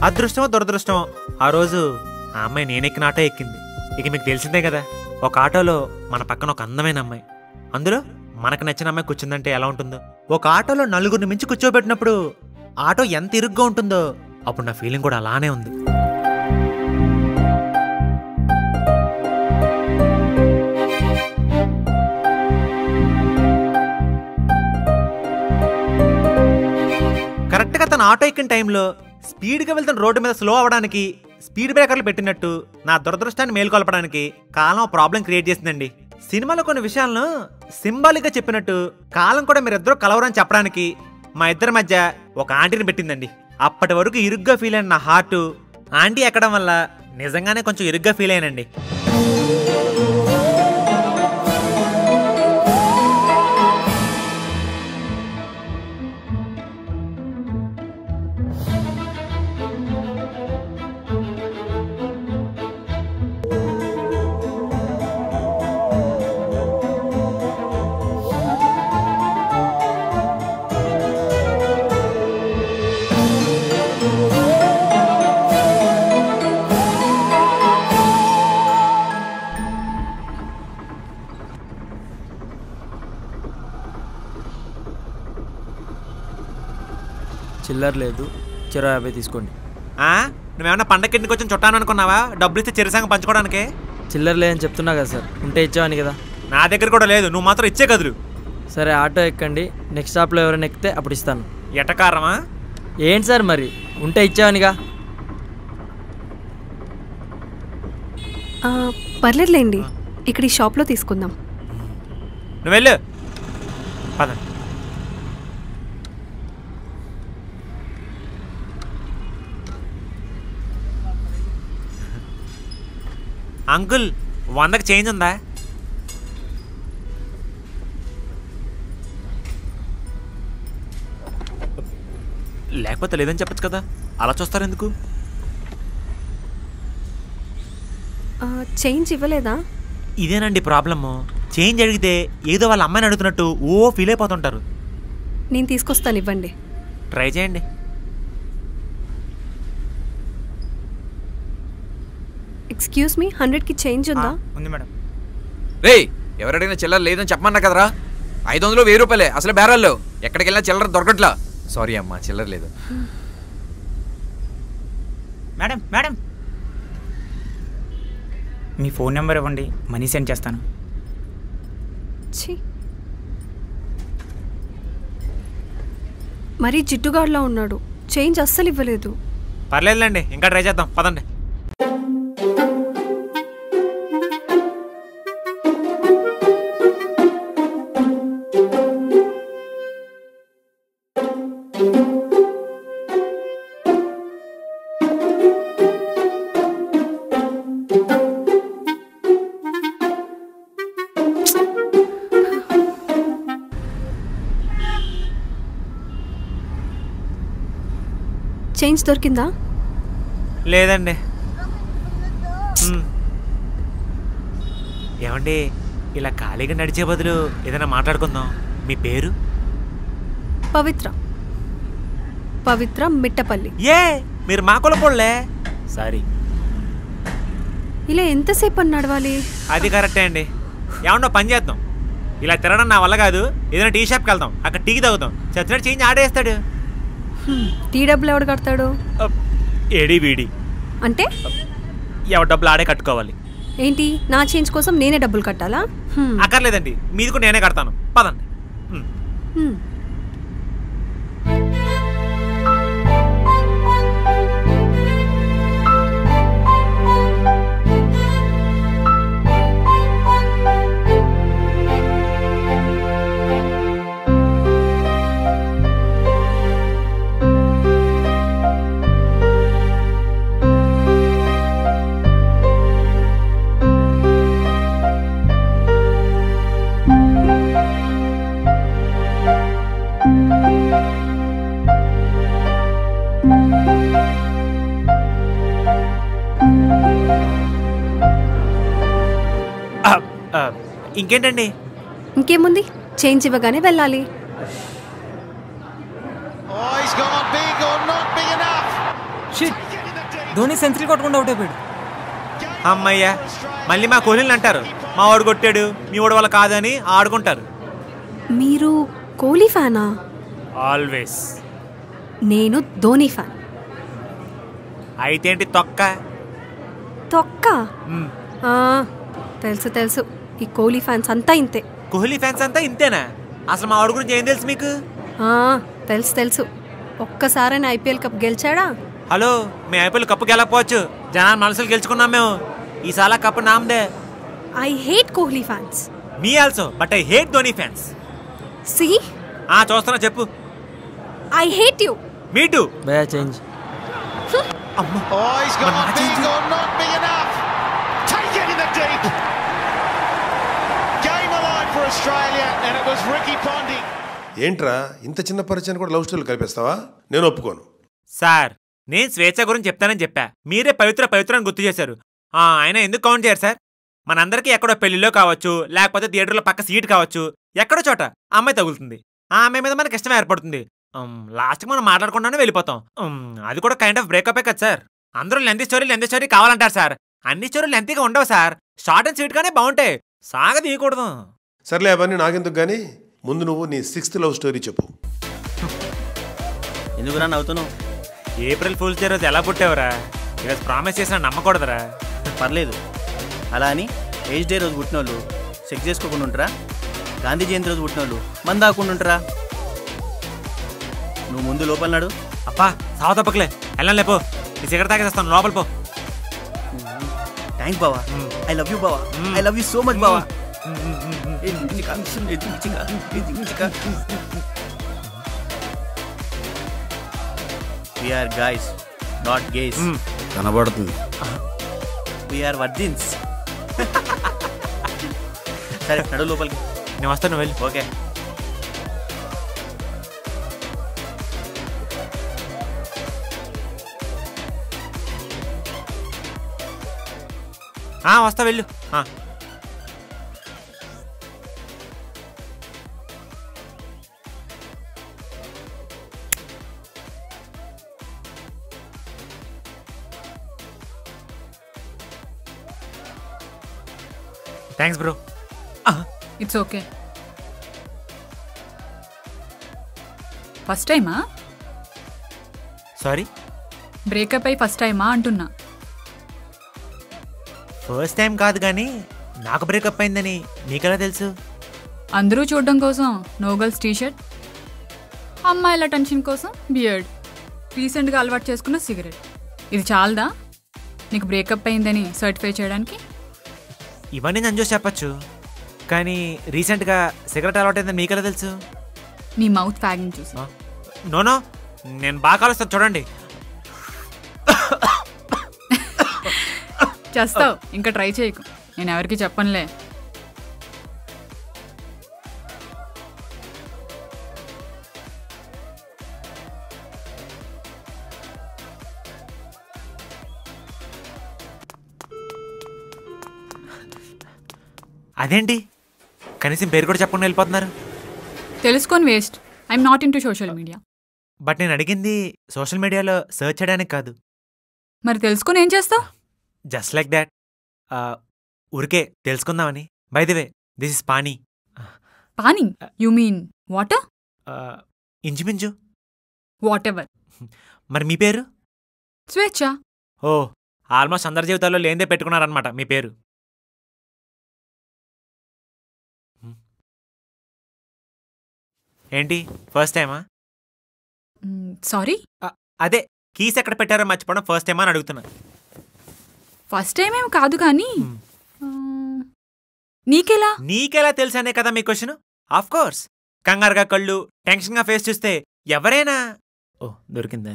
అదృష్టమో దురదృష్టమో ఆ రోజు ఆ అమ్మాయి నేనెక్కిన ఆటో ఎక్కింది ఇక మీకు తెలిసిందే కదా ఒక ఆటోలో మన పక్కన ఒక అందమైన అమ్మాయి అందులో మనకు నచ్చిన అమ్మాయి కూర్చుందంటే ఎలా ఉంటుందో ఒక ఆటోలో నలుగురిని మించి కూర్చోబెట్టినప్పుడు ఆటో ఎంత ఇరుగ్గా ఉంటుందో అప్పుడు నా ఫీలింగ్ కూడా అలానే ఉంది కరెక్ట్గా తన ఆటో ఎక్కిన టైంలో స్పీడ్గా వెళ్తున్న రోడ్డు మీద స్లో అవ్వడానికి స్పీడ్ బ్రేకర్లు పెట్టినట్టు నా దురదృష్టాన్ని మేల్కొల్పడానికి కాలం ప్రాబ్లం క్రియేట్ చేసిందండి సినిమాలో కొన్ని విషయాలను సింబాలిక్గా చెప్పినట్టు కాలం కూడా మీరిద్దరూ కలవరని చెప్పడానికి మా ఇద్దరి మధ్య ఒక ఆంటీని పెట్టిందండి అప్పటి వరకు ఇరుగ్గా ఫీల్ అయిన నా హార్ట్ ఆంటీ ఎక్కడం వల్ల నిజంగానే కొంచెం ఇరుగ్గా ఫీల్ అయ్యానండి చిల్లర లేదు చెరో యాభై తీసుకోండి ఆ నువ్వేమన్నా పండగ కిందకి వచ్చి చుట్టాను అనుకున్నావా డబ్బులు ఇస్తే చిరసంగ పంచుకోవడానికి చిల్లర లేదని చెప్తున్నా కదా సార్ ఉంటే ఇచ్చావని కదా నా దగ్గర కూడా లేదు నువ్వు మాత్రం ఇచ్చే కదులు సరే ఆటో ఎక్కండి నెక్స్ట్ స్టాప్లో ఎవరైనా ఎక్కితే అప్పుడు ఇస్తాను ఎటకారమా ఏంటి సార్ మరి ఉంటే ఇచ్చావనిగా ఆ, పర్లేదులేండి ఇక్కడ ఈ షాప్లో తీసుకుందాం నువ్వు వెళ్ళు పద అంకుల్ వందకి చేంజ్ ఉందా లేకపోతే లేదని చెప్పొచ్చు కదా అలా చూస్తారు ఎందుకు ఆ, చేంజ్ ఇవ్వలేదా ఇదేనండి ప్రాబ్లము చేంజ్ అడిగితే ఏదో వాళ్ళ అమ్మాయిని అడుగుతున్నట్టు ఓ ఫీల్ అయిపోతుంటారు నేను తీసుకొస్తాను ఇవ్వండి ట్రై చేయండి ఎక్స్క్యూజ్ మీ హండ్రెడ్కి చేంజ్ ఉందా ఉంది మేడం రే ఎవరడిగినా చిల్లర లేదని చెప్పమన్నా కదరా ఐదు వందలు వెయ్యి రూపాయలే అసలు బేరాల్లో ఎక్కడికి వెళ్ళినా చిల్లర దొరకట్లా సారీ అమ్మా చిల్లర లేదు మేడం మేడం మీ ఫోన్ నెంబర్ ఇవ్వండి మనీ సెండ్ చేస్తాను ఛీ మరీ జిడ్డుగాడులా ఉన్నాడు చేంజ్ అస్సలు ఇవ్వలేదు పర్లేదులేండి ఇంకా ట్రై చేద్దాం పదండి చేంజ్ దొరికిందా లేదండి మ్. ఏమండి ఇలా ఖాళీగా నడిచే బదులు ఏదైనా మాట్లాడుకుందాం మీ పేరు పవిత్ర పవిత్ర మిట్టపల్లి ఏ మీరు మా కులపోళ్ళే సారీ ఇలా ఎంతసేపు అని నడవాలి అది కరెక్టే అండి ఏమన్నా పని చేద్దాం ఇలా తిరగడం నా వల్ల కాదు ఏదైనా టీ షాప్కి వెళ్దాం అక్కడ టీకి తాగుతాం చచ్చినట్టు చేంజ్ ఆడేస్తాడు హ్మ్, టీ డబ్బులు ఎవడు కడతాడు ఏడి వీడి అంటే ఎవరి డబ్బులు ఆడే కట్టుకోవాలి ఏంటి నా చేంజ్ కోసం నేనే డబ్బులు కట్టాలా హ్మ్, అక్కర్లేదండి మీది కూడా నేనే కడతాను పదండి హ్మ్. ఆ, ఆ, ఇంకేంటండి ఇంకేముంది చేంజ్ ఇవ్వగానే వెళ్ళాలి Oh, he's gone big or not big enough. Dhoni century కొట్టకుండా అవుట్ అయిపోయాడు అమ్మయ్యా మళ్ళీ మా కోహ్లీని అంటారు మా వాడు కొట్టాడు మీ వాడు వల్ల కాదని ఆడుకుంటారు మీరు కోహ్లీ ఫ్యానా ఆల్వేస్ నేను ధోని ఫ్యాన్ అయితే ఏంటి తొక్క తొక్క మ్, ఆ, తెలుసు తెలుసు ఈ కోహ్లీ ఫ్యాన్స్ అంతా ఇంతే కోహ్లీ ఫ్యాన్స్ అంతా ఇంతేనా అసలు మా వాడి గురించి ఏం తెలుసు మీకు ఆ, తెలుసు తెలుసు ఒక్కసారైనా ఐపీఎల్ కప్ గెలిచాడా హలో మీ ఐపీఎల్ కప్పు గెలకపోవచ్చు జనాలు మనసులు గెలుచుకున్నాం మేము ఈసారి కప్పు నామదే ఐ హేట్ కోహ్లీ ఫ్యాన్స్ మీ also but I hate Dhoni fans సి ఆ చూస్తున్నా చెప్పు I hate you me too భయా change Oh, he's gone big or not big enough. Take it in the deep. Game alive for Australia, and it was Ricky Ponting. ఏంట్రా ఇంత చిన్న పరిచయం కూడా లవ్ స్టోరీలు కలిపేస్తావా నేను ఒప్పుకోను సార్ నేను స్వేచ్ఛ గురించి చెప్తానని చెప్పా మీరే పవిత్ర పవిత్ర అని గుర్తు చేశారు ఆ, ఆయన ఎందుకు కౌంట్ చేయరు సార్ మనందరికీ ఎక్కడో పెళ్లిలో కావచ్చు లేకపోతే థియేటర్లో పక్క సీట్ కావచ్చు ఎక్కడో చోట ఆ అమ్మాయి తగులుతుంది ఆ అమ్మాయి మీద మనకి ఇష్టం ఏర్పడుతుంది లాస్ట్కి మనం మాట్లాడకుండానే వెళ్ళిపోతాం ఉమ్, అది కూడా కైండ్ ఆఫ్ బ్రేకప్ కదా సార్ అందరూ లెంతీ స్టోరీ లెంతీ స్టోరీ కావాలంటారు సార్ అన్ని స్టోరీలు లెంతీగా ఉండవు సార్ షార్ట్ అండ్ స్వీట్గానే బాగుంటాయి సాగ తీయకూడదు సర్లే అవన్నీ నాకెందుకు కానీ ముందు నువ్వు నీ సిక్స్త్ లవ్ స్టోరీ చెప్పు ఎందుకురా నవ్వుతున్నావు ఏప్రిల్ ఫూల్స్ డే రోజు ఎలా పుట్టావురా ఈరోజు ప్రామిస్ చేసిన నమ్మకూడదురా పర్లేదు అలా అని ఏజ్ డే రోజు పుట్టిన వాళ్ళు సెక్స్ చేసుకోకుండా ఉంటారా గాంధీ జయంతి రోజు పుట్టిన వాళ్ళు మంది దాకుండా ఉంటారా నువ్వు ముందు లోపల నాడు అప్పా సావ తప్పకలే వెళ్ళం లేపో నీ సిగరెట్ తాగేస్తాను లోపల పో థ్యాంక్స్ బావా ఐ లవ్ యూ బావా I love you so much బావా వీఆర్ గాయస్ నాట్ గేస్ కనబడుతుంది వీఆర్ వర్జిన్స్ సరే నడు లోపలికి నేను వస్తాను వెళ్ళి ఓకే ఆ, వస్తా వెళ్ళు ఆ. Thanks bro it's okay first టైమా సారీ బ్రేకప్ అయి ఫస్ట్ టైమా అంటున్నా ఫస్ట్ టైం కాదు కానీ నాకు బ్రేకప్ అయిందని నీకెలా తెలుసు అందరూ చూడడం కోసం నోగల్స్ టీషర్ట్ అమ్మాయిల టెన్షన్ కోసం బియర్డ్ రీసెంట్గా అలవాటు చేసుకున్న సిగరెట్ ఇది చాలదా నీకు బ్రేకప్ అయిందని సర్టిఫై చేయడానికి ఇవన్నీ నేను చూసి చెప్పచ్చు కానీ రీసెంట్గా సిగరెట్ అలవాటైందని మీకెలా తెలుసు నీ మౌత్ ఫ్యాగింగ్ చూసి నోనో నేను బాగా కలుస్తాను చూడండి చేస్తావు ఇంకా ట్రై చేయకు నేను ఎవరికి చెప్పనులే అదేంటి కనీసం పేరు కూడా చెప్పకుండా వెళ్ళిపోతున్నారు తెలుసుకొని waste I'm not into social media but నేను అడిగింది సోషల్ మీడియాలో సెర్చ్ చేయడానికి కాదు మరి తెలుసుకొని ఏం చేస్తావు జస్ట్ లైక్ దాట్ ఊరికే తెలుసుకుందామని by the way this is Paani Paani you mean water ఇంచుమించు వాట్ ఎవర్ మరి మీ పేరు స్వేచ్ఛ ఓ ఆల్మోస్ట్ అందరి జీవితాల్లో లేనిదే పెట్టుకున్నారనమాట మీ పేరు ఏంటి ఫస్ట్ టైమా సారీ అదే కీస్ ఎక్కడ పెట్టారో మర్చిపోవడం ఫస్ట్ టైమా అని అడుగుతున్నా ఫస్ట్ టైం ఏం కాదు కానీ ఆ, నీకెలా నీకెలా తెలుసనే కదా మీ క్వశ్చన్ ఆఫ్ కోర్స్ కంగారుగా కళ్ళు టెన్షన్గా ఫేస్ చూస్తే ఎవరైనా ఓ దొరికిందా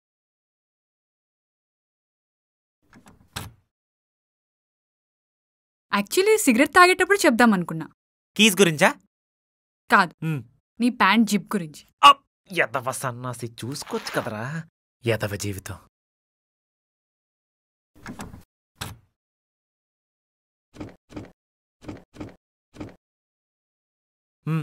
యాక్చువల్లీ సిగరెట్ తాగేటప్పుడు చెప్దాం అనుకున్నా కీస్ గురించా కాదు మ్. నీ ప్యాంట్ జిప్ గురించి ఎదవ సన్నాసి చూసుకోవచ్చు కదరా ఎదవ జీవితం మ్.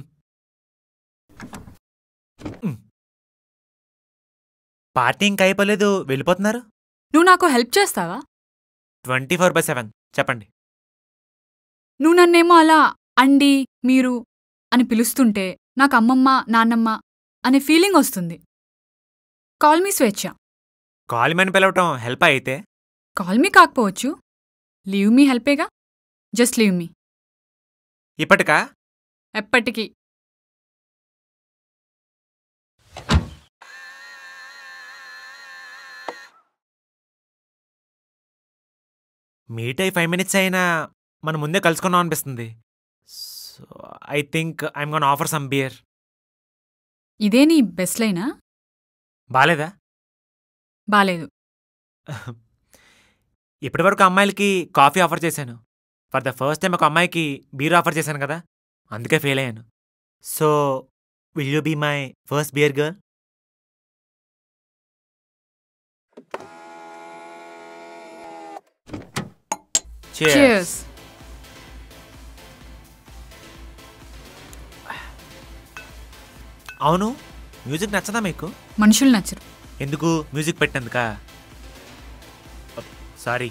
మ్. పార్టీ ఇంకా అయిపోలేదు వెళ్ళిపోతున్నారు నువ్వు నాకు హెల్ప్ చేస్తావా ట్వంటీ ఫోర్ బై సెవెన్ చెప్పండి నువ్వు నన్నేమో అలా అండి మీరు అని పిలుస్తుంటే నాకు అమ్మమ్మ నాన్నమ్మ అనే ఫీలింగ్ వస్తుంది కాల్ మీ స్వేచ్ఛ కాల్ మని పిలవటం హెల్ప్ అయితే కాల్ మీ కాకపోవచ్చు లీవ్ మీ హెల్పేగా జస్ట్ లీవ్ మీ ఇప్పటికా ఎప్పటికీ మీట్ అయి ఫైవ్ మినిట్స్ అయినా మనం ముందే కలుసుకున్నాం అనిపిస్తుంది so I think I'm gonna offer some beer ఇదే నీ బెస్ట్ లైనా బాలేదా బాలేదు ఇప్పటివరకు అమ్మాయిలకి కాఫీ ఆఫర్ చేశాను ఫర్ ద ఫస్ట్ టైం ఒక అమ్మాయికి బీర్ ఆఫర్ చేశాను కదా అందుకే ఫెయిల్ అయ్యాను so will you be my first beer girl Cheers. అవును మ్యూజిక్ నచ్చదా మీకు మనుషులు నచ్చరు ఎందుకు మ్యూజిక్ పెట్టేందుకా సారీ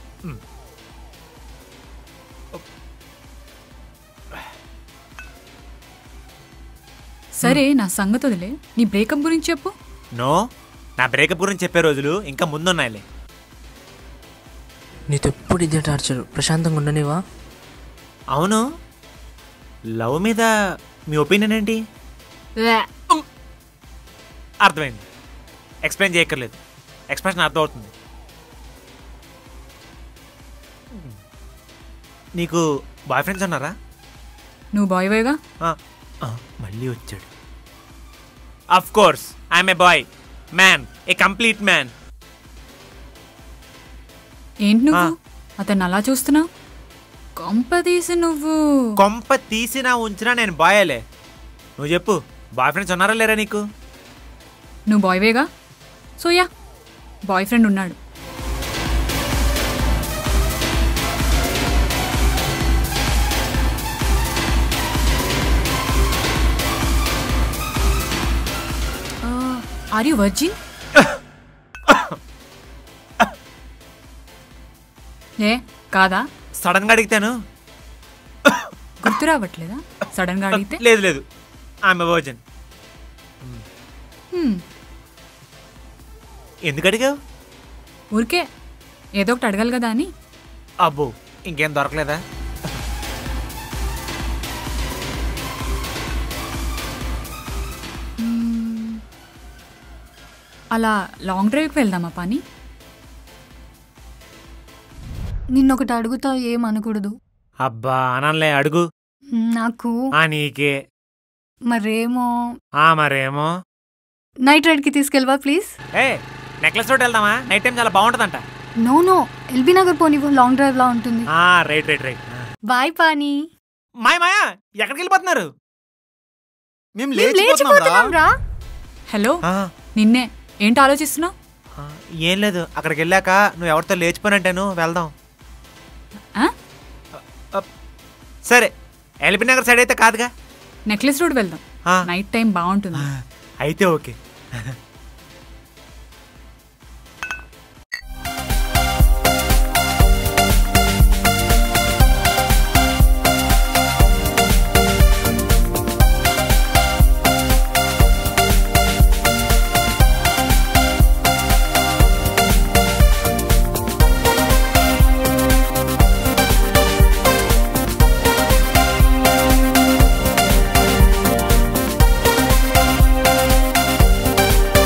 సరే నా సంగతి వదిలే నీ బ్రేకప్ గురించి చెప్పు నో నా బ్రేకప్ గురించి చెప్పే రోజులు ఇంకా ముందున్నాయిలే నీతో ఎప్పుడు ఇదే టార్చర్ ప్రశాంతంగా ఉండనివా అవును లవ్ మీద మీ ఒపీనియన్ ఏంటి అర్థమైంది ఎక్స్ప్లెయిన్ చేయక్కర్లేదు ఎక్స్ప్రెషన్ అర్థమవుతుంది నీకు బాయ్ ఫ్రెండ్స్ ఉన్నారా నువ్వు బాయ్ బాయ్గా ఆ, ఆ, మళ్ళీ వచ్చాడు of course I'm a boy man a complete man ఏంటి నువ్వు అతన్ని అలా చూస్తున్నావు కొంప తీసి నువ్వు కొంప తీసినా ఉంచినా నేను బాయేలే నువ్వు చెప్పు బాయ్ ఫ్రెండ్స్ ఉన్నారా లేరా నీకు నువ్వు బాయ్వేగా సో యా బాయ్ ఫ్రెండ్ ఉన్నాడు ఆర్ యు వర్జిన్ ఏ కాదా సడన్ గా అడిగితాను గుర్తు రావట్లేదా సడన్ గా అడిగితే లేదు లేదు ఆమె వర్జన్ హ్మ్, ఎందుకు అడిగావు ఊరికే ఏదో ఒకటి అడగాలి కదా అని అబ్బో ఇంకేం దొరకలేదా మ్మ్. అలా లాంగ్ డ్రైవ్కి వెళ్దామా పని నిన్నొకటి అడుగుతా ఏమనకూడదు అబ్బా అనలే అడుగు నాకు ఆ నీకే మరేమో ఆ మరేమో నైట్ రైడ్కి తీసుకెళ్ళవా ప్లీజ్ ఏ నెక్లెస్ రోడ్ వెళ్దామా నైట్ టైం చాలా బాగుంటుందంట నో నో ఎల్బీ నగర్ పోనివ్వు లాంగ్ డ్రైవ్ లా ఉంటుంది ఆ right right right bye Paani మాయ మాయా ఎక్కడికి వెళ్ళిపోతున్నారు మేము లేచిపోతున్నాం రా హలో నిన్నే ఏంటి ఆలోచిస్తున్నావు ఏం లేదు అక్కడికి వెళ్ళాక నువ్వు ఎవరితో లేచిపోయినంటాను వెళ్దాం ఆ? సరే ఎల్బీ నగర్ సైడ్ అయితే కాదుగా నెక్లెస్ రోడ్ వెళ్దాం నైట్ టైం బాగుంటుంది అయితే okay Thank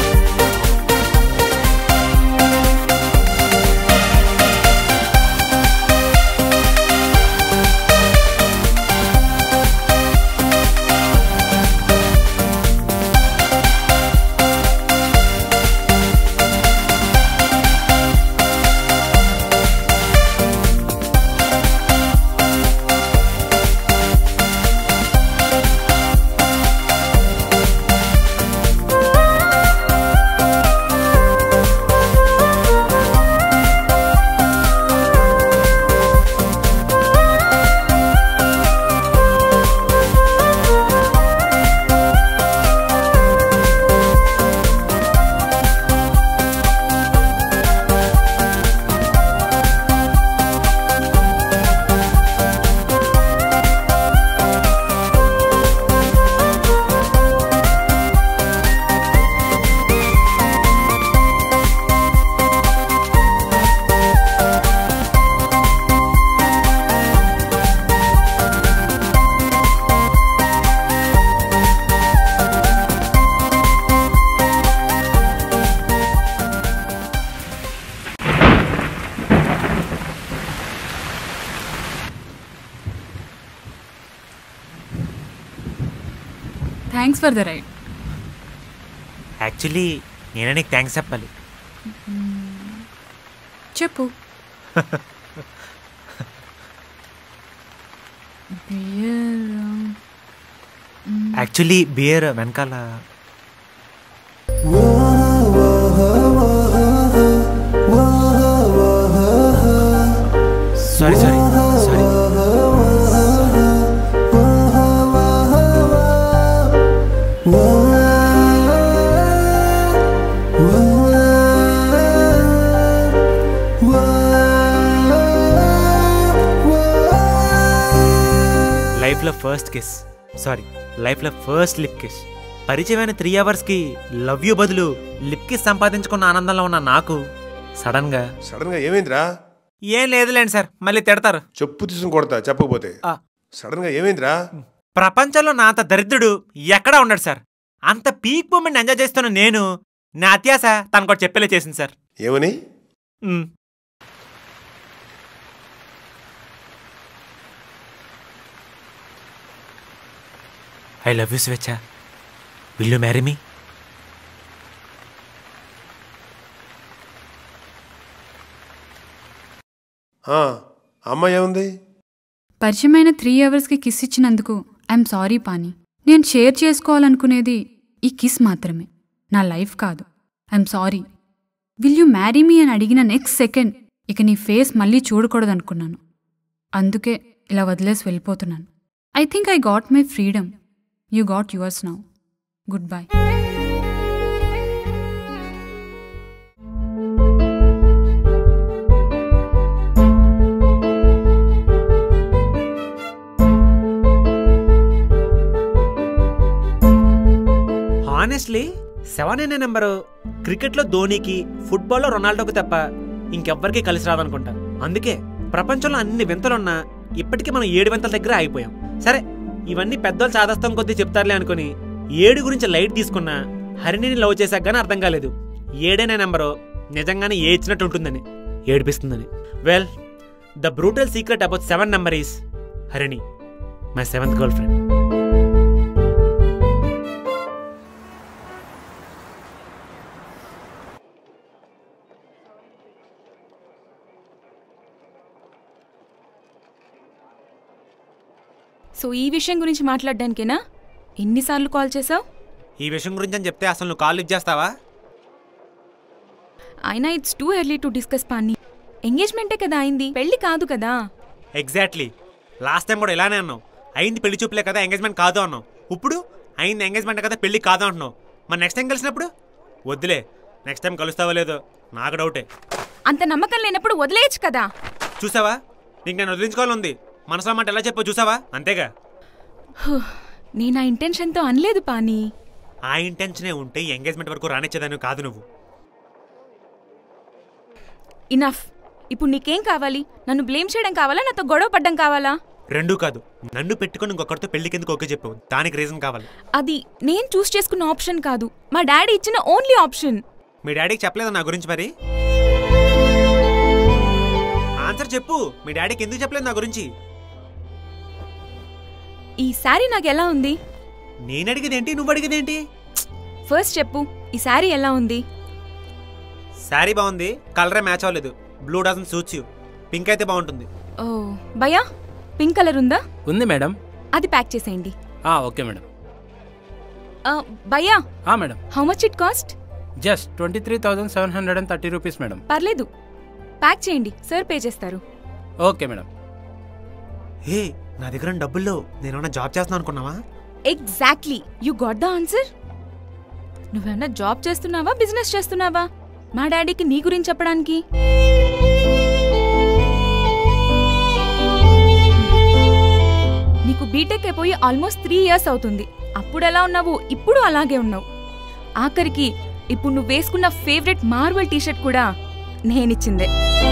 thanks for the ride actually నేనే నీకు థ్యాంక్స్ చెప్పాలి చెప్పు బియర్ యాక్చువల్లీ బియర్ వెనకాల సారీ సారీ సారీ లైఫ్లో ఫస్ట్ కిస్ సారీ లైఫ్లో ఫస్ట్ లిప్ కిస్ పరిచయమైన త్రీ అవర్స్కి లవ్ యూ బదులు లిప్ కిస్ సంపాదించుకున్న ఆనందంలో ఉన్న నాకు సడన్గా సడన్ గా ఏమైందిరా ఏం లేదులేండి సార్ మళ్ళీ తిడతారు చెప్పు తీసుకుని కొడతా చెప్పకపోతే ఆ. సడన్ గా ఏమైందిరా ప్రపంచంలో నా అంత దరిద్రుడు ఎక్కడా ఉన్నాడు సార్ అంత పీక్ మూమెంట్ ఎంజాయ్ చేస్తున్న నేను నా అత్యాస తనకు ఒకటి చెప్పేలా చేసింది సార్ ఏమని hmm. I love you Swechha will you marry me ఆ, అమ్మాయి ఏముంది పరిచయమైన త్రీ అవర్స్కి కిస్ ఇచ్చినందుకు ఐఎమ్ సారీ పాని నేను షేర్ చేసుకోవాలనుకునేది ఈ కిస్ మాత్రమే నా లైఫ్ కాదు I'm sorry will you marry me అని అడిగిన నెక్స్ట్ సెకండ్ ఇక నీ ఫేస్ మళ్ళీ చూడకూడదనుకున్నాను అందుకే ఇలా వదిలేసి వెళ్ళిపోతున్నాను I think I got my freedom you got yours now goodbye honestly seven అనే నెంబరు క్రికెట్లో ధోనికి ఫుట్బాల్లో రొనాల్డోకి తప్ప ఇంకెవ్వరికీ కలిసి రాదనుకుంటా అందుకే ప్రపంచంలో అన్ని వింతలున్నా ఇప్పటికీ మనం ఏడు వింతల దగ్గర ఆగిపోయాం సరే ఇవన్నీ పెద్దోళ్ళు చాదస్తం కొద్దీ చెప్తారులే అనుకుని ఏడు గురించి లైట్ తీసుకున్నా హరిణిని లవ్ చేశాక గానీ అర్థం కాలేదు ఏడనే నెంబరు నిజంగానే ఏ ఇచ్చినట్టు ఉంటుందని ఏడిపిస్తుందని well the brutal secret about seven number is Harini my seventh girlfriend so ఈ విషయం గురించి మాట్లాడడానికేనా ఎన్నిసార్లు కాల్ చేసావు ఈ విషయం గురించి అని చెప్తే అసలు నువ్వు కాల్ లిఫ్ట్ చేస్తావా అయినా it's too early to discuss Pani ఎంగేజ్మెంటే కదా అయింది పెళ్లి కాదు కదా ఎగ్జాక్ట్లీ లాస్ట్ టైం కూడా ఇలానే అన్నావు అయింది పెళ్లి చూపులే కదా ఎంగేజ్మెంట్ కాదు అన్నావు ఇప్పుడు అయింది ఎంగేజ్మెంట్ కదా పెళ్లి కాదు అంటున్నావు మరి నెక్స్ట్ టైం కలిసినప్పుడు వద్దులే నెక్స్ట్ టైం కలుస్తావో లేదో నాకు డౌటే అంత నమ్మకం లేనప్పుడు వదిలేయచ్చు కదా చూసావా నీకు నేను వదిలించుకోవాలని ఉంది మనసులో మాట ఎలా చెప్పో చూసావా అంతేగా హూ, నేను ఆ ఇంటెన్షన్తో అనలేదు పాని ఆ ఇంటెన్షనే ఉంటే ఈ ఎంగేజ్మెంట్ వరకు రానిచ్చేదాన్ని కాదు నువ్వు ఇనఫ్ ఇప్పుడు నీకేం కావాలి నన్ను బ్లేమ్ చేయడం కావాలా నాతో గొడవ పడ్డం కావాలా రెండూ కాదు నన్ను పెట్టుకొని ఇంకొకరితో పెళ్లికి ఎందుకు ఓకే చెప్పావు దానికి రీజన్ కావాలి అది నేను చూస్ చేసుకున్న ఆప్షన్ కాదు మా డాడీ ఇచ్చిన ఓన్లీ ఆప్షన్ మీ డాడీకి చెప్పలేదా నా గురించి మరి ఆన్సర్ చెప్పు మీ డాడీకి ఎందుకు చెప్పలేదు నా గురించి ఈ శారీ నాకు ఎలా ఉంది నేను అడిగేదేంటి నువ్వు అడిగేదేంటి ఫస్ట్ చెప్పు ఈ శారీ ఎలా ఉంది శారీ బాగుంది కలరే మ్యాచ్ అవ్వలేదు blue doesn't suits you pink అయితే బాగుంటుంది ఓ భయా పింక్ కలర్ ఉందా ఉంది మేడం అది ప్యాక్ చేసేయండి ఆ, ఓకే మేడం ఆ, భయ్యా ఆ, madam how much it cost just twenty three thousand seven hundred and thirty rupees madam పర్లేదు ప్యాక్ చేయండి సార్ పే చేస్తారు ఓకే మేడం హే నా దగ్గర డబ్బుల్లో నేనేమన్నా జాబ్ చేస్తున్నాను అనుకున్నావా exactly you got the answer నువ్వేమన్నా జాబ్ చేస్తున్నావా బిజినెస్ చేస్తున్నావా మా డాడీకి నీ గురించి చెప్పడానికి నీకు బీటెక్ అయిపోయి ఆల్మోస్ట్ త్రీ ఇయర్స్ అవుతుంది అప్పుడు ఎలా ఉన్నావు ఇప్పుడు అలాగే ఉన్నావు ఆఖరికి ఇప్పుడు నువ్వు వేసుకున్న ఫేవరెట్ మార్వల్ టీషర్ట్ కూడా నేనిచ్చిందే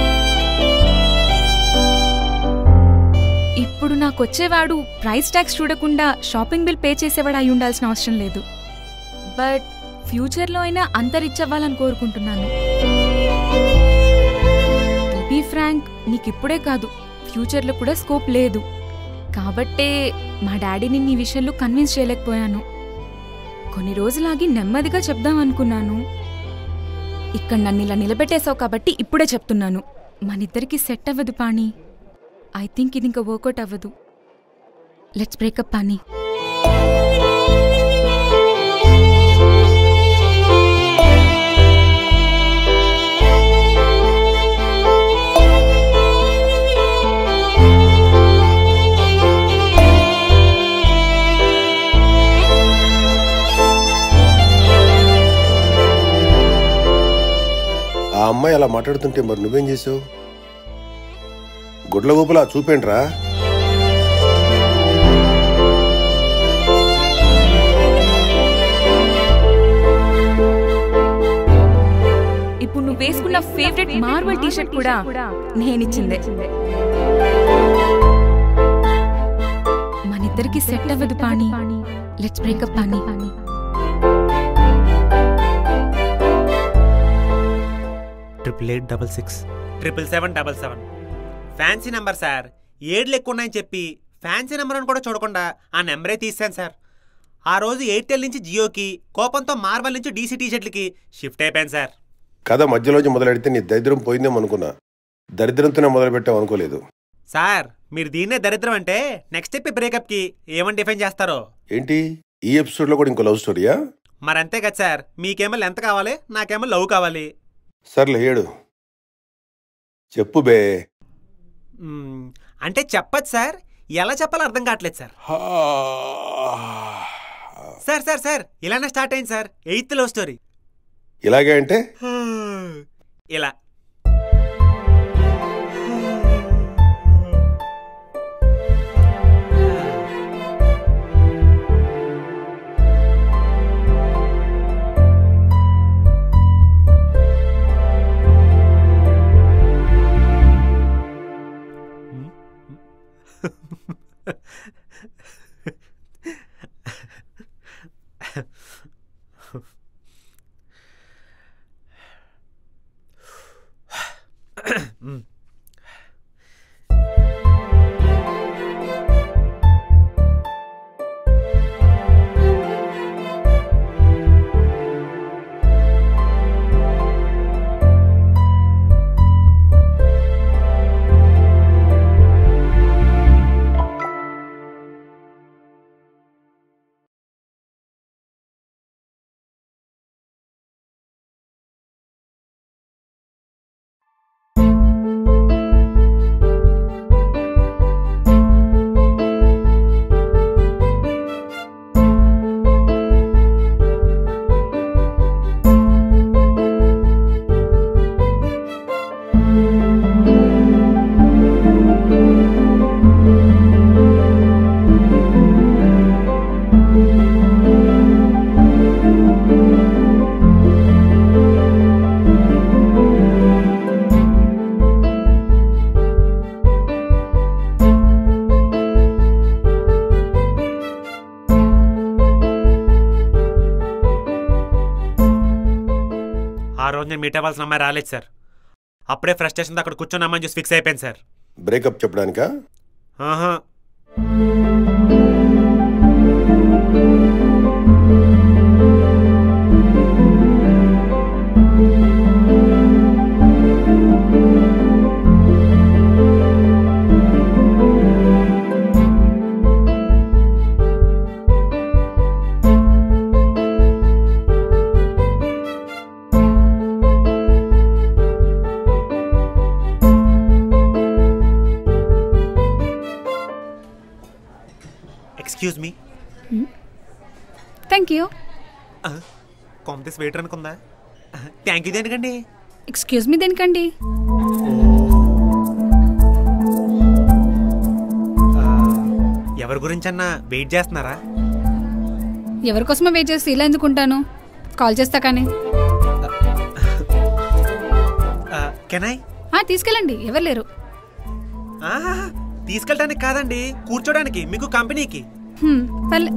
ఇప్పుడు నాకు వచ్చేవాడు ప్రైస్ ట్యాక్స్ చూడకుండా షాపింగ్ బిల్ పే చేసేవాడు అయి ఉండాల్సిన అవసరం లేదు బట్ ఫ్యూచర్లో అయినా అంత రిచ్ అవ్వాలని కోరుకుంటున్నాను బీ ఫ్రాంక్ నీకిప్పుడే కాదు ఫ్యూచర్లో కూడా స్కోప్ లేదు కాబట్టే మా డాడీని నీ విషయంలో కన్విన్స్ చేయలేకపోయాను కొన్ని రోజులాగి నెమ్మదిగా చెప్దాం అనుకున్నాను ఇక్కడ నన్ను ఇలా నిలబెట్టేశావు కాబట్టి ఇప్పుడే చెప్తున్నాను మనిద్దరికి సెట్ అవ్వదు పాణి ఐ థింక్ ఇది ఇంకా వర్కౌట్ అవ్వదు లెట్స్ బ్రేకప్ పాణి ఆ అమ్మాయి అలా మాట్లాడుతుంటే మరి నువ్వేం చేసావు గుడ్ల గోపులా చూపేంట్రా ఇప్పుడు నువ్వు వేసుకున్న ఫేవరెట్ మార్వల్ టీ షర్ట్ కూడా నేనిచ్చిందే మనిద్దరికి సెట్ అవ్వదు Pani let's break up Pani triple eight double six triple seven double seven fancy number sir ఏడ్లు ఎక్కువ ఉన్నాయని చెప్పి ఫ్యాన్సీ నెంబర్ అని కూడా చూడకుండా ఆ నెంబరే తీసాను సార్ ఆ రోజు ఎయిర్టెల్ నుంచి జియోకి కోపంతో మార్వల్ నుంచి డీసీ టీషర్ట్లకి షిఫ్ట్ అయిపోయాను సార్ కథ మధ్యలోంచి మొదలెడితే నీ దరిద్రం పోయిందేమో అనుకున్నా దరిద్రంతోనే మొదలు పెట్టావు అనుకోలేదు సార్ మీరు దీన్నే దరిద్రం అంటే నెక్స్ట్ చెప్పి బ్రేకప్కి ఏమని డిఫైన్ చేస్తారో ఏంటి ఈ ఎపిసోడ్లో కూడా ఇంకో లవ్ స్టోరీయా మరంతే కదా సార్ మీకేమో లెంత్ కావాలి నాకేమో లవ్ కావాలి సర్లే ఏడు చెప్పు బే మ్మ్, అంటే చెప్పచ్చు సార్ ఎలా చెప్పాలో అర్థం కావట్లేదు సార్ సార్ సార్ సార్ ఇలానే స్టార్ట్ అయింది సార్ ఎయిత్ లవ్ స్టోరీ ఇలాగే అంటే ఇలా మ్మ్. ఆ రోజు నేను మీట్ అవ్వాల్సిన అమ్మాయి రాలేదు సార్ అప్పుడే ఫ్రస్ట్రేషన్తో అక్కడ కూర్చొని అమ్మాయిని చూసి ఫిక్స్ అయిపోయింది సార్ బ్రేకప్ చెప్పడానికా ఆహా ఎక్స్క్యూజ్ మీ థ్యాంక్ యూ కాంపిటీస్ వెయిటర్ అనుకుందా థ్యాంక్ యూ దేనికండి ఎక్స్క్యూజ్ మీ దేనికండి ఎవరి గురించన్నా వెయిట్ చేస్తున్నారా ఎవరి కోసమో వెయిట్ చేసి ఇలా ఎందుకుంటాను కాల్ చేస్తా కానీ కెనాయ్ ఆ, తీసుకెళ్ళండి ఎవరు లేరు తీసుకెళ్ళడానికి కాదండి కూర్చోడానికి మీకు కంపెనీకి హ్మ్, పర్లే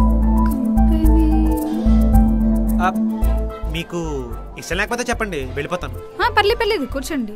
ఆ, మీకు ఇష్టం లేకపోతే చెప్పండి వెళ్ళిపోతాను ఆ, పర్లేదు పర్లేదు కూర్చోండి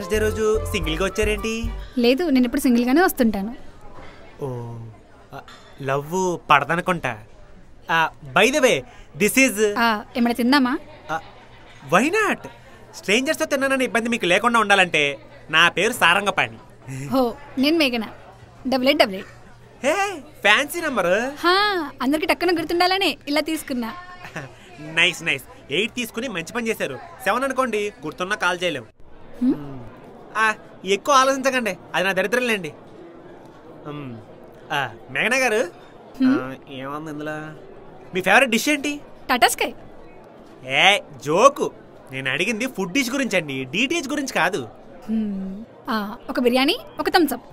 వ్యాలంటైన్స్ డే రోజు సింగిల్గా వచ్చారేంటి లేదు నేను ఇప్పుడు సింగిల్గానే వస్తుంటాను ఓ లవ్ పడదనుకుంటా by the way this is ఆ, ఏమైనా తిందామా వై నాట్ స్ట్రేంజర్స్తో తిన్నానని ఇబ్బంది మీకు లేకుండా ఉండాలంటే నా పేరు సారంగపాణి హో నేను మేఘన double eight double eight hey fancy number హా అందరికి టక్కున గుర్తుండాలనే ఇలా తీసుకున్నా నైస్ నైస్ ఎయిట్ తీసుకుని మంచి పని చేశారు సెవెన్ అనుకోండి గుర్తున్నా కాల్ చేయలేం ఆ, ఎక్కువ ఆలోచించకండి అది నా దరిద్రంలేండి మ్, ఆ, మేఘనా గారు ఆ, ఏముంది ఇందులో మీ ఫేవరెట్ డిష్ ఏంటి టాటా స్కై ఏ జోకు నేను అడిగింది ఫుడ్ డిష్ గురించి అండి డీటెయిల్స్ గురించి కాదు హ్మ్. ఆ, ఒక బిర్యానీ ఒక థమ్స్అప్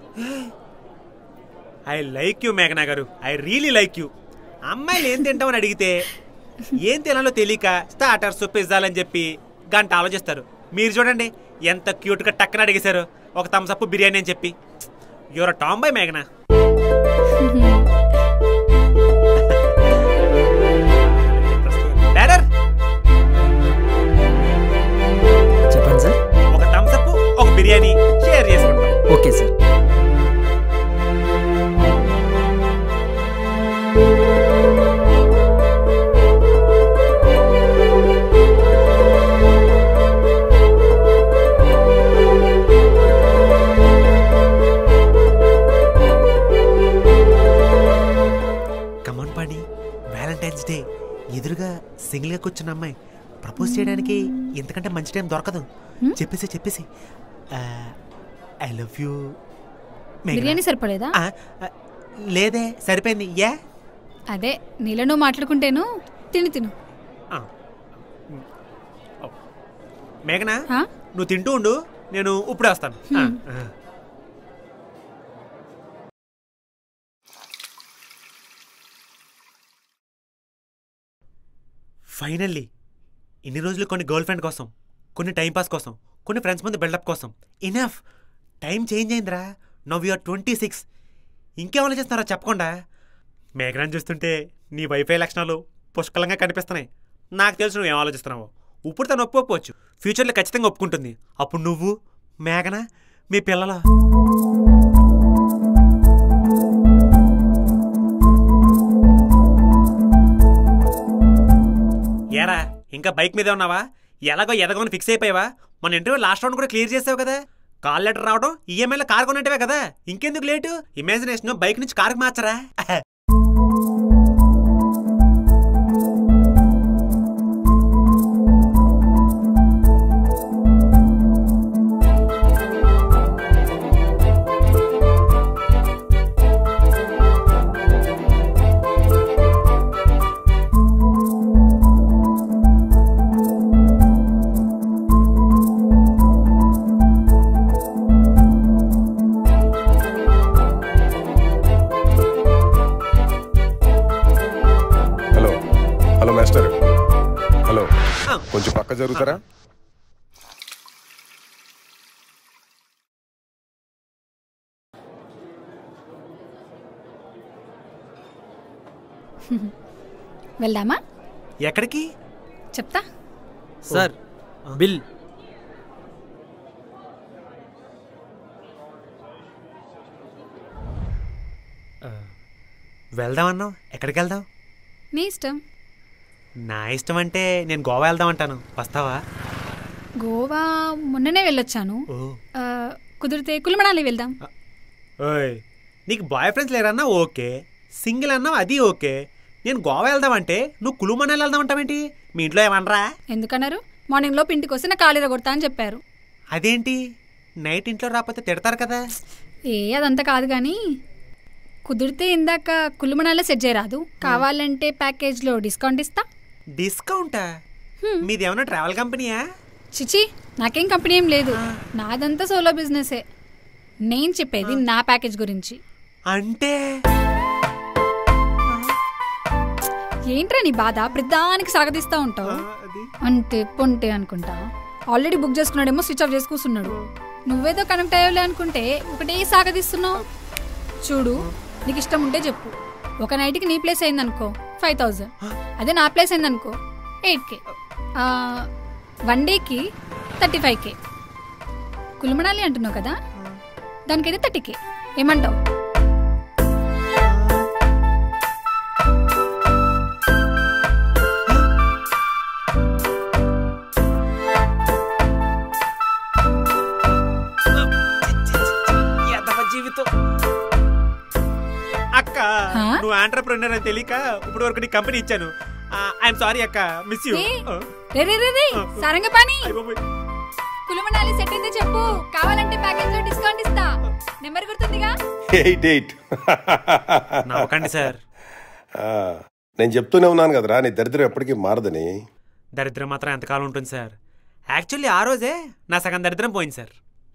ఐ లైక్ యూ మేఘనా గారు ఐ రియలీ లైక్ యూ అమ్మాయిలు ఏం తింటామని అడిగితే ఏం తినాలో తెలియక స్టార్టర్స్ పిజ్జాలని చెప్పి గంట ఆలోచిస్తారు మీరు చూడండి ఎంత క్యూట్గా టక్కన అడిగేశారు ఒక థమ్స్అప్ బిర్యానీ అని చెప్పి యువర్ టామ్ బై మేఘనా డాడర్ చెప్పండి సార్ ఒక థమ్స్అప్ ఒక బిర్యానీ షేర్ చేసుకుంటాం ఓకే సార్ కమాన్ పాడి వ్యాలంటైన్స్ డే ఎదురుగా సింగిల్గా కూర్చున్న అమ్మాయి ప్రపోజ్ చేయడానికి ఎంతకంటే మంచి టైం దొరకదు చెప్పేసి చెప్పేసి ఐ లవ్ యూ బిర్యానీ సరిపడేదా లేదే సరిపోయింది యా అదే నీలో నువ్వు మాట్లాడుకుంటేను తిని తిను మేఘనా ఆ? నువ్వు తింటూ ఉండు నేను ఇప్పుడే వస్తాను ఆ, ఆ. ఫైనల్లీ ఇన్ని రోజులు కొన్ని గర్ల్ ఫ్రెండ్ కోసం కొన్ని టైంపాస్ కోసం కొన్ని ఫ్రెండ్స్ ముందు బిల్డప్ కోసం ఇనఫ్ టైం చేంజ్ అయిందిరా నవ్ యూఆర్ ట్వంటీ సిక్స్ ఇంకేం ఆలోచిస్తున్నారో చెప్పకుండా మేఘనాన్ని చూస్తుంటే నీ వైఫై లక్షణాలు పుష్కలంగా కనిపిస్తున్నాయి నాకు తెలుసు నువ్వు ఏం ఆలోచిస్తున్నావో ఇప్పుడు తను ఒప్పుకోకపోవచ్చు ఫ్యూచర్లో ఖచ్చితంగా ఒప్పుకుంటుంది అప్పుడు నువ్వు మేఘన మీ పిల్లల ఏరా ఇంకా బైక్ మీదే ఉన్నావా ఎలాగో ఎదగమని ఫిక్స్ అయిపోయావా మన ఇంటర్వ్యూ లాస్ట్ రౌండ్ కూడా క్లియర్ చేసావు కదా కాల్ లెటర్ రావడం ఈఎంఐలో కార్ కొన్నట్టువే కదా ఇంకెందుకు లేటు ఇమాజినేషన్ బైక్ నుంచి కార్కి మార్చరా హలో హలో మాస్టర్ హలో కొంచెం పక్క జరుగుతారా వెళ్దామా ఎక్కడికి చెప్తా సార్ బిల్ వెళ్దామన్నావు ఎక్కడికి వెళ్దాం నీ ఇష్టం నా ఇష్టం అంటే నేను గోవా వెళ్దాం అంటాను వస్తావా గోవా మొన్ననే వెళ్ళొచ్చాను ఓ ఆ, కుదిరితే కులమనాలి వెళ్దాం ఓయ్ నీకు బాయ్ ఫ్రెండ్స్ లేరన్నా ఓకే సింగిల్ అన్నావు అది ఓకే నేను గోవా వెళ్దామంటే నువ్వు కులుమనాలి వెళ్దాం అంటావేంటి మీ ఇంట్లో ఏమనరా ఎందుకన్నారు మార్నింగ్ లోపు ఇంటికి వస్తే నా ఖాళీ కొడతా అని చెప్పారు అదేంటి నైట్ ఇంట్లో రాకపోతే తిడతారు కదా ఏ అదంతా కాదు కానీ కుదిరితే ఇందాక కులుమనాలే సెట్ చేయరాదు కావాలంటే ప్యాకేజ్లో డిస్కౌంట్ ఇస్తా డిస్కౌంటా మీది ఏమన్నా ట్రావెల్ కంపెనీయా చిచి నాకేం కంపెనీ ఏం లేదు నాదంతా సోలో బిజినెసే నేను చెప్పేది నా ప్యాకేజ్ గురించి అంటే ఏంట్రా నీ బాధ ప్రతిదానికి సాగదీస్తా ఉంటావు అంటే పొంటే అనుకుంటా ఆల్రెడీ బుక్ చేసుకున్నాడేమో స్విచ్ ఆఫ్ చేసి కూర్చున్నాడు నువ్వేదో కనెక్ట్ అయ్యావులే అనుకుంటే ఒకటే సాగదీస్తున్నావు చూడు నీకు ఇష్టం ఉంటే చెప్పు ఒక నైట్కి నీ ప్లేస్ అయిందనుకో ఫైవ్ థౌజండ్ అదే నా ప్లేస్ అయిందనుకో ఎయిట్ కే వన్ డేకి థర్టీ ఫైవ్ కే కులుమనాలి అంటున్నావు కదా దానికైతే థర్టీకే ఏమంటావు జీవితం అక్క నువ్వు ఆంటర్ప్రినర్ అని తెలియక ఇప్పుడు వరకు నీ కంపెనీ ఇచ్చాను ఐఎమ్ సారీ అక్క మిస్ యూ ఏ, రే రే రే రే సారంగ పని కులుమనాలి సెట్ అయితే చెప్పు కావాలంటే ప్యాకేజ్ లో డిస్కౌంట్ ఇస్తా నెంబర్ గుర్తుందిగా ఎయిట్ ఎయిట్ నవ్వకండి సార్ నేను చెప్తూనే ఉన్నాను కదరా నీ దరిద్రం ఎప్పటికీ మారదని దరిద్రం మాత్రం ఎంతకాలం ఉంటుంది సార్ యాక్చువల్లీ ఆ రోజే నా సగం దరిద్రం పోయింది sir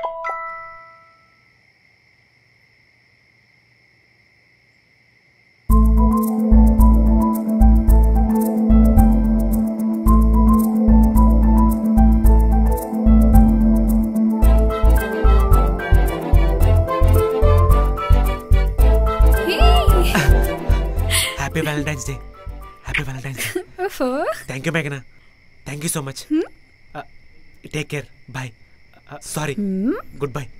happy valentine's day happy valentine's day ఓహో థ్యాంక్ యూ మేఘనా thank you so much take care bye sorry goodbye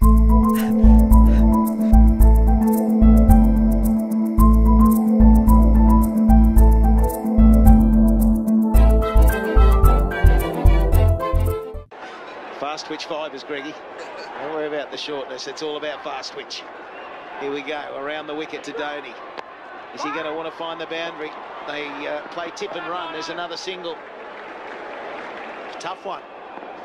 Fast twitch five is Greggy. Don't worry about the shortness. It's all about fast twitch. Here we go around the wicket to Dhoni. Is he going to want to find the boundary? They uh, play tip and run. There's another single. Tough one.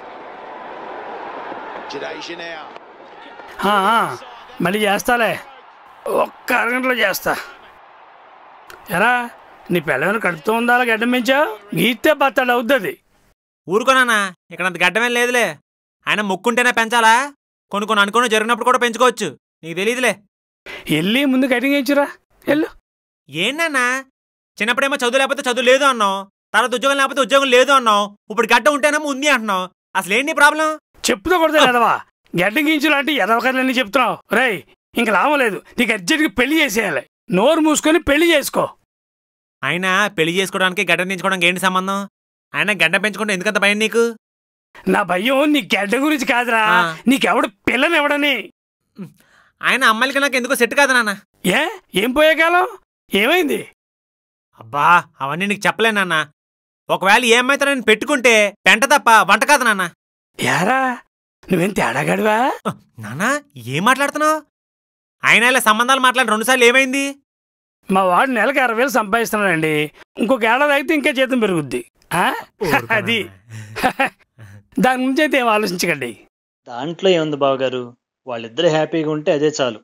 Jadeja now. ఆ, ఆ, మళ్ళీ చేస్తాలే ఒక్క అరగంటలో చేస్తా ఎరా నీ పిల్లలను కడుపుతూ ఉందా అలా గడ్డం పెంచావు గీస్తే బత్తాడు అవుతుంది ఊరుకోనా ఇక్కడ అంత గడ్డమేం లేదులే ఆయన ముక్కుంటేనే పెంచాలా కొన్ని కొన్ని అనుకుని జరిగినప్పుడు కూడా పెంచుకోవచ్చు నీకు తెలియదులే వెళ్ళి ముందు కటింగ్ ఇచ్చురా వెళ్ళు ఏంటన్నా చిన్నప్పుడేమో చదువు లేకపోతే చదువు లేదు అన్నావు తర్వాత ఉద్యోగం లేకపోతే ఉద్యోగం లేదు అన్నావు ఇప్పుడు గడ్డ ఉంటేనేమో ఉంది అంటున్నావు అసలు ఏంటి ప్రాబ్లం చెప్పుతో కొడతా కదవా గడ్డం గించులు అంటే ఎదవకర్లని చెప్తున్నావు రేయ్ ఇంక లాభం లేదు నీకు అర్జెంట్గా పెళ్లి చేసేయాలి నోరు మూసుకొని పెళ్లి చేసుకో ఆయన పెళ్లి చేసుకోవడానికి గడ్డ పెంచుకోవడానికి ఏంటి సంబంధం ఆయన గడ్డ పెంచుకుంటే ఎందుకంత భయం నీకు నా భయం నీ గడ్డ గురించి కాదురా నీకెవడు పిల్లనివ్వడని ఆయన అమ్మాయిలకి నాకు ఎందుకో సెట్ కాదు నాన్న ఏ ఏం పోయే కాలం ఏమైంది అబ్బా అవన్నీ నీకు చెప్పలేనన్న ఒకవేళ ఏ అమ్మాయితో నేను పెట్టుకుంటే పెంట తప్ప వంట కాదు నాన్న యారా నువ్వేం తేడాగాడివా నాన్నా ఏం మాట్లాడుతున్నావు ఆయన ఇలా సంబంధాలు మాట్లాడి రెండుసార్లు ఏమైంది మా వాడు నెలకు అరవై వేలు సంపాదిస్తున్నాడండి ఇంకొక ఏడాది అయితే ఇంకా జీతం పెరుగుద్ది ఆ? అది దాని గురించి అయితే ఏం ఆలోచించకండి దాంట్లో ఏముంది బావగారు వాళ్ళిద్దరు హ్యాపీగా ఉంటే అదే చాలు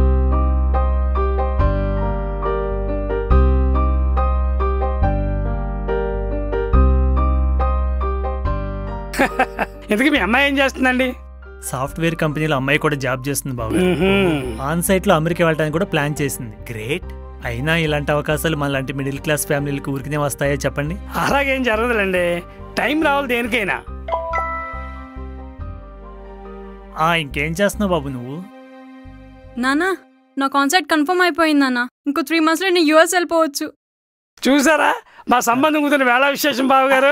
ఇంతకీ మీ అమ్మాయి ఏం చేస్తుందండి సాఫ్ట్వేర్ కంపెనీలో అమ్మాయి కూడా జాబ్ చేస్తుంది బాబు మ్మ్హ్మ్. ఆన్ సైట్ లో అమెరికా వెళ్ళడానికి కూడా ప్లాన్ చేసింది గ్రేట్ అయినా ఇలాంటి అవకాశాలు మనలాంటి మిడిల్ క్లాస్ ఫ్యామిలీలకు ఊరికనే వస్తాయో చెప్పండి అలాగేం జరగదులేండి టైం రావాలి దేనికైనా ఆ ఇంకేం చేస్తున్నావు బాబు నువ్వు నానా నా కాన్సర్ట్ కన్ఫర్మ్ అయిపోయింది నాన్న ఇంకో త్రీ మంత్స్లో నేను యూఎస్ వెళ్ళిపోవచ్చు చూసారా మా సంబంధం కుదిరిన వేళ విశేషం బావగారు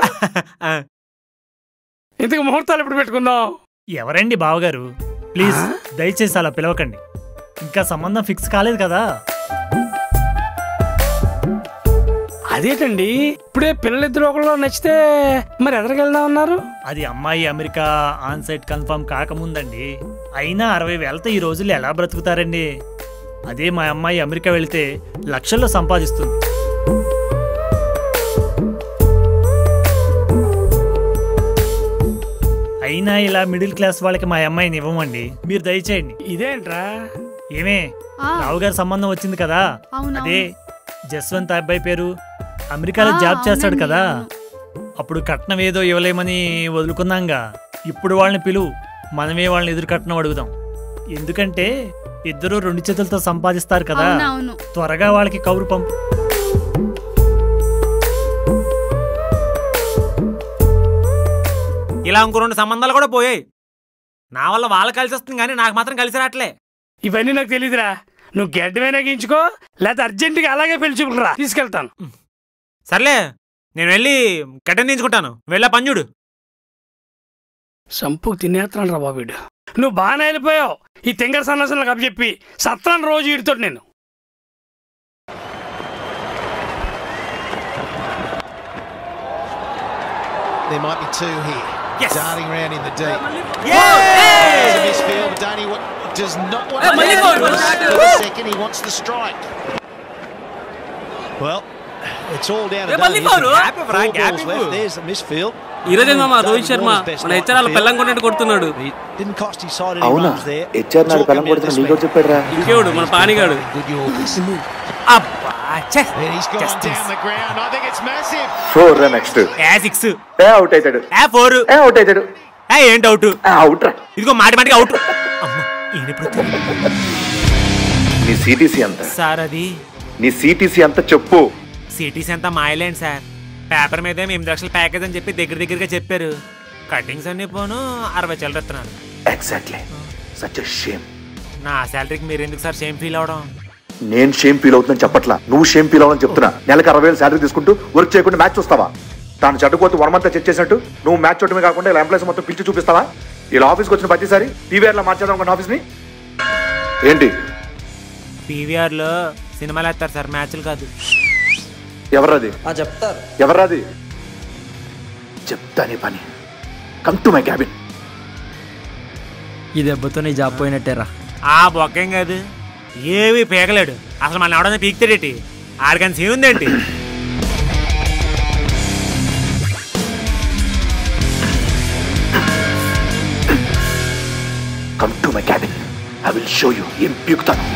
ఇంతకు ముహూర్తాలు ఎప్పుడు పెట్టుకుందాం ఎవరండి బావగారు ప్లీజ్ దయచేసి అలా పిలవకండి ఇంకా సంబంధం ఫిక్స్ కాలేదు కదా అదేటండి ఇప్పుడే పిల్లలిద్దరు ఒకళ్ళు నచ్చితే మరి ఎదరికెళ్దాం అన్నారు అది అమ్మాయి అమెరికా ఆన్ సైట్ కన్ఫర్మ్ కాకముందండి అయినా అరవై వేలతో ఈ రోజుల్లో ఎలా బ్రతుకుతారండి అదే మా అమ్మాయి అమెరికా వెళితే లక్షల్లో సంపాదిస్తుంది అయినా ఇలా మిడిల్ క్లాస్ వాళ్ళకి మా అమ్మాయిని ఇవ్వమండి మీరు దయచేయండి ఇదేంట్రా ఏమే ఆ. రావు గారి సంబంధం వచ్చింది కదా అవునవును. అదే జస్వంత్ ఆ అబ్బాయి పేరు అమెరికాలో ఆ, జాబ్ చేస్తాడు అవునండి, కదా అప్పుడు కట్నం ఏదో ఇవ్వలేమని వదులుకున్నాంగా ఇప్పుడు వాళ్ళని పిలువు మనమే వాళ్ళని ఎదురు కట్నం అడుగుదాం ఎందుకంటే ఇద్దరు రెండు చేతులతో సంపాదిస్తారు కదా అవునవును. త్వరగా వాళ్ళకి కౌరు పంపు ఇలా ఇంకో రెండు సంబంధాలు కూడా పోయాయి నా వల్ల వాళ్ళు కలిసి వస్తుంది కానీ నాకు మాత్రం కలిసి రావట్లే ఇవన్నీ నాకు తెలియదురా నువ్వు గడ్డమైనా గించుకో లేకపోతే అర్జెంటుగా అలాగే పెళ్లి చూపురా తీసుకెళ్తాను సర్లే నేను వెళ్ళి గడ్డని దించుకుంటాను వెళ్ళా పంజుడు సంపుకు తినేస్తున్నాడు రా బాబు వీడు నువ్వు బాగానే వెళ్ళిపోయావు ఈ తింగర సన్నాసులకు అప్పు చెప్పి సత్రాన్ని రోజు ఈడుతాడు నేను There might be two here. Darting around in the deep. Yay! There's a misfield. Danny wa- does not want Hey, to Malik let Moore, it what's pass that? for the second. He wants the strike. Well, it's all down to Hey, Danny. Malik Moore, isn't it? happy for Four a gap balls in left. Moore. There's the misfield. ఈరోజే మామ David Rohit Sharma Warner's best మన night హెచ్చర్ వాళ్ళ in the పెళ్ళం field. కొట్టినట్టు కొడుతున్నాడు Didn't cost his side any అవునా runs there. HR నాడు కలం కొడుతున్నా నీకు చెప్పాడురా ఇంకేవాడు మన పానిగాడు Good Yorkers. అబ్బా ఛే. And he's gone Justice. down the ground. I think it's massive. Four రా నెక్స్ట్ ఏ సిక్స్ ఏ అవుట్ అవుతాడు ఏ ఫోర్ ఏ అవుట్ అవుతాడు ఏ ఏంటి అవుట్ అవుట్ రా ఇదిగో మాటి మాటికి అవుట్ ఈయన ఇప్పుడు నీ సిటీసీ ఎంత సార్ అది నీ సిటీసీ ఎంత చెప్పు సిటీస్ అంతా మాయలేండి సార్ పేపర్ మీద ఎనిమిది లక్షల ప్యాకేజ్ అని చెప్పి దగ్గర దగ్గరగా చెప్పారు కటింగ్స్ అన్ని పోను అరవై చిల్లర ఇస్తున్నాను ఎగ్జాక్ట్లీ సచ్ షేమ్ నా శాలరీకి మీరు ఎందుకు సార్ సేమ్ ఫీల్ అవడం నేను షేమ్ ఫీల్ అవుతుందని చెప్పట్లా నువ్వు షేమ్ ఫీల్ అవ్వాలని చెప్తున్నా నెలకు అరవై వేలు శాలరీ తీసుకుంటూ వర్క్ చేయకుండా మ్యాచ్ చూస్తావా తాను చెడ్డపోతే వన్ మంత్ చెక్ చేసినట్టు నువ్వు మ్యాచ్ చూడటమే కాకుండా ఇలా ఎంప్లాయీస్ మొత్తం పిలిచి చూపిస్తావా ఇలా ఆఫీస్కి వచ్చిన ప్రతిసారి పీవీఆర్ లో మార్చేద్దాం అనుకున్న ఆఫీస్ని ఏంటి పీవీఆర్లో సినిమాలు వేస్తారు సార్ మ్యాచ్లు కాదు ఎవరది చెప్తారు ఎవరది చెప్తానే పని కమ్ టు మై క్యాబిన్ ఈ దెబ్బతో నీ జాబ్ పోయినట్టేరా ఆ బొక్కేం కాదు ఏవి పీకలేడు అసలు మన ఎవడన్నా పీకుతాడేటి ఆడికని సీన్ ఉందేంటి come to my cabin I will show you ఏం పీకుతాను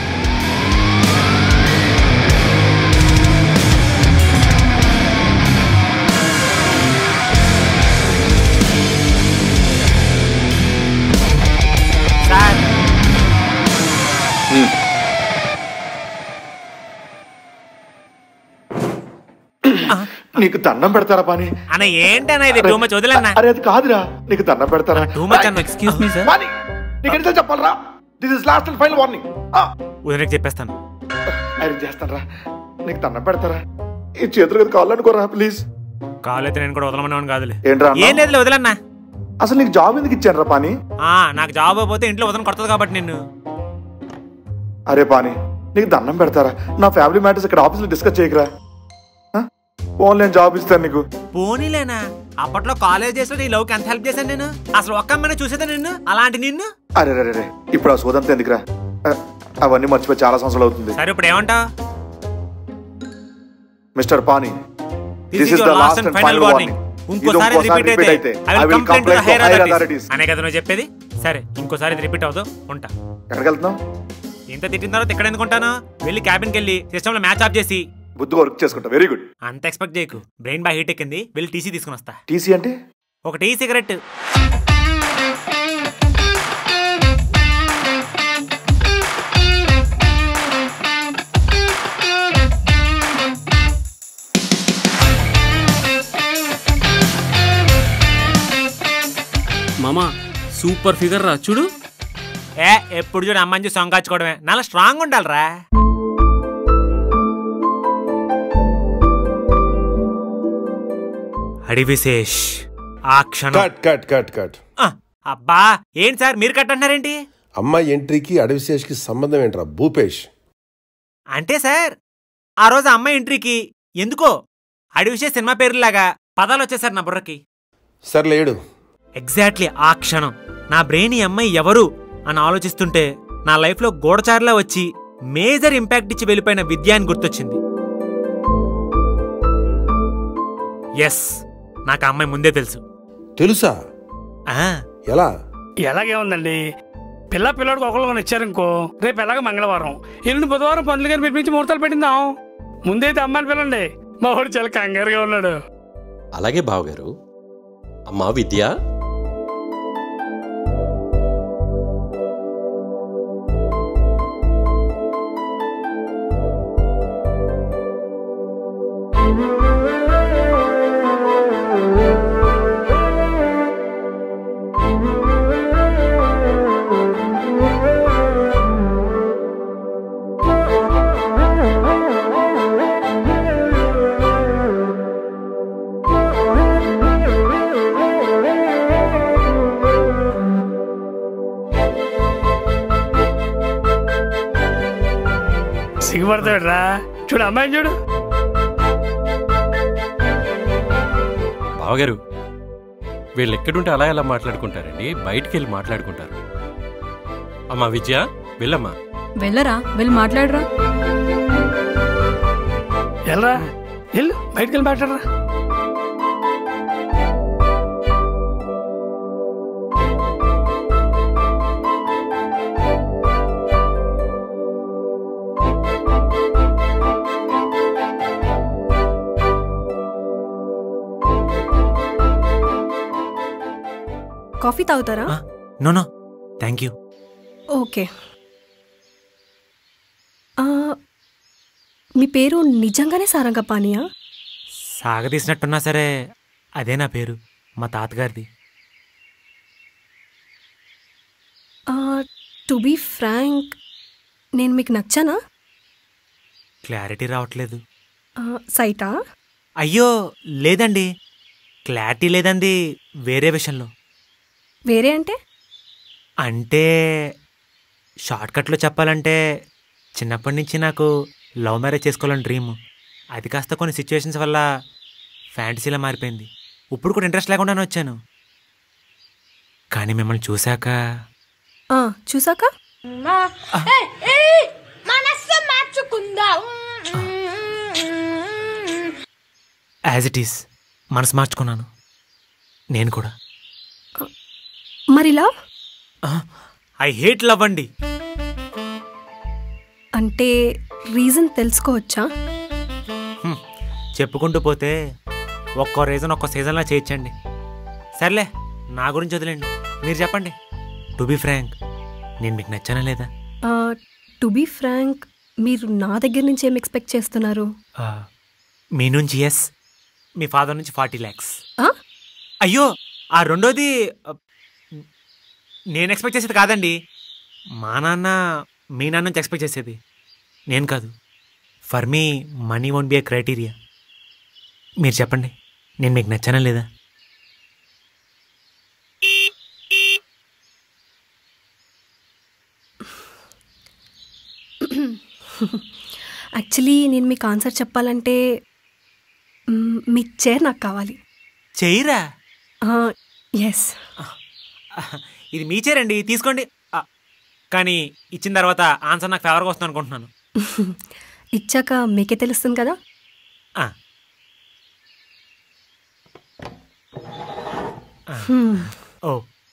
సార్ నీకు దండం పెడతారా పని అన్న ఏంటన్నా ఇది టూ మచ్ వదిలన్నా అరే అది కాదురా నీకు దండం పెడతారా టూ మచ్ అన్న ఎక్స్క్యూజ్ మీ సార్ పని నీకు ఎన్నిసార్లు చెప్పాలరా this is last and final warning వదిలేకి చెప్పేస్తాను ఐరన్ చేస్తానరా నీకు దండం పెడతారా ఈ చేతులు కదా కావాలనుకోరా ప్లీజ్ కావాలైతే నేను కూడా వదలమని కాదులే ఏంట్రా అన్నావ్? ఏం లేదులే వదిలన్నా అసలు నీకు జాబ్ ఎందుకు ఇచ్చాను రా పాని ఆ, నాకు జాబ్ అయిపోతే ఇంట్లో వదలని కొడుతుంది కాబట్టి నిన్ను అరే పాని నీకు దండం పెడతారా నా ఫ్యామిలీ మ్యాటర్స్ ఇక్కడ ఆఫీస్లో డిస్కస్ చేయకరా ఓన్లీ నేను జాబ్ ఇస్తాను నీకు పోనీలేనా అప్పట్లో కాలేజ్ డేస్ లో నీ లవ్కి ఎంత హెల్ప్ చేశాను నేను అసలు ఒక్క అమ్మాయిని చూసేదా నిన్ను అలాంటి నిన్ను అరే రే రే ఇప్పుడు ఆ సోదంతా ఎందుకురా ఆ, అవన్నీ మర్చిపోయి చాలా సంవత్సరాలు అవుతుంది సరే ఇప్పుడు ఏమంటావు mister Pani this is the last and final warning ఇంకోసారి ఇది రిపీట్ repeat అయితే అయితే, I I will will complaint to complain to higher higher authorities authorities. అనే కదా నువ్వు చెప్పేది సరే ఇంకోసారి ఇది రిపీట్ అవుతావు ఉంటా ఎక్కడికి వెళ్తున్నావు ఇంత తిట్టిన తర్వాత ఇక్కడ ఎందుకుంటాను వెళ్ళి క్యాబిన్కి వెళ్ళి సిస్టమ్ లో మ్యాచ్ ఆఫ్ చేసి బుద్ధిగా వర్క్ చేసుకుంటా వెరీ గుడ్ అంత ఎక్స్పెక్ట్ చేయకు బ్రెయిన్ బాగా హీట్ ఎక్కింది వెళ్ళి టీసీ తీసుకుని వస్తా టీసీ అంటే ఒక టీ సిగరెట్ మామ సూపర్ ఫిగర్ రా చూడు ఏ ఎప్పుడు చూడు అమ్మాయి చూసి సొంగాచుకోవడమే నాలా స్ట్రాంగ్ ఉండాలిరా అడివిశేష్ ఆ క్షణం కట్ కట్ కట్ కట్ ఆ, అబ్బా ఏంటి సార్ మీరు కట్ అంటున్నారేంటి అమ్మాయి ఎంట్రీకి అడవిశేష్కి సంబంధం ఏంట్రా భూపేష్ అంటే సార్ ఆ రోజు అమ్మాయి ఎంట్రీకి ఎందుకో అడివిశేష్ సినిమా పేరులాగా పదాలు వచ్చేసారు నా బుర్రకి సర్లేడు ఎగ్జాక్ట్లీ ఆ క్షణం నా బ్రెయిన్ ఈ అమ్మాయి ఎవరు అని ఆలోచిస్తుంటే నా లైఫ్లో గోడచారులా వచ్చి మేజర్ ఇంపాక్ట్ ఇచ్చి వెళ్ళిపోయిన విద్య అని గుర్తొచ్చింది ఎస్ నాకు ఆ అమ్మాయి ముందే తెలుసు తెలుసా ఆ, ఎలా ఎలాగే ఉందండి పిల్ల పిల్లడికి ఒకళ్ళు ఇచ్చారు ఇంకో రేపు ఎలాగ మంగళవారం ఎల్లుండి బుధవారం పందులు గారు పిలిపించి ముహూర్తాలు పెట్టిందాం ముందైతే అమ్మాయిని పిల్లండి మా వాడు చాలా కంగారుగా ఉన్నాడు అలాగే బావగారు అమ్మా విద్య Thank you. సిగ్గుపడతాడురా చూడు అమ్మాయిని చూడు బావగారు వీళ్ళు ఎక్కడుంటే అలా ఎలా మాట్లాడుకుంటారండి బయటికి వెళ్ళి మాట్లాడుకుంటారు అమ్మా విద్య వెళ్ళమ్మా వెళ్ళరా వెళ్ళి మాట్లాడరా వెళ్ళరా వెళ్ళు బయటికి వెళ్ళి మాట్లాడరా కాఫీ తాగుతారా no no thank you okay ఆ, మీ పేరు నిజంగానే సారంగపాణియా సాగదీసినట్టున్నా సరే అదే నా పేరు మా తాతగారిది టు బీ ఫ్రాంక్ నేను మీకు నచ్చానా క్లారిటీ రావట్లేదు ఆ, సైటా అయ్యో లేదండి క్లారిటీ లేదండి వేరే విషయంలో వేరే అంటే అంటే షార్ట్కట్లో చెప్పాలంటే చిన్నప్పటి నుంచి నాకు లవ్ మ్యారేజ్ చేసుకోవాలని డ్రీమ్ అది కాస్త కొన్ని సిచ్యువేషన్స్ వల్ల ఫ్యాంటసీలా మారిపోయింది ఇప్పుడు కూడా ఇంట్రెస్ట్ లేకుండానే వచ్చాను కానీ మిమ్మల్ని చూశాక ఆ, చూసాక మనస్సు మార్చుకుందాం యాజ్ ఇట్ ఈస్ మనసు మార్చుకున్నాను నేను కూడా మరిలా ఐ హేట్ లవ్ అండి అంటే రీజన్ తెలుసుకోవచ్చా హ్మ్. చెప్పుకుంటూ పోతే ఒక్కో రీజన్ ఒక్కో సీజన్లో చేయించండి సర్లే నా గురించి వదిలేండి మీరు చెప్పండి టు బీ ఫ్రాంక్ నేను మీకు నచ్చానా లేదా టు బీ ఫ్రాంక్ మీరు నా దగ్గర నుంచి ఏం ఎక్స్పెక్ట్ చేస్తున్నారు ఆ, మీ నుంచి ఎస్ మీ ఫాదర్ నుంచి ఫార్టీ ల్యాక్స్ ఆ? అయ్యో ఆ రెండోది ఆ, నేను ఎక్స్పెక్ట్ చేసేది కాదండి మా నాన్న మీ నాన్న నుంచి ఎక్స్పెక్ట్ చేసేది నేను కాదు for me money won't be a criteria మీరు చెప్పండి నేను మీకు నచ్చానా లేదా యాక్చువల్లీ నేను మీకు ఆన్సర్ చెప్పాలంటే మ్, మీ చైర్ నాకు కావాలి చెయ్యరా ఎస్ ఇది మీ చేరండి తీసుకోండి ఆ, కానీ ఇచ్చిన తర్వాత ఆన్సర్ నాకు ఫేవర్గా వస్తుంది అనుకుంటున్నాను ఇచ్చాక మీకే తెలుస్తుంది కదా ఆ. Oh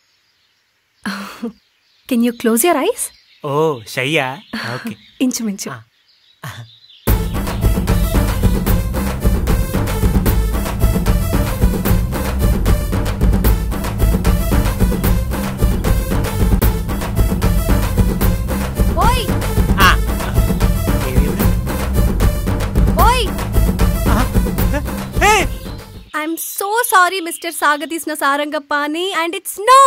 can you close your eyes oh షయ్యా ఓకే ఇంచుమించు ఓయ్ ఓయ్ ఐఎమ్ సో సారీ మిస్టర్ సాగతీసిన Sarangapani and it's no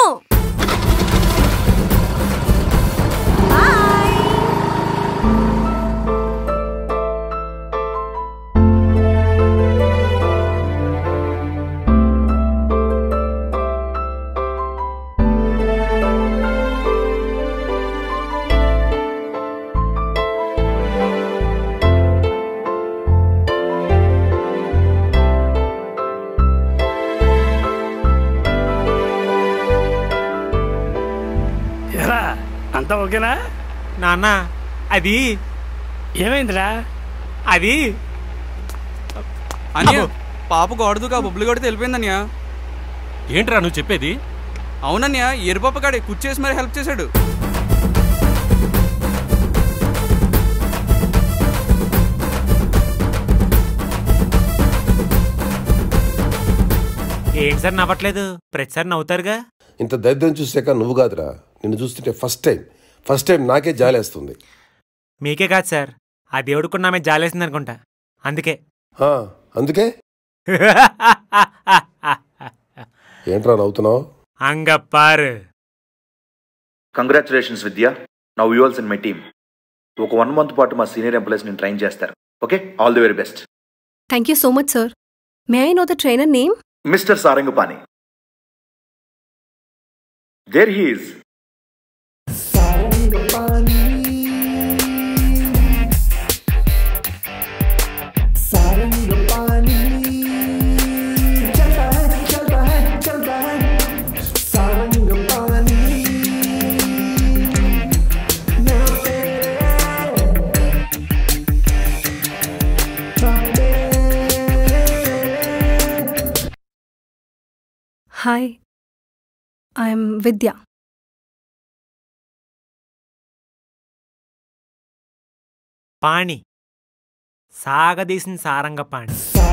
error అంతా ఓకేనా నాన్న అది ఏమైందిరా అది అన్య పాప గోడదుగా బొబ్బులు కొడితే వెళ్ళిపోయిందన్య ఏంట్రా నువ్వు చెప్పేది అవునన్య ఎరుపప్ప కాడే కుర్చేసి మరి హెల్ప్ చేశాడు ఏంటి సార్ నవ్వట్లేదు ప్రతిసారి నవ్వుతారుగా ఇంత దరిద్రం చూసాక నువ్వు కాదురా నిన్ను చూస్తుంటే ఫస్ట్ టైం ఫస్ట్ టైం నాకే జాలేస్తుంది మీకే కాదు సార్ ఆ దేవుడు కూడా నా మీద జాలేసింది అనుకుంటా అందుకే ఆ, అందుకే ఏంట్రా నవ్వుతున్నావు అంగప్పారు congratulations Vidya now you'll in my team ఒక వన్ మంత్ పాటు మా సీనియర్ ఎంప్లాయీస్ నేను ట్రైన్ చేస్తారు okay all the very best thank you so much sir may I know the trainer name mister Sarangapani there he's hi I'm Vidya Pani సాగదీసిన Sarangapani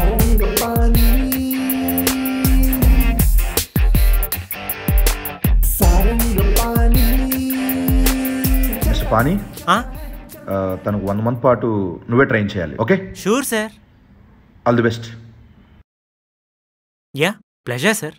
mister Pani ఆ? ఆ, తనకు one month పాటు నువ్వే ట్రైన్ చేయాలి okay sure sir all the best yeah pleasure sir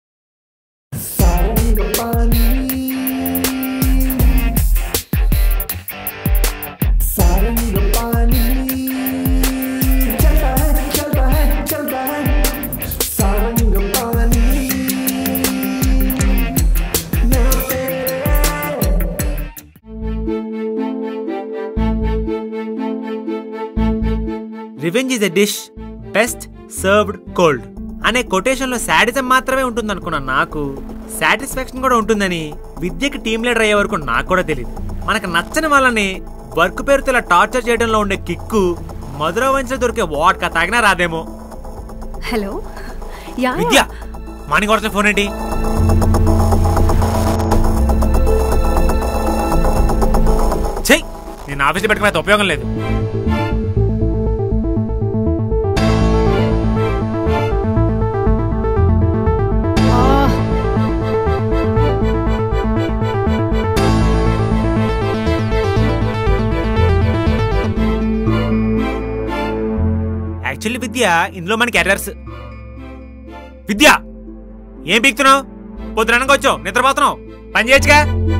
revenge is a dish best served cold అనే కొటేషన్లో sadism మాత్రమే ఉంటుంది అనుకున్నాను నాకు సాటిస్ఫాక్షన్ కూడా ఉంటుందని విద్యకి టీమ్ లీడర్ అయ్యే వరకు నాకు కూడా తెలియదు మనకు నచ్చని వాళ్ళని వర్క్ పేరుతో ఇలా టార్చర్ చేయడంలో ఉండే కిక్కు మధుర వంచలో దొరికే వాట్కా తాగినా రాదేమో హలో యా విద్య మార్నింగ్ కొడుతున్న ఫోన్ ఏంటి చెయ్ నేను ఆఫీస్లో పెట్టుకునే ఉపయోగం లేదు యాక్చువల్లీ విద్య ఇందులో మనకి ఎర్రర్స్ విద్య ఏం పీక్తున్నావు పొద్దుననగా వచ్చావు నిద్రపోతున్నావు పని చేయొచ్చుగా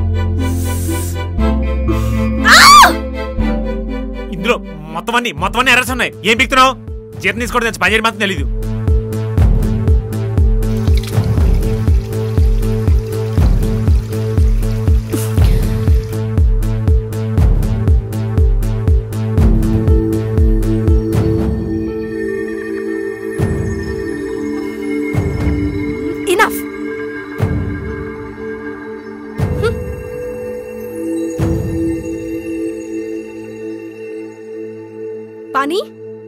ఇందులో మొత్తం అన్ని మొత్తం అన్ని ఎర్రర్స్ ఉన్నాయి ఏం పీక్తున్నావు జీతం తీసుకోవడం తెలుసు పని చేయడం మాత్రం తెలీదు ఇనఫ్ పానీ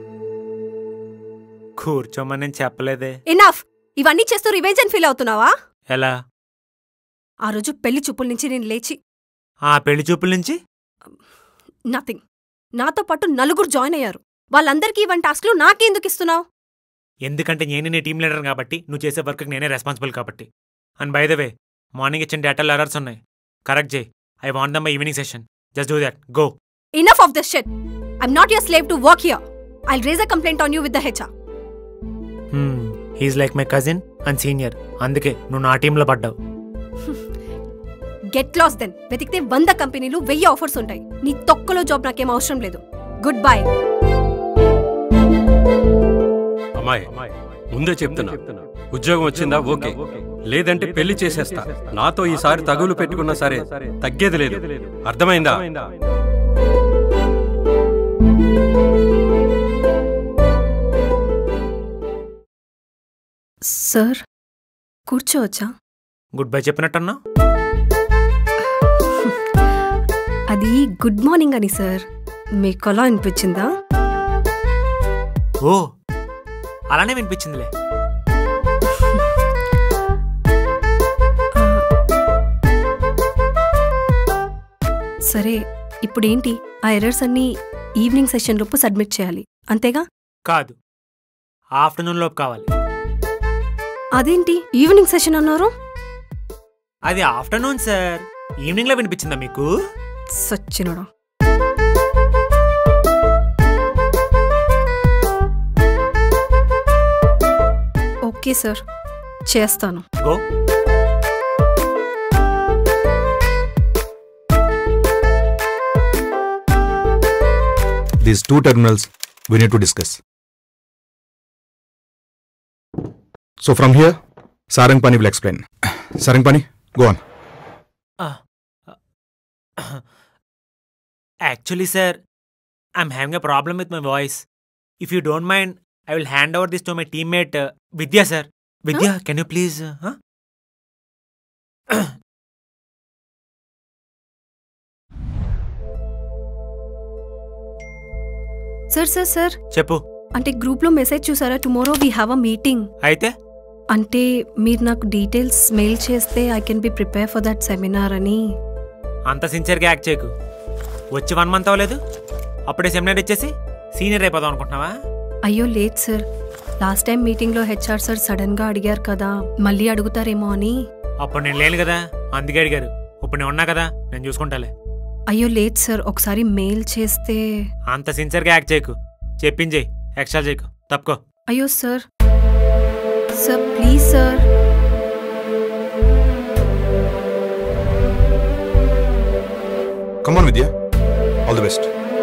కూర్చోమని నేను చెప్పలేదే ఇనఫ్ ఇవన్నీ చేస్తూ రివెంజ్ అని ఫీల్ అవుతున్నావా ఎలా ఆ రోజు పెళ్లి చూపుల నుంచి నేను లేచి ఆ పెళ్లి చూపుల నుంచి నథింగ్ నాతో పాటు నలుగురు జాయిన్ అయ్యారు వాళ్ళందరికీ ఇవన్నీ టాస్క్లు నాకెందుకు ఇస్తున్నావు ఎందుకంటే నేను నీ టీం లీడర్ కాబట్టి నువ్వు చేసే వర్క్కి నేనే రెస్పాన్సిబుల్ కాబట్టి and by the way morning ఇచ్చిన డేటాలో ఎర్రర్స్ ఉన్నాయి కరెక్ట్ చేయి I want them my evening session just do that go enough of this shit I'm not your slave to work here I raise a complaint on you with the HR he's like my cousin and senior అందుకే నువ్వు నా టీంలో పడ్డావు get lost then వెతికితే వంద కంపెనీలు వెయ్యి offers ఉంటాయి నీ తొక్కలో జాబ్ నాకేం అవసరం లేదు గుడ్ బై అమ్మాయి ముందే చెప్తున్నా ఉద్యోగం వచ్చిందా ఓకే లేదంటే పెళ్లి చేసేస్తా నాతో ఈసారి తగులు పెట్టుకున్నా సరే తగ్గేది లేదు అర్థమైందా సార్ కూర్చోవచ్చా గుడ్ బై చెప్పినట్టన్నా అది గుడ్ మార్నింగ్ అని సార్ మీకు అలా అనిపించిందా ఓ అలానే వినిపించిందిలే సరే ఇప్పుడేంటి ఆ ఎర్రర్స్ అన్ని ఈవినింగ్ సెషన్ లోపు సబ్మిట్ చేయాలి అంతేగా కాదు ఆఫ్టర్నూన్ లోపు కావాలి అదేంటి ఈవినింగ్ సెషన్ అన్నారు అది ఆఫ్టర్నూన్ సార్ ఈవినింగ్ లో వినిపించిందా మీకు సచ్చినోడా ఓకే సార్ చేస్తాను go These two terminals we need to discuss. So from here, Sarangpani will explain. Sarangpani, go on. Actually, sir, I'm having a problem with my voice. If you don't mind, I will hand over this to my teammate uh, Vidya, sir. Vidya, can you please? Uh, huh? Sir sir sir చెప్పు అంటే group లో message చూసారా tomorrow we have a meeting అయితే అంటే మీరు నాకు details mail చేస్తే I can be prepare for that seminar అని అంత సిన్సియర్గా యాక్ట్ చేయకు వచ్చి వన్ మంత్ అవ్వలేదు అప్పుడే సెమినార్ ఇచ్చేసి సీనియర్ అయిపోదాం అనుకుంటున్నావా అయ్యో లేదు సార్ లాస్ట్ టైం మీటింగ్లో హెచ్ఆర్ సార్ సడన్గా అడిగారు కదా మళ్ళీ అడుగుతారేమో అని అప్పుడు నేను లేను కదా అందుకే అడిగారు ఇప్పుడు నేను ఉన్నా కదా నేను చూసుకుంటాలే అయ్యో లేదు సార్ ఒకసారి మెయిల్ చేస్తే అంత సిన్సియర్గా యాక్ట్ చేయకు చెప్పించేయి ఎక్స్ట్రా చేయకు తప్పుకో అయ్యో sir sir please sir come on Vidya all the best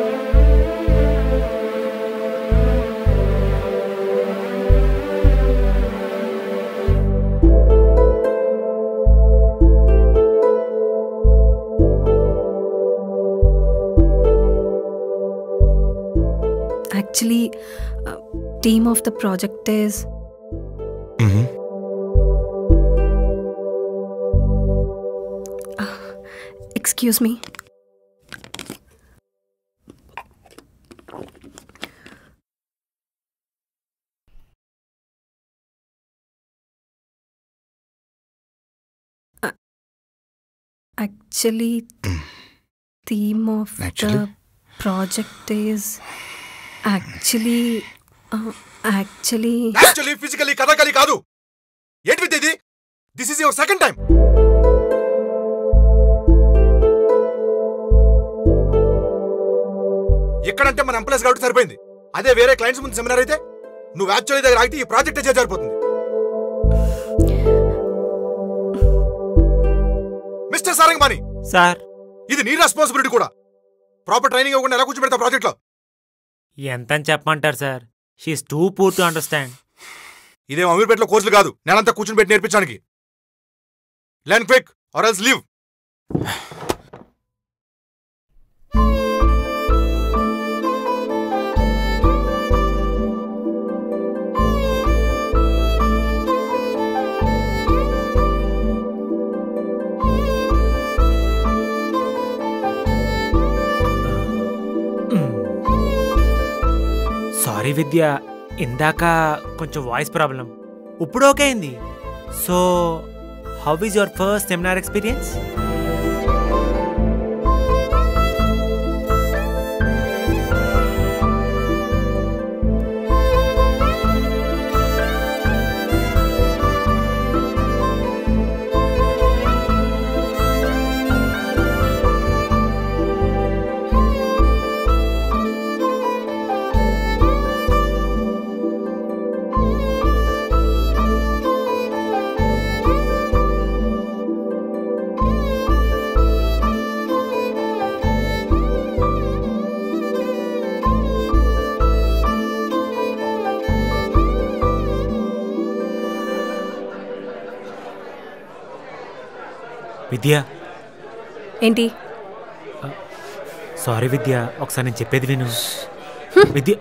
actually team of the project is excuse me actually theme of the Actually? Project is actually actually actually physically Kathakali కాదు ఏంటి విద్య ఇది this is your second time ఎక్కడంటే మన employees కాబట్టి సరిపోయింది అదే వేరే clients ముందు సెమినార్ అయితే నువ్వు యాక్చువల్లీ దగ్గర ఆగితే ఈ ప్రాజెక్ట్ చేసి సరిపోతుంది మిస్టర్ సారంగమాని సార్ ఇది నీ రెస్పాన్సిబిలిటీ కూడా ప్రాపర్ ట్రైనింగ్ ఇవ్వకుండా ఎలా కూర్చోబెడతా ప్రాజెక్ట్ లో ఎంతని చెప్పమంటారు sir she's too poor to understand ఇదేం అమీర్పేటలో కోర్సులు కాదు నేనంతా కూర్చుని పెట్టి నేర్పించడానికి learn quick or else leave sorry Vidya ఇందాక కొంచెం వాయిస్ ప్రాబ్లం ఇప్పుడు ఓకే అయింది so how is your first seminar experience Vidya ఏంటి సారీ విద్య ఒకసారి నేను చెప్పేది విను Vidya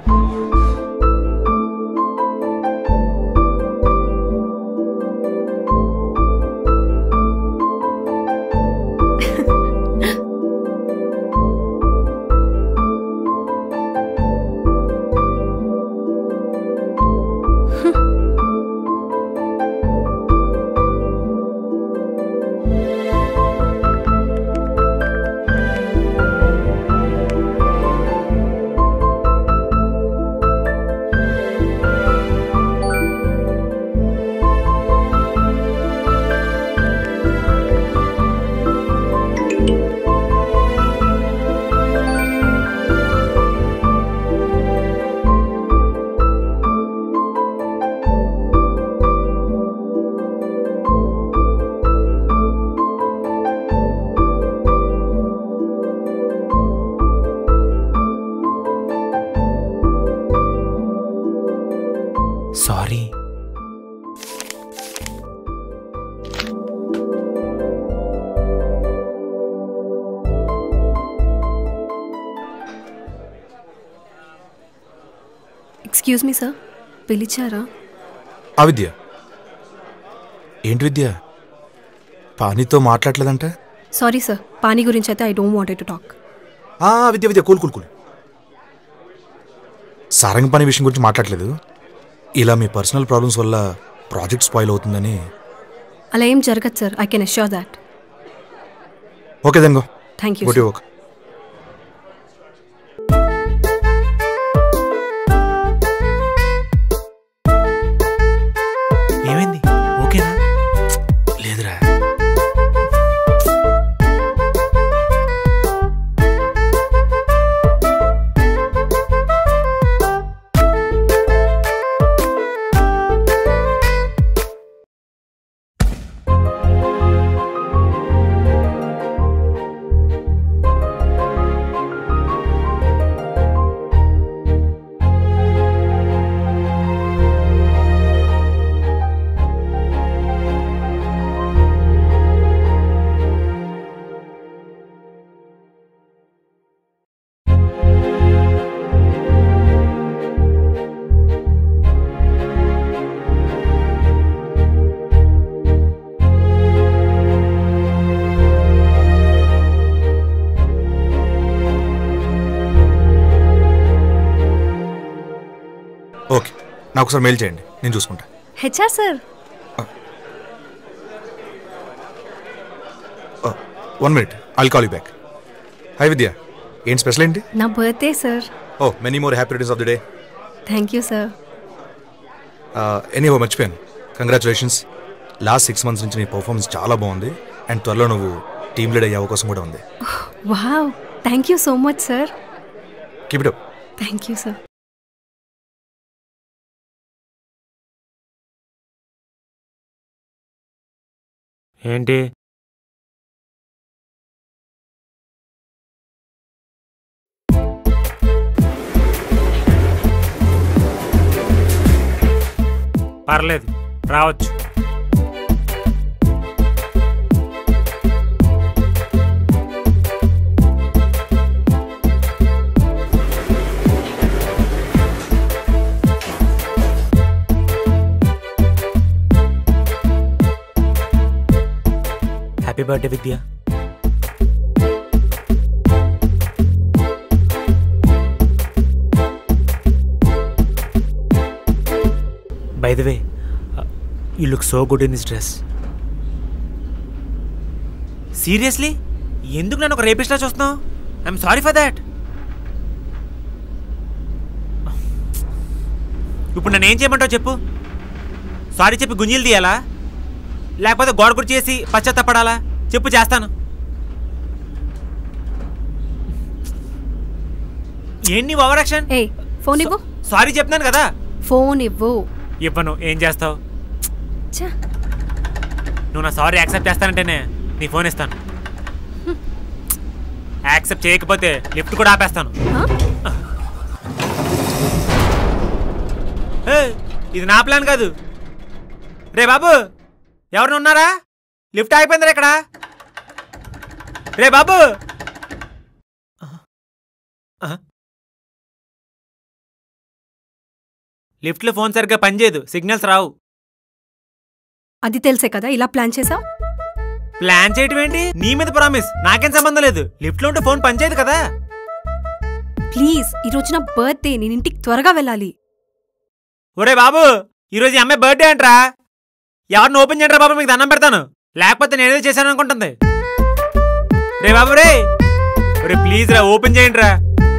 sorry excuse me sir పిలిచారా ఆ విద్య ఏంటి విద్య పానీతో మాట్లాడలేదంటే సారీ సార్ పానీ గురించి అయితే I don't want to talk ఆ, విద్య Vidya cool cool cool Sarangapani విషయం గురించి మాట్లాడలేదు ఇలా మీ పర్సనల్ ప్రాబ్లమ్స్ వల్ల ప్రాజెక్ట్ స్పాయిల్ అవుతుందని అలా ఏం జరగదు sir I can assure that okay then go thank you good work ఏమైంది ఓకేనా లేదురా ఓకే నాకు ఒకసారి మెయిల్ చేయండి నేను చూసుకుంటా HR sir one minute I'll call you back hi Vidya ఏంటి స్పెషల్ ఏంటి నా birthday sir oh many more happy returns of the day thank you sir anyway మర్చిపోయాను కంగ్రాచులేషన్స్ లాస్ట్ సిక్స్ మంత్స్ నుంచి నీ పర్ఫార్మెన్స్ చాలా బాగుంది అండ్ త్వరలో నువ్వు టీమ్ లీడ్ అయ్యే అవకాశం కూడా ఉంది wow thank you so much sir keep it up thank you sir ఏంటి పర్లేదు రావచ్చు happy birthday Vidya by the way you look so good in this dress seriously ఎందుకు నన్ను ఒక రేపిస్ట్లా చూస్తున్నావు ఐఎమ్ సారీ ఫర్ దాట్ ఇప్పుడు నన్ను ఏం చేయమంటావు చెప్పు సారీ చెప్పి గుంజీలు తీయాలా లేకపోతే గోడ కుర్చీ చేసి పశ్చాత్తపడాలా చెప్పు చేస్తాను ఏంటి ఓవర్ యాక్షన్ ఏ ఫోన్ ఇవ్వు సారీ చెప్తున్నాను కదా ఫోన్ ఇవ్వు ఇవ్వను ఏం చేస్తావు ఛ, నువ్వు నా సారీ యాక్సెప్ట్ చేస్తానంటేనే నీ ఫోన్ ఇస్తాను యాక్సెప్ట్ చేయకపోతే లిఫ్ట్ కూడా ఆపేస్తాను ఏయ్, ఇది నా ప్లాన్ కాదు రే బాబు ఎవరిని ఉన్నారా లిఫ్ట్ అయిపోయిందిరా ఇక్కడ రే బాబు లిఫ్ట్లో ఫోన్ సరిగ్గా పనిచేయదు సిగ్నల్స్ రావు అది తెలిసే కదా ఇలా ప్లాన్ చేసావు ప్లాన్ చేయటం ఏంటి నీ మీద ప్రామిస్ నాకేం సంబంధం లేదు లిఫ్ట్లో ఉంటే ఫోన్ పనిచేయదు కదా ప్లీజ్ ఈ రోజు నా బర్త్డే నేను ఇంటికి త్వరగా వెళ్ళాలి ఒరే బాబు ఈరోజు ఈ అమ్మాయి బర్త్డే అంట్రా ఎవరిని ఓపెన్ చేయరా బాబు మీకు దండం పెడతాను లేకపోతే నేనేదో చేశాను అనుకుంటుంది రే బాబు రే ఒరే ప్లీజ్ రా ఓపెన్ చేయండి రా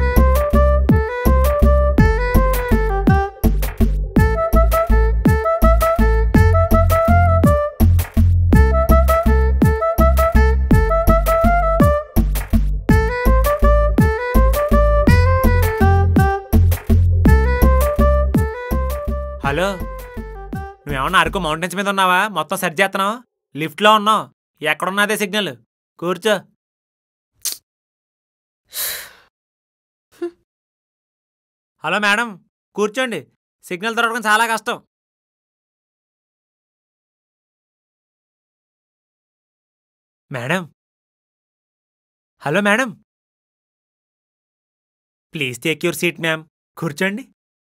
హలో నువ్వేమన్నా అరకు మౌంటైన్స్ మీద ఉన్నావా మొత్తం సెట్ చేస్తున్నావు లిఫ్ట్లో ఉన్నావు ఎక్కడున్నదే సిగ్నల్ కూర్చో హలో మేడం కూర్చోండి సిగ్నల్ దొరకడం చాలా కష్టం madam hello madam please take your seat ma'am కూర్చోండి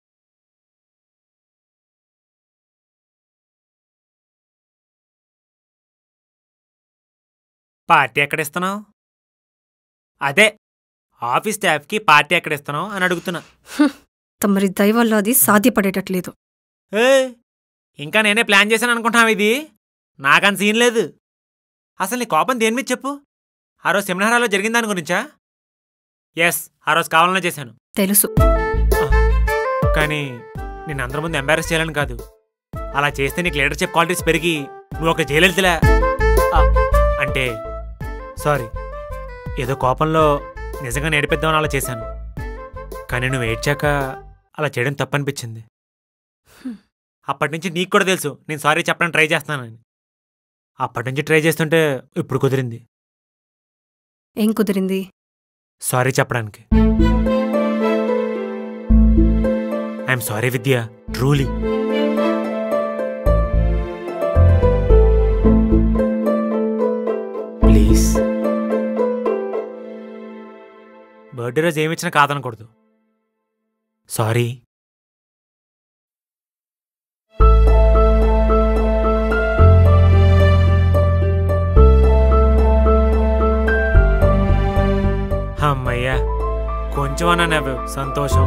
పార్టీ ఎక్కడ ఇస్తున్నావు అదే ఆఫీస్ స్టాఫ్కి పార్టీ ఎక్కడ ఇస్తున్నావు అని అడుగుతున్నా తమరి దయ వల్ల అది సాధ్యపడేటట్లేదు ఏ ఇంకా నేనే ప్లాన్ చేశాను అనుకుంటున్నావు ఇది నాకంత సీన్ లేదు అసలు నీ కోపం దేని మీద చెప్పు ఆ రోజు సెమినార్ హాల్లో జరిగిన దాని గురించా ఎస్ ఆ రోజు కావాలనే చేశాను తెలుసు కానీ నేను అందరి ముందు ఎంబారెస్ చేయాలని కాదు అలా చేస్తే నీకు లీడర్షిప్ క్వాలిటీస్ పెరిగి నువ్వు ఒక జయలలితలా ఆ, అంటే సారీ ఏదో కోపంలో నిజంగా నేర్పిద్దామని అలా చేశాను కానీ నువ్వు ఏడ్చాక అలా చేయడం తప్పనిపించింది అప్పటి నుంచి నీకు కూడా తెలుసు నేను సారీ చెప్పడానికి ట్రై చేస్తానని అప్పటి నుంచి ట్రై చేస్తుంటే ఇప్పుడు కుదిరింది ఏం కుదిరింది సారీ చెప్పడానికి I'm sorry Vidya truly please birthday రోజు ఏమి ఇచ్చినా కాదనకూడదు సారీ అమ్మయ్యా కొంచెమన్నా నవ్వు సంతోషం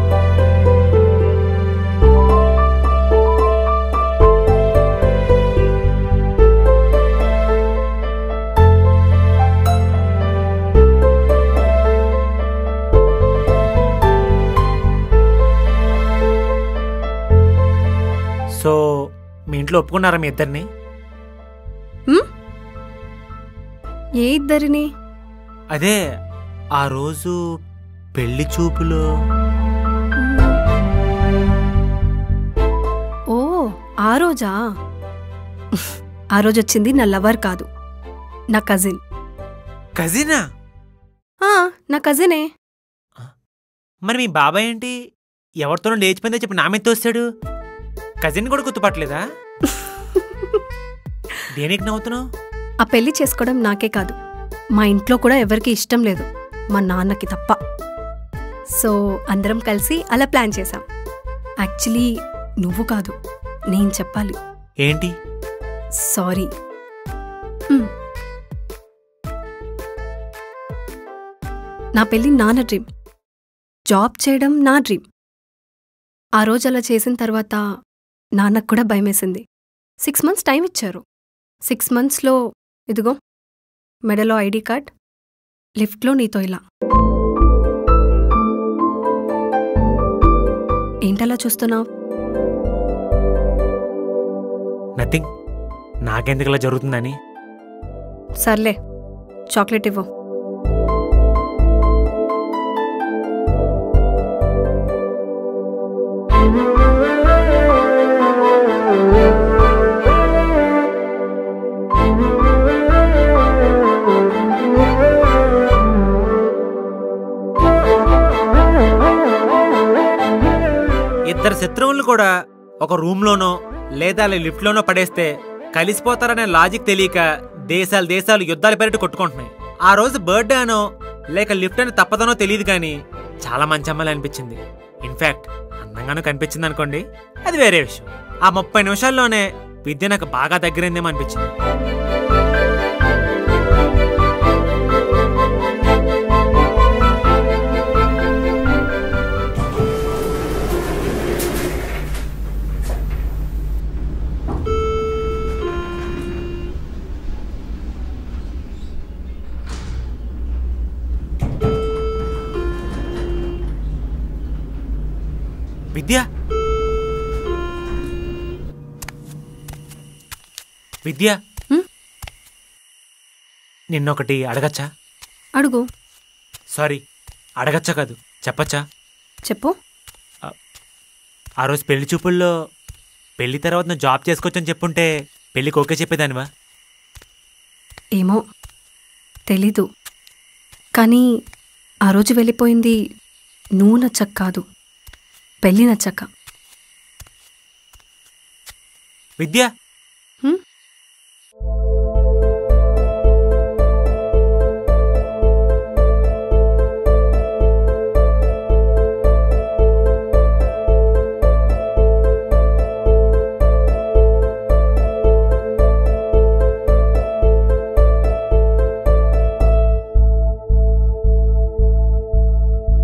సో మీ ఇంట్లో ఒప్పుకున్నారా మీ ఇద్దరిని ఏ ఇద్దరిని అదే ఆ రోజు పెళ్లి చూపులో ఓ ఆ రోజా ఆ రోజు వచ్చింది నా లవర్ కాదు నా కజిన్ కజినా ఆ, నా కజినే మరి మీ బాబాయ్ ఏంటి ఎవరితోనో లేచిపోయిందో చెప్పి నా మీద తోస్తాడు కజిన్ కూడా గుర్తుపట్టలేదా దేనికి నవ్వుతున్నావు ఆ పెళ్లి చేసుకోవడం నాకే కాదు మా ఇంట్లో కూడా ఎవరికి ఇష్టం లేదు మా నాన్నకి తప్ప సో అందరం కలిసి అలా ప్లాన్ చేశాం యాక్చువల్లీ నువ్వు కాదు నేను చెప్పాలి ఏంటి సారీ మ్. నా పెళ్ళి నాన్న డ్రీమ్ జాబ్ చేయడం నా డ్రీమ్ ఆ రోజు అలా చేసిన తర్వాత నాన్నకు కూడా భయమేసింది సిక్స్ మంత్స్ టైం ఇచ్చారు సిక్స్ మంత్స్లో ఇదిగో మెడలో ఐడి కార్డ్ లిఫ్ట్లో నీతో ఇలా ఏంటలా చూస్తున్నావు నథింగ్ నాకెందుకు ఇలా జరుగుతుందని సర్లే చాక్లెట్ ఇవ్వు ఇద్దరు శత్రువులు కూడా ఒక రూమ్లోనో లేదా లిఫ్ట్లోనో పడేస్తే కలిసిపోతారనే లాజిక్ తెలియక దేశాలు దేశాలు యుద్ధాలు పెరటి కొట్టుకుంటున్నాయి ఆ రోజు బర్త్డే అనో లేక లిఫ్ట్ అని తప్పదనో తెలియదు కానీ చాలా మంచి అమ్మాయి అనిపించింది ఇన్ఫాక్ట్ అందంగానూ కనిపించింది అనుకోండి అది వేరే విషయం ఆ ముప్పై నిమిషాల్లోనే విద్య నాకు బాగా దగ్గరైందేమో అనిపించింది విద్య విద్య నిన్నొకటి అడగచ్చా అడుగు సారీ అడగచ్చా కాదు చెప్పచ్చా చెప్పు ఆ రోజు పెళ్లి చూపుల్లో పెళ్లి తర్వాత నువ్వు జాబ్ చేసుకోవచ్చని చెప్పుంటే పెళ్ళికి ఓకే చెప్పేదానివా ఏమో తెలీదు కానీ ఆ రోజు వెళ్ళిపోయింది నువ్వు నచ్చక కాదు పెళ్ళి నచ్చక విద్య హ్మ్?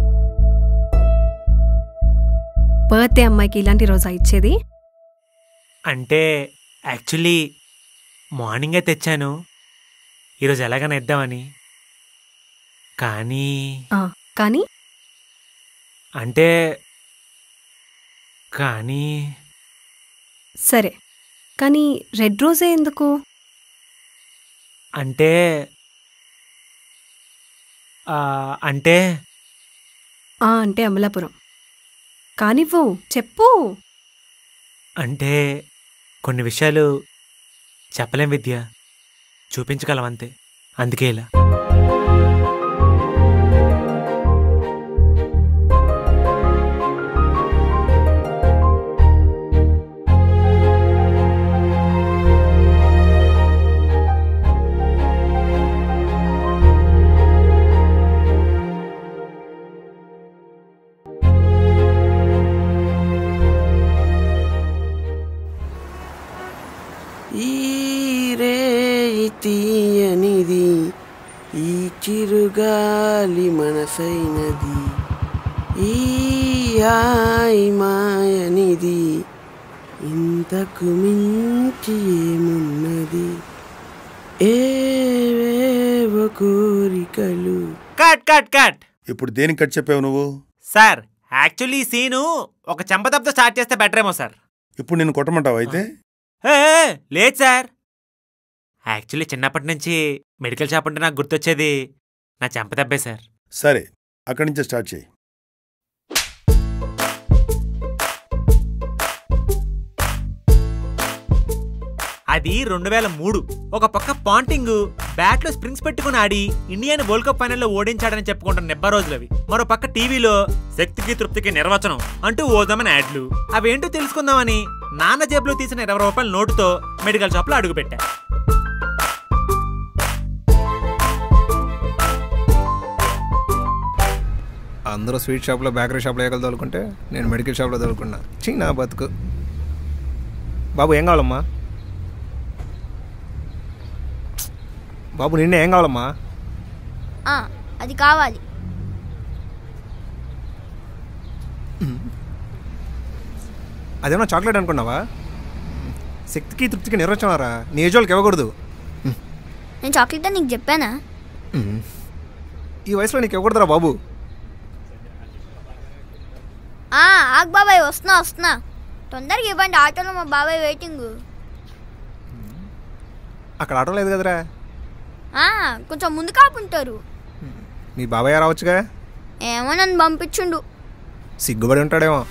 బర్త్డే అమ్మాయికి ఇలాంటి రోజా ఇచ్చేది అంటే యాక్చువల్లీ మార్నింగే తెచ్చాను ఈరోజు ఎలాగైనా ఇద్దామని కానీ ఆ, కానీ అంటే కానీ సరే కానీ రెడ్ రోజే ఎందుకు అంటే ఆ, అంటే ఆ అంటే అమలాపురం కానివ్వు చెప్పు అంటే కొన్ని విషయాలు చెప్పలేం విద్య చూపించగలం అంతే అందుకే ఇలా ఈ రేయి తీయనిది ఈ చిరుగాలి మనసైనది ఈ హాయి మాయనిది ఇంతకు మించి ఏమున్నది ఏవేవో కోరికలు కట్ కట్ కట్ ఇప్పుడు దేనికి కట్ చెప్పావు నువ్వు సార్ యాక్చువల్లీ ఈ సీను ఒక చెంపదెబ్బతో స్టార్ట్ చేస్తే బెటర్ ఏమో సార్ ఇప్పుడు నేను కొట్టమంటావు అయితే ఏ, ఏ, లేదు సార్ యాక్చువల్లీ చిన్నప్పటి నుంచి మెడికల్ షాప్ అంటే నాకు గుర్తొచ్చేది నా చెంపదెబ్బే సార్ సరే అక్కడి నుంచే స్టార్ట్ చేయి అది రెండు వేల మూడు ఒక పక్క పాంటింగ్ బ్యాట్ లో స్ప్రింగ్స్ పెట్టుకుని ఆడి ఇండియాని వరల్డ్ కప్ ఫైనల్లో ఓడించాడని చెప్పుకుంటున్న నెబ్బ రోజులు అవి మరో పక్క టీవీలో శక్తికి తృప్తికి నిర్వచనం అంటూ ఓదామని యాడ్లు అవేంటో తెలుసుకుందామని నాన్న జేబులో తీసిన ఇరవై రూపాయల నోటుతో మెడికల్ షాప్ లో అడుగుపెట్టా అందరూ స్వీట్ షాప్లో బేకరీ షాప్లో ఏకలు తోలుకుంటే నేను మెడికల్ షాప్లో తోలుకున్నా చీ నా బతుకు బాబు ఏం కావాలమ్మా బాబు నిన్నే ఏం కావాలమ్మా ఆ, అది కావాలి అదేమన్నా చాక్లెట్ అనుకున్నావా శక్తికి తృప్తికి నిర్వచనారా నీ ఏజ్ వాళ్ళకి ఇవ్వకూడదు నేను చాక్లెట్ అని నీకు చెప్పానా ఈ వయసులో నీకు ఇవ్వకూడదురా బాబు ఆ, ఆగ్ బాబాయ్ వస్తున్నా వస్తున్నా తొందరగా ఇవ్వండి ఆటోలో మా బాబాయ్ వెయిటింగ్ అక్కడ ఆటో లేదు కదరా ఆ, కొంచెం ముందు కాపుంటారు మీ బాబాయ్ రావచ్చుగా ఏమో నన్ను పంపించుండు సిగ్గుపడి ఉంటాడేమో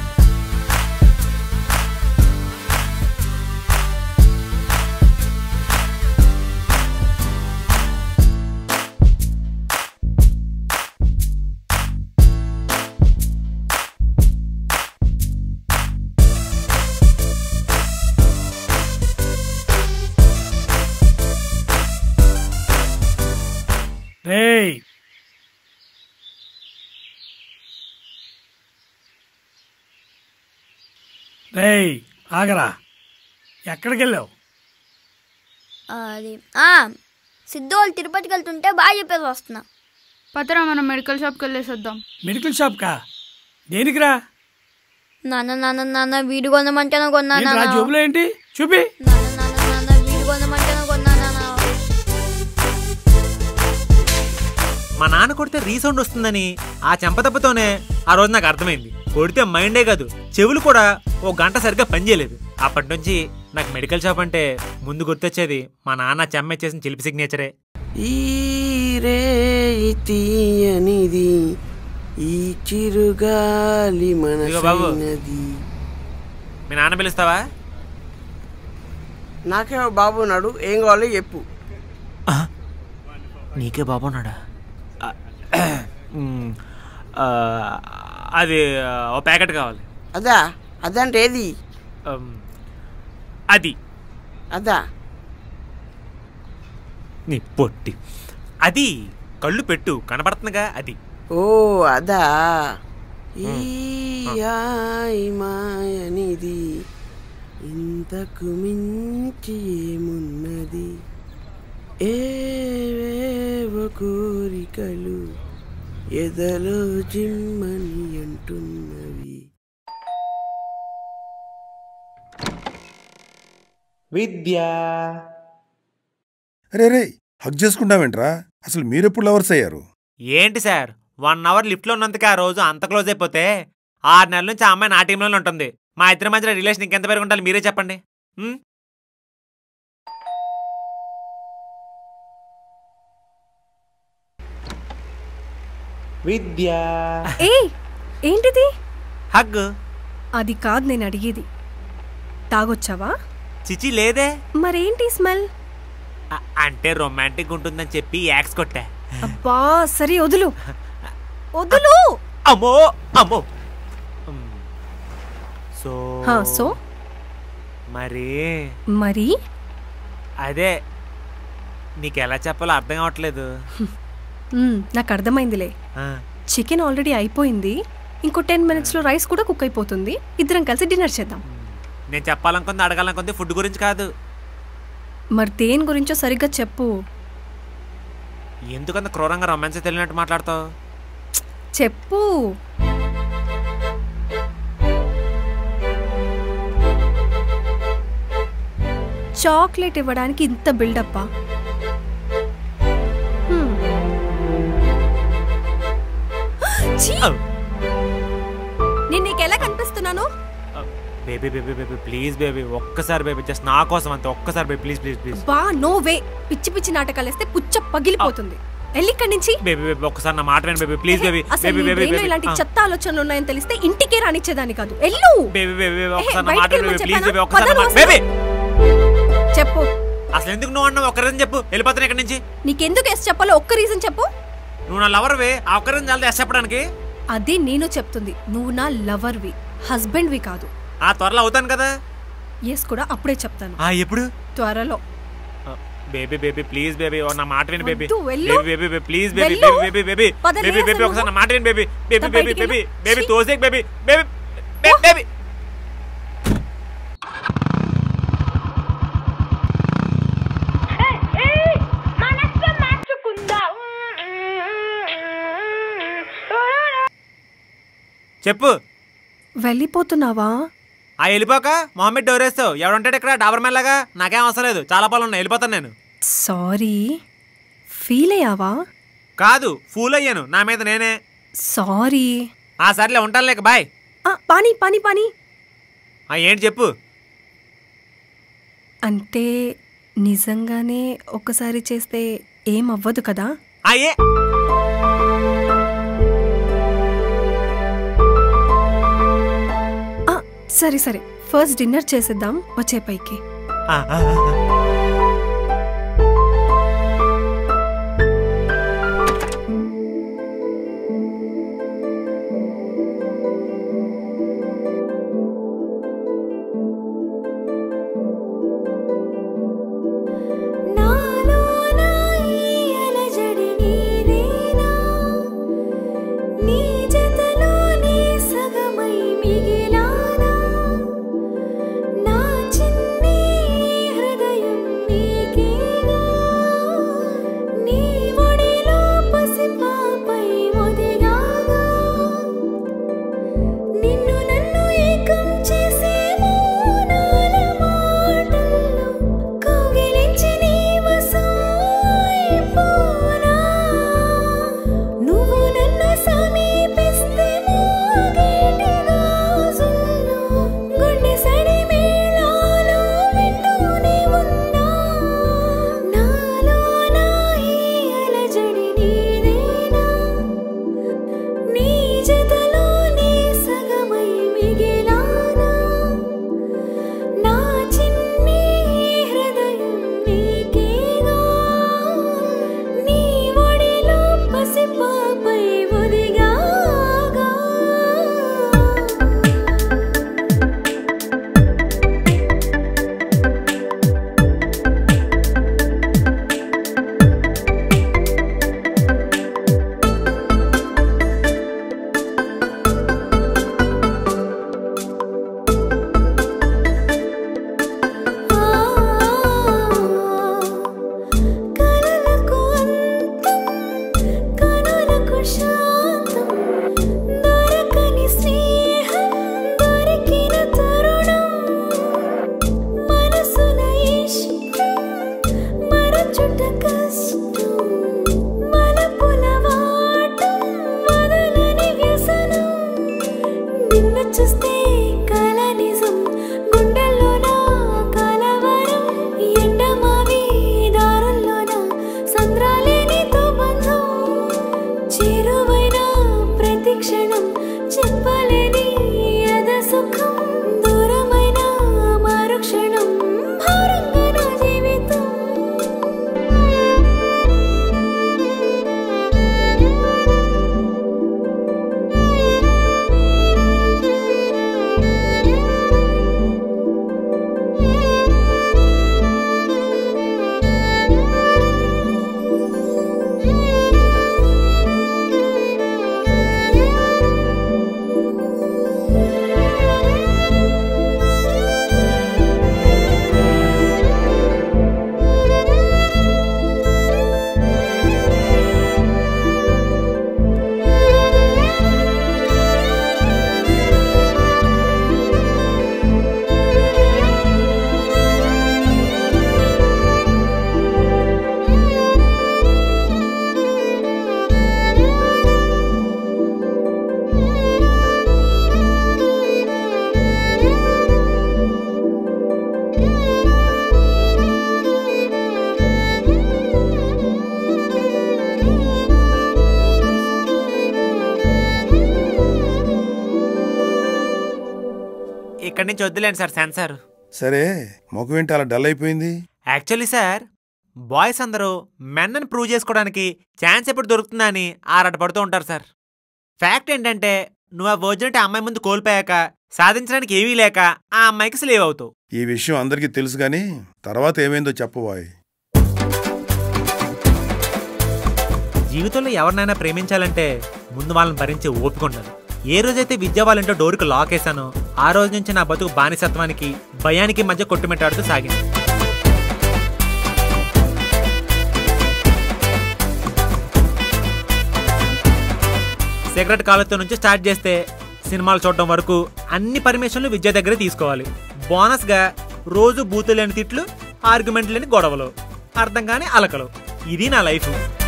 రేయ్ రేయ్ ఆగరా ఎక్కడికి వెళ్ళావు అది ఆ, సిద్ధు వాళ్ళు తిరుపతికి వెళ్తుంటే బాగా చెప్పేసి వస్తున్నా పదరా మనం మెడికల్ షాప్కి వెళ్ళేసి వద్దాం మెడికల్ షాప్ కా దేనికిరా నాన్న నాన్న నాన్న వీడు కొనమంటేనే కొన్నా ఏంట్రా, నాన్న జేబులో ఏంటి చూపి నాన్న వీడు కొనమంటేనే కొన్నా నాన్న మా నాన్న కొడితే రీసౌండ్ వస్తుందని ఆ చెంపదెబ్బతోనే ఆ రోజు నాకు అర్థమైంది కొడితే మైండే కాదు చెవులు కూడా ఓ గంట సరిగ్గా పనిచేయలేదు అప్పటి నుంచి నాకు మెడికల్ షాప్ అంటే ముందు గుర్తొచ్చేది మా నాన్న చెమ్మ చేసిన చిలిపి సిగ్నేచరే ఈ రేయి తీయనిది ఈ చిరుగాలి ఇదిగో బాబు. మనసైనది మీ నాన్న పిలుస్తావా నాకే బాబు ఉన్నాడు ఏం కావాలో చెప్పు నీకే బాబు ఉన్నాడా మ్, ఆ, అది ఆ, ఓ ప్యాకెట్ కావాలి అదా అదంటే ఏది అమ్, అది అదా నీ పొట్టి అది కళ్ళు పెట్టు కనపడుతుందిగా అది ఓ అదా ఈ హాయి మాయనిది ఇంతకు మించి ఏమున్నది ఏవేవో కోరికలు ఎదలో జిమ్మని అంటున్నవి విద్యా రే రే హక్ చేసుకుంటావేంట్రా అసలు మీరెప్పుడు లవర్స్ అయ్యారు ఏంటి సార్ వన్ అవర్ లిఫ్ట్లో ఉన్నందుకే ఆ రోజు అంత క్లోజ్ అయిపోతే ఆరు నెలల నుంచి ఆ అమ్మాయి నా టీంలోనే ఉంటుంది మా ఇద్దరి మధ్య రిలేషన్ ఇంకెంత పేరు ఉండాలి మీరే చెప్పండి ఉం? విద్యా ఏ ఏంటిది హగ్ అది కాదు నేను అడిగేది తాగొచ్చావా చిచి లేదే మరేంటి స్మెల్ అ- అంటే రొమాంటిక్ ఉంటుందని చెప్పి యాక్స్ కొట్టా అబ్బా సరే వదులు వదులు అమ్మో అమ్మో ఉం. సో హా, సో మరి మరి అదే నీకు ఎలా చెప్పాలో అర్థం కావట్లేదు మ్మ్, నాకు అర్థమైందిలే ఆ, చికెన్ ఆల్రెడీ అయిపోయింది ఇంకో టెన్ మినిట్స్లో రైస్ కూడా కుక్ అయిపోతుంది ఇద్దరం కలిసి డిన్నర్ చేద్దాం నేను చెప్పాలనుకుంది అడగాలనుకుంది ఫుడ్ గురించి కాదు మరి దేని గురించో సరిగ్గా చెప్పు ఎందుకంత క్రూరంగా రొమాన్స్ తెలియనట్టు మాట్లాడతావు చెప్పు చాక్లెట్ ఇవ్వడానికి ఇంత బిల్డప్పా హ్మ్. ఛీ! నేను నీకు ఎలా కనిపిస్తున్నాను baby baby baby please baby ఒక్కసారి బేబీ జస్ట్ నా కోసం అంతే ఒక్కసారి బేబీ ప్లీజ్ ప్లీజ్ ప్లీజ్ బా నో వే పిచ్చి పిచ్చి నాటకాలు వేస్తే పుచ్చ పగిలిపోతుంది వెళ్ళి ఇక్కడి నుంచి బేబీ బేబీ ఒక్కసారి నా మాట విను బేబీ ప్లీజ్ బేబీ అసలు బేబీ నీ బేబీ brain లో ఇలాంటి చెత్త ఆలోచనలు ఉన్నాయని తెలిస్తే ఇంటికే రానిచ్చేదాన్ని కాదు ఎల్లు బేబీ బేబీ ఒక్కసారి నా బయటికి మాట విను వెళ్ళమని బేబీ ప్లీజ్ చెప్పానా? బేబీ ఒక్కసారి నా పద మాట నువ్వు బేబీ చెప్పు అసలు ఎందుకు నువ్వు అన్నావు ఒక్క రీజన్ చెప్పు వెళ్ళిపోతాను ఇక్కడి నుంచి నీకెందుకు ఎస్ చెప్పాలో ఒక్క రీజన్ చెప్పు నువ్వు నా లవర్వే ఆ ఒక్క రీజన్ చాలా ఎస్ చెప్పడానికి అదే నేను చెప్తుంది నువ్వు నా లవర్వి హస్బెండ్వి కాదు ఆ త్వరలో అవుతాను కదా ఎస్ కూడా అప్పుడే చెప్తాను ఆ ఎప్పుడు త్వరలో బేబీ బేబీ ప్లీజ్ బేబీ నా మాట విను బేబీ వద్దు, వెళ్ళు. బేబీ బేబీ ప్లీజ్ బేబీ వెళ్ళు. బేబీ బేబీ బేబీ పద, బేబీ లేరా బేబీ అసలు ఒకసారి నా నువ్వు? మాట విను బేబీ బేబీ దా, బేబీ బయటికి బేబీ వెళ్ళు. బేబీ తోసేక్ బేబీ బేబీ బేబీ బేబీ చెప్పు వెళ్ళిపోతున్నావా ఆ వెళ్ళిపోక మొహమ్మద్ డోరేస్తావు ఎవడుంటాడు ఇక్కడ డాబర్ మెల్లగా నాకేం అవసరం లేదు చాలా పనులు ఉన్నాయి వెళ్ళిపోతాను నేను సారీ ఫీల్ అయ్యావా కాదు ఫూల్ అయ్యాను నా మీద నేనే సారీ ఆ సర్లే ఉంటాను లేక బాయ్ ఆ, పానీ పానీ పానీ ఆ ఏంటి చెప్పు అంటే నిజంగానే ఒక్కసారి చేస్తే ఏం అవ్వదు కదా ఆ ఏ ఆ, సరే సరే ఫస్ట్ డిన్నర్ చేసేద్దాం వచ్చే పైకి ఆ, ఆ, ఆ. హృదయ ఇక్కడి నుంచి వద్దులేండి సార్ సెన్సార్ సరే ముఖం ఏంటి అలా డల్ అయిపోయింది యాక్చువల్లీ సార్ బాయ్స్ అందరూ మెన్నని ప్రూవ్ చేసుకోవడానికి ఛాన్స్ ఎప్పుడు దొరుకుతుందా అని ఆరాటపడుతూ ఉంటారు సార్ ఫ్యాక్ట్ ఏంటంటే నువ్వు ఆ వర్జినిటీ అమ్మాయి ముందు కోల్పోయాక సాధించడానికి ఏమీ లేక ఆ అమ్మాయికి స్లేవ్ అవుతావు ఈ విషయం అందరికీ తెలుసు కానీ తర్వాత ఏమైందో చెప్పబోయ్ జీవితంలో ఎవరినైనా ప్రేమించాలంటే ముందు వాళ్ళని భరించే ఓపిక ఉండాలి ఏ రోజైతే విద్య వాళ్ళంటో డోర్కి లాక్ వేసానో ఆ రోజు నుంచి నా బతుకు బానిసత్వానికి భయానికి మధ్య కొట్టుమిట్టాడుతూ సాగింది సిగరెట్ కాలుతో నుంచి స్టార్ట్ చేస్తే సినిమాలు చూడడం వరకు అన్ని పర్మిషన్లు విద్య దగ్గరే తీసుకోవాలి బోనస్గా రోజు బూతు లేని తిట్లు ఆర్గ్యుమెంట్ లేని గొడవలు అర్థం కాని అలకలు ఇది నా లైఫ్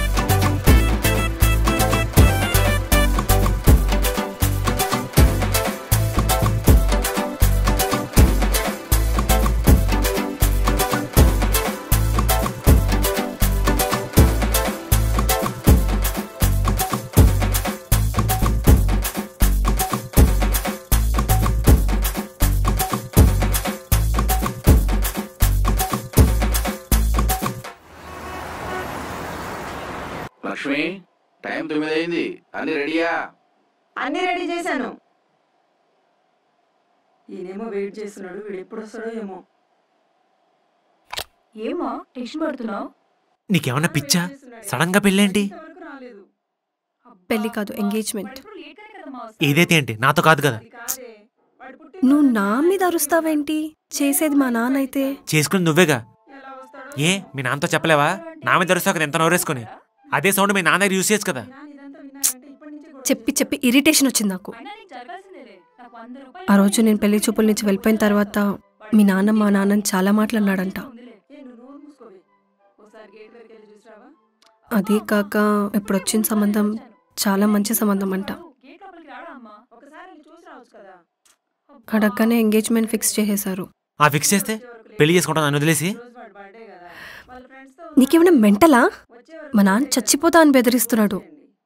లక్ష్మి టైం తొమ్మిది అయింది అన్ని రెడీయా అన్ని రెడీ చేశాను ఈయనేమో వెయిట్ చేస్తున్నాడు వీడు ఎప్పుడు వస్తాడో ఏమో ఏమో టెన్షన్ పడుతున్నావు నీకేమన్నా పిచ్చా సడన్ గా పెళ్ళేంటి పెళ్లి కాదు ఎంగేజ్మెంట్ ఏదైతే ఏంటి నాతో కాదు కదా నువ్వు నా మీద అరుస్తావేంటి చేసేది మా నాన్న అయితే చేసుకుని నువ్వేగా ఏ మీ నాన్నతో చెప్పలేవా నా మీద తెరుస్తావు కదా ఎంత నోరేసుకొని అదే సౌండ్ మీ నాన్న దగ్గర యూస్ చేయొచ్చు కదా చెప్పి చెప్పి ఇరిటేషన్ వచ్చింది నాకు ఆ రోజు నేను పెళ్లి చూపుల నుంచి వెళ్ళిపోయిన తర్వాత మీ నాన్న మా నాన్నని చాలా మాటలు అన్నాడంట అదే కాక ఇప్పుడు వచ్చిన సంబంధం చాలా మంచి సంబంధం అంట అడగగానే ఎంగేజ్మెంట్ ఫిక్స్ చేసేశారు ఆ ఫిక్స్ చేస్తే పెళ్లి చేసుకుంటాను నన్ను వదిలేసి నీకేమైనా మెంటలా మా నాన్న చచ్చిపోతా అని బెదిరిస్తున్నాడు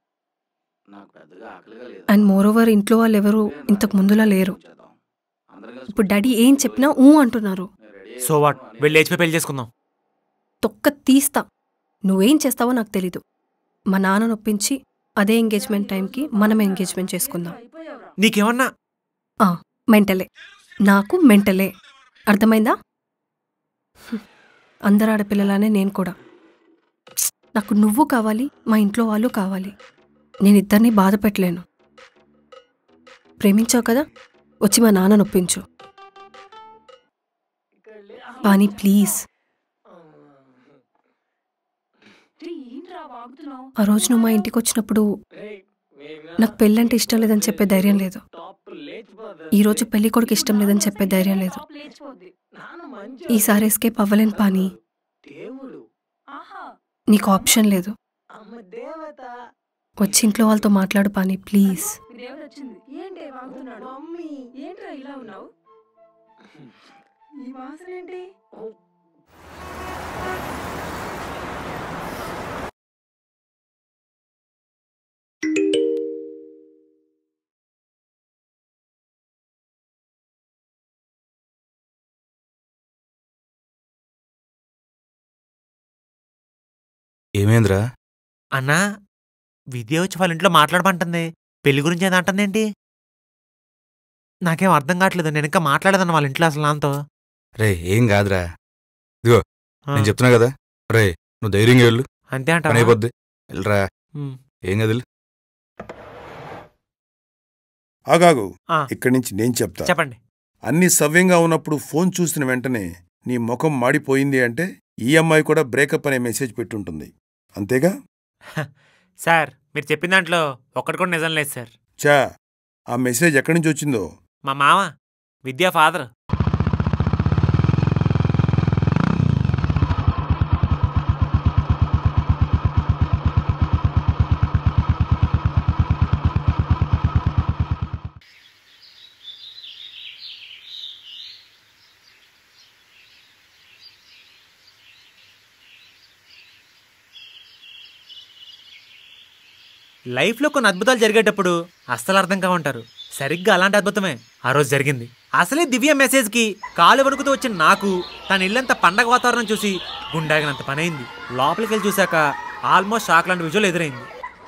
అండ్ మోర్ ఓవర్ ఇంట్లో వాళ్ళు ఎవరు ఇంతకు ముందులా లేరు ఇప్పుడు డాడీ ఏం చెప్పినా ఊ అంటున్నారు సో వాట్ వెళ్ళి లేచిపోయి పెళ్లి చేసుకుందాం తొక్క తీస్తా నువ్వేం చేస్తావో నాకు తెలీదు మా నాన్న నొప్పించి అదే ఎంగేజ్మెంట్ టైంకి మనం ఎంగేజ్మెంట్ చేసుకుందాం నీకేమన్నా ఆ, మెంటలే నాకు మెంటలే అర్థమైందా హ్మ్. అందరు ఆడపిల్లలానే నేను కూడా ప్స్, నాకు నువ్వు కావాలి మా ఇంట్లో వాళ్ళు కావాలి నేను ఇద్దరిని బాధ పెట్టలేను ప్రేమించావు కదా వచ్చి మా నాన్న నొప్పించు పానీ ప్లీజ్ ఆ రోజు నువ్వు మా ఇంటికి వచ్చినప్పుడు నాకు పెళ్ళంటే ఇష్టం లేదని చెప్పే ధైర్యం లేదు ఈ రోజు పెళ్లి కొడుకు ఇష్టం లేదని చెప్పే ధైర్యం లేదు ఈసారి ఎస్కేప్ అవ్వలేను పాని నీకు ఆప్షన్ లేదు వచ్చి ఇంట్లో వాళ్ళతో మాట్లాడు పాని ప్లీజ్ ఏంటి వాగుతున్నాడు మమ్మీ ఏంట్రా ఇలా ఉన్నావు ఈ వాసన ఏంటి ఏమైందిరా అన్నా విద్య వచ్చి వాళ్ళ ఇంట్లో మాట్లాడమంటుంది పెళ్లి గురించి ఏదో అంటుందేంటి నాకేం అర్థం కావట్లేదు నేను ఇంకా మాట్లాడదన్న వాళ్ళ ఇంట్లో అసలు నాతో రే ఏం కాదురా ఇదిగో నేను చెప్తున్నా కదా రే నువ్వు ధైర్యంగా వెళ్ళు అంతే అంటావా? పని అయిపోద్ది వెళ్ళరా ఉమ్. ఏం కదిలు ఆగాగు ఆ. ఇక్కడి నుంచి నేను చెప్తా చెప్పండి అన్ని సవ్యంగా ఉన్నప్పుడు ఫోన్ చూసిన వెంటనే నీ ముఖం మాడిపోయింది అంటే ఈ అమ్మాయి కూడా బ్రేకప్ అనే మెసేజ్ పెట్టుంటుంది అంతేగా సార్ మీరు చెప్పిన దాంట్లో ఒక్కటి కూడా నిజం లేదు సార్ చా ఆ మెసేజ్ ఎక్కడి నుంచి వచ్చిందో మా మామ విద్యా ఫాదర్ లైఫ్లో కొన్ని అద్భుతాలు జరిగేటప్పుడు అస్సలు అర్థం కావంటారు సరిగ్గా అలాంటి అద్భుతమే ఆ రోజు జరిగింది అసలే దివ్య మెసేజ్కి కాలు వణుకుతూ వచ్చిన నాకు తన ఇల్లంతా పండగ వాతావరణం చూసి గుండాగినంత పనైంది లోపలికి వెళ్ళి చూశాక ఆల్మోస్ట్ షాక్ లాంటి విజువల్ ఎదురైంది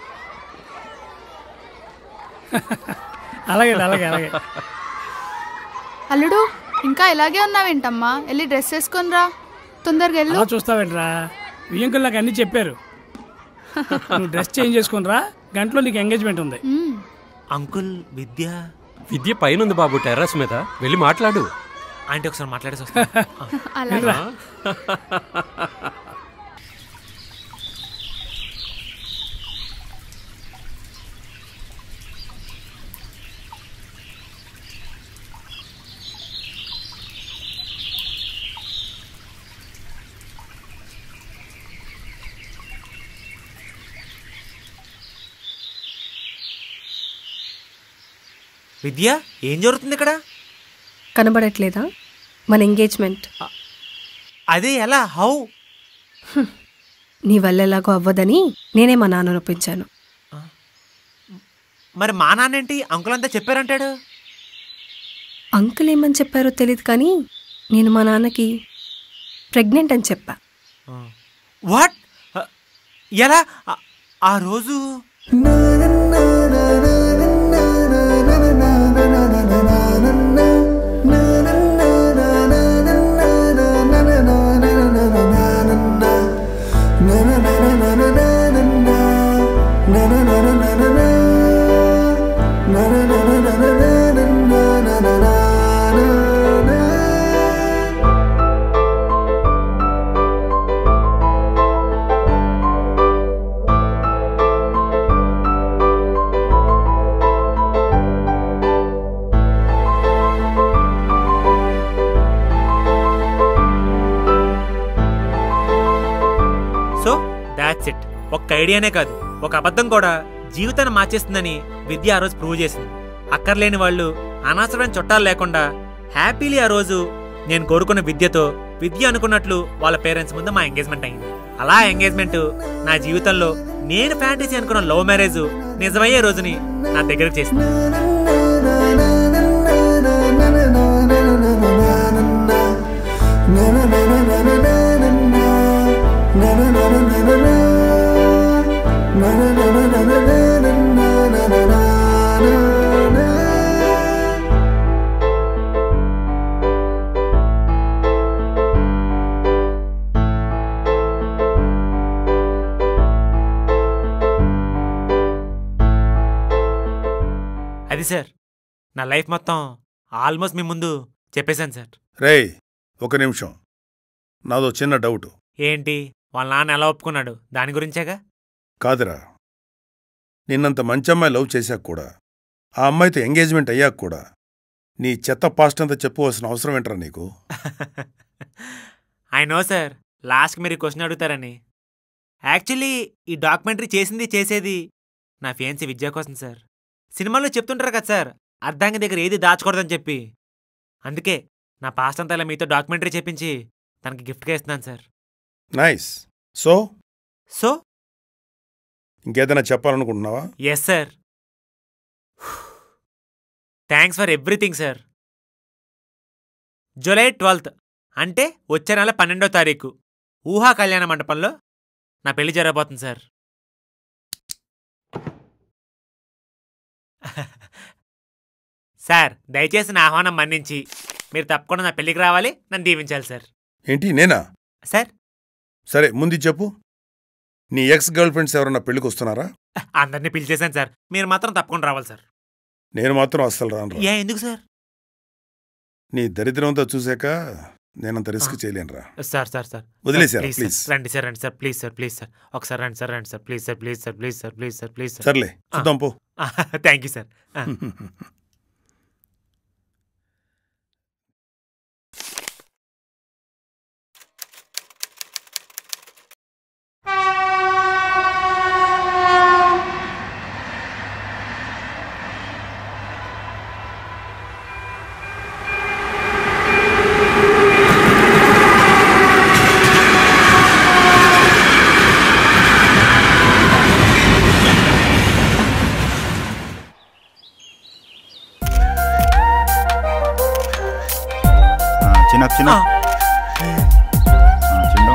అలాగే అలాగే అలాగే అల్లుడు ఇంకా ఇలాగే ఉన్నావేంటమ్మా వెళ్ళి డ్రెస్ వేసుకొని రా తొందరగా వెళ్ళు అలా చూస్తావేంట్రా వియ్యంకులు నాకు అన్నీ చెప్పారు నువ్వు డ్రెస్ చేంజ్ చేసుకుని రా గంటలో నీకు ఎంగేజ్మెంట్ ఉంది అంకుల్ విద్య విద్య పైన ఉంది బాబు టెర్రస్ మీద వెళ్ళి మాట్లాడు ఆంటీ ఒకసారి మాట్లాడేసి వస్తా అలాగే విద్య ఏం జరుగుతుంది ఇక్కడ కనబడట్లేదా మన ఎంగేజ్మెంట్ అదే ఎలా హౌ నీ వల్ల ఎలాగో అవ్వదని నేనే మా నాన్నను ఒప్పించాను మరి మా నాన్న ఏంటి అంకుల్ అంతా చెప్పారంటాడు అంకుల్ ఏమని చెప్పారో తెలియదు కానీ నేను మా నాన్నకి ప్రెగ్నెంట్ అని చెప్పా వాట్ ఎలా ఆ- ఆ రోజు సో దాట్స్ ఇట్ ఒక్క ఐడియానే కాదు ఒక అబద్ధం కూడా జీవితాన్ని మార్చేస్తుందని విద్య ఆ రోజు ప్రూవ్ చేసింది అక్కర్లేని వాళ్ళు అనవసరమైన చుట్టాలు లేకుండా హ్యాపీలీ ఆ రోజు నేను కోరుకున్న విద్యతో విద్య అనుకున్నట్లు వాళ్ళ పేరెంట్స్ ముందు మా ఎంగేజ్మెంట్ అయింది అలా ఎంగేజ్మెంట్ నా జీవితంలో నేను ఫ్యాంటసీ అనుకున్న లవ్ మ్యారేజ్ నిజమయ్యే రోజుని నా దగ్గరకు చేసింది అది సార్ నా లైఫ్ మొత్తం ఆల్మోస్ట్ మీ ముందు చెప్పేశాను సార్ రేయ్ ఒక నిమిషం నాదో చిన్న డౌట్ ఏంటి వాళ్ళ నాన్న ఎలా ఒప్పుకున్నాడు దాని గురించేగా కాదురా నిన్నంత మంచి అమ్మాయి లవ్ చేశాక కూడా ఆ అమ్మాయితో ఎంగేజ్మెంట్ అయ్యాక కూడా నీ చెత్త పాస్ట్ అంతా చెప్పుకోవాల్సిన అవసరం ఏంట్రా నీకు ఐ నో సార్ లాస్ట్కి మీరు క్వశ్చన్ అడుగుతారని యాక్చువల్లీ ఈ డాక్యుమెంటరీ చేసింది చేసేది నా ఫేన్సీ విద్య కోసం సార్ సినిమాల్లో చెప్తుంటారు కదా సార్ అర్ధాంగి దగ్గర ఏది దాచకూడదని చెప్పి అందుకే నా పాస్ట్ అంతా ఇలా మీతో డాక్యుమెంటరీ చెప్పించి తనకి గిఫ్ట్గా ఇస్తున్నాను సార్ నైస్ సో సో ఇంకేదైనా చెప్పాలనుకుంటున్నావా yes sir thanks for everything sir July twelfth అంటే వచ్చే నెల పన్నెండో తారీఖు ఊహా కళ్యాణ మండపంలో నా పెళ్లి జరగబోతుంది సార్ సార్ దయచేసి నా ఆహ్వానం మన్నించి మీరు తప్పకుండా నా పెళ్లికి రావాలి నన్ను దీవించాలి సార్ ఏంటి నేనా సార్ సరే ముందు ఇది చెప్పు నీ ఎక్స్ గర్ల్ ఫ్రెండ్స్ ఎవరన్నా పెళ్ళికి వస్తున్నారా అందరినీ పిలిచేశాను సార్ మీరు మాత్రం తప్పకుండా రావాలి సార్ నేను మాత్రం అస్సలు రాను ఏ ఎందుకు సార్ నీ దరిద్రంతో చూశాక నేనంత రిస్క్ చేయలేనురా సార్ సార్ సార్ వదిలేసారా, ప్లీజ్ ప్లీజ్. సార్. రండి సార్ రండి sir please sir please sir ఒకసారి రండి సార్ రండి sir please sir please sir please sir please sir please sir సర్లే చూద్దాం పో థ్యాంక్ యూ సార్ ఆ. చిన్న చిన్న చిన్న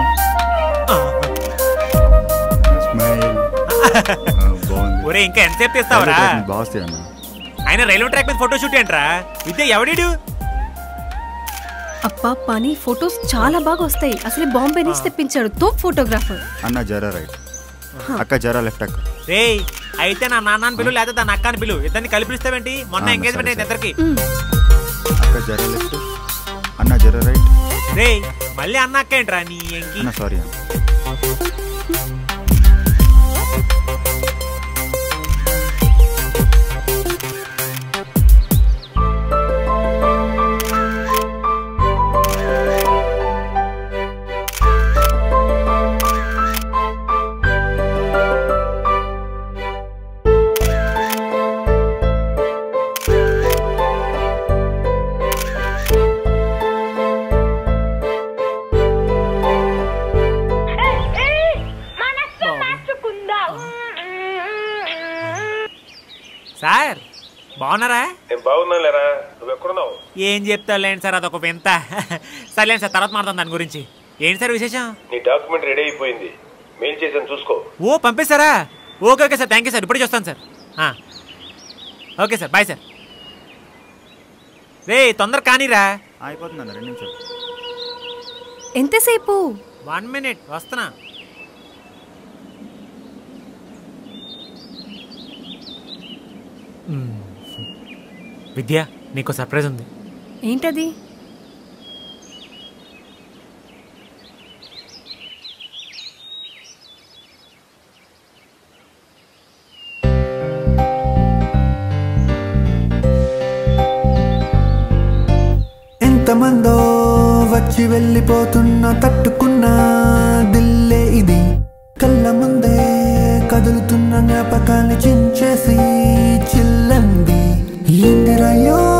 స్మైల్ బాగుంది ఒరే ఇంకా ఎంతసేపు తీస్తావరా బాగా వస్తాయి అన్న ఆయన రైల్వే ట్రాక్ మీద ఫోటో షూట్ ఏంట్రా విద్య ఎవడీడు అప్పా పని ఫొటోస్ చాలా బాగా వస్తాయి అసలు బాంబే నుంచి తెప్పించాడు తోప్ ఫోటోగ్రాఫర్ అన్న జరా రైట్ అక్క జరా లెఫ్ట్ అక్క రేయ్ అయితే నా నాన్నని పిలు లేదా దాని అక్కని పిలు ఇద్దరిని కలిపి పిలుస్తావేంటి మొన్న ఆ, ఎంగేజ్మెంట్ సరే, అయింది ఇద్దరికి అక్క జరా లెఫ్ట్ అన్న జరా రైట్ రేయ్ మళ్ళీ అన్న అక్క ఏంట్రా నీ ఎంకి అన్న సారీ అన్న సార్ బాగున్నారా నేను బాగున్నాలేరా నువ్వు ఎక్కడున్నావు ఏం చెప్తాలేండి సార్ అదొక వింత సర్లేండి సార్ తర్వాత మాట్లాడదాం దాని గురించి ఏంటి సార్ విశేషం నీ డాక్యుమెంట్ రెడీ అయిపోయింది మెయిల్ చేశాను చూసుకో ఓ పంపిస్తారా okay okay sir thank you sir ఇప్పుడే చూస్తాను సార్ ఆ. ఓకే సార్ బాయ్ సార్ రే తొందర కానీరా అయిపోతుంది అన్న రెండు నిమిషాలు ఎంతసేపు వన్ మినిట్ వస్తున్నా మ్మ్. విద్య నీకు సర్ప్రైజ్ ఉంది ఏంటది ఎంతమందో వచ్చి వెళ్ళిపోతున్నా తట్టుకున్న దిల్లే ఇది కళ్ళ ముందే కదులుతున్న జ్ఞాపకాన్ని చించేసి చిల్లంది ఎందిరయ్యో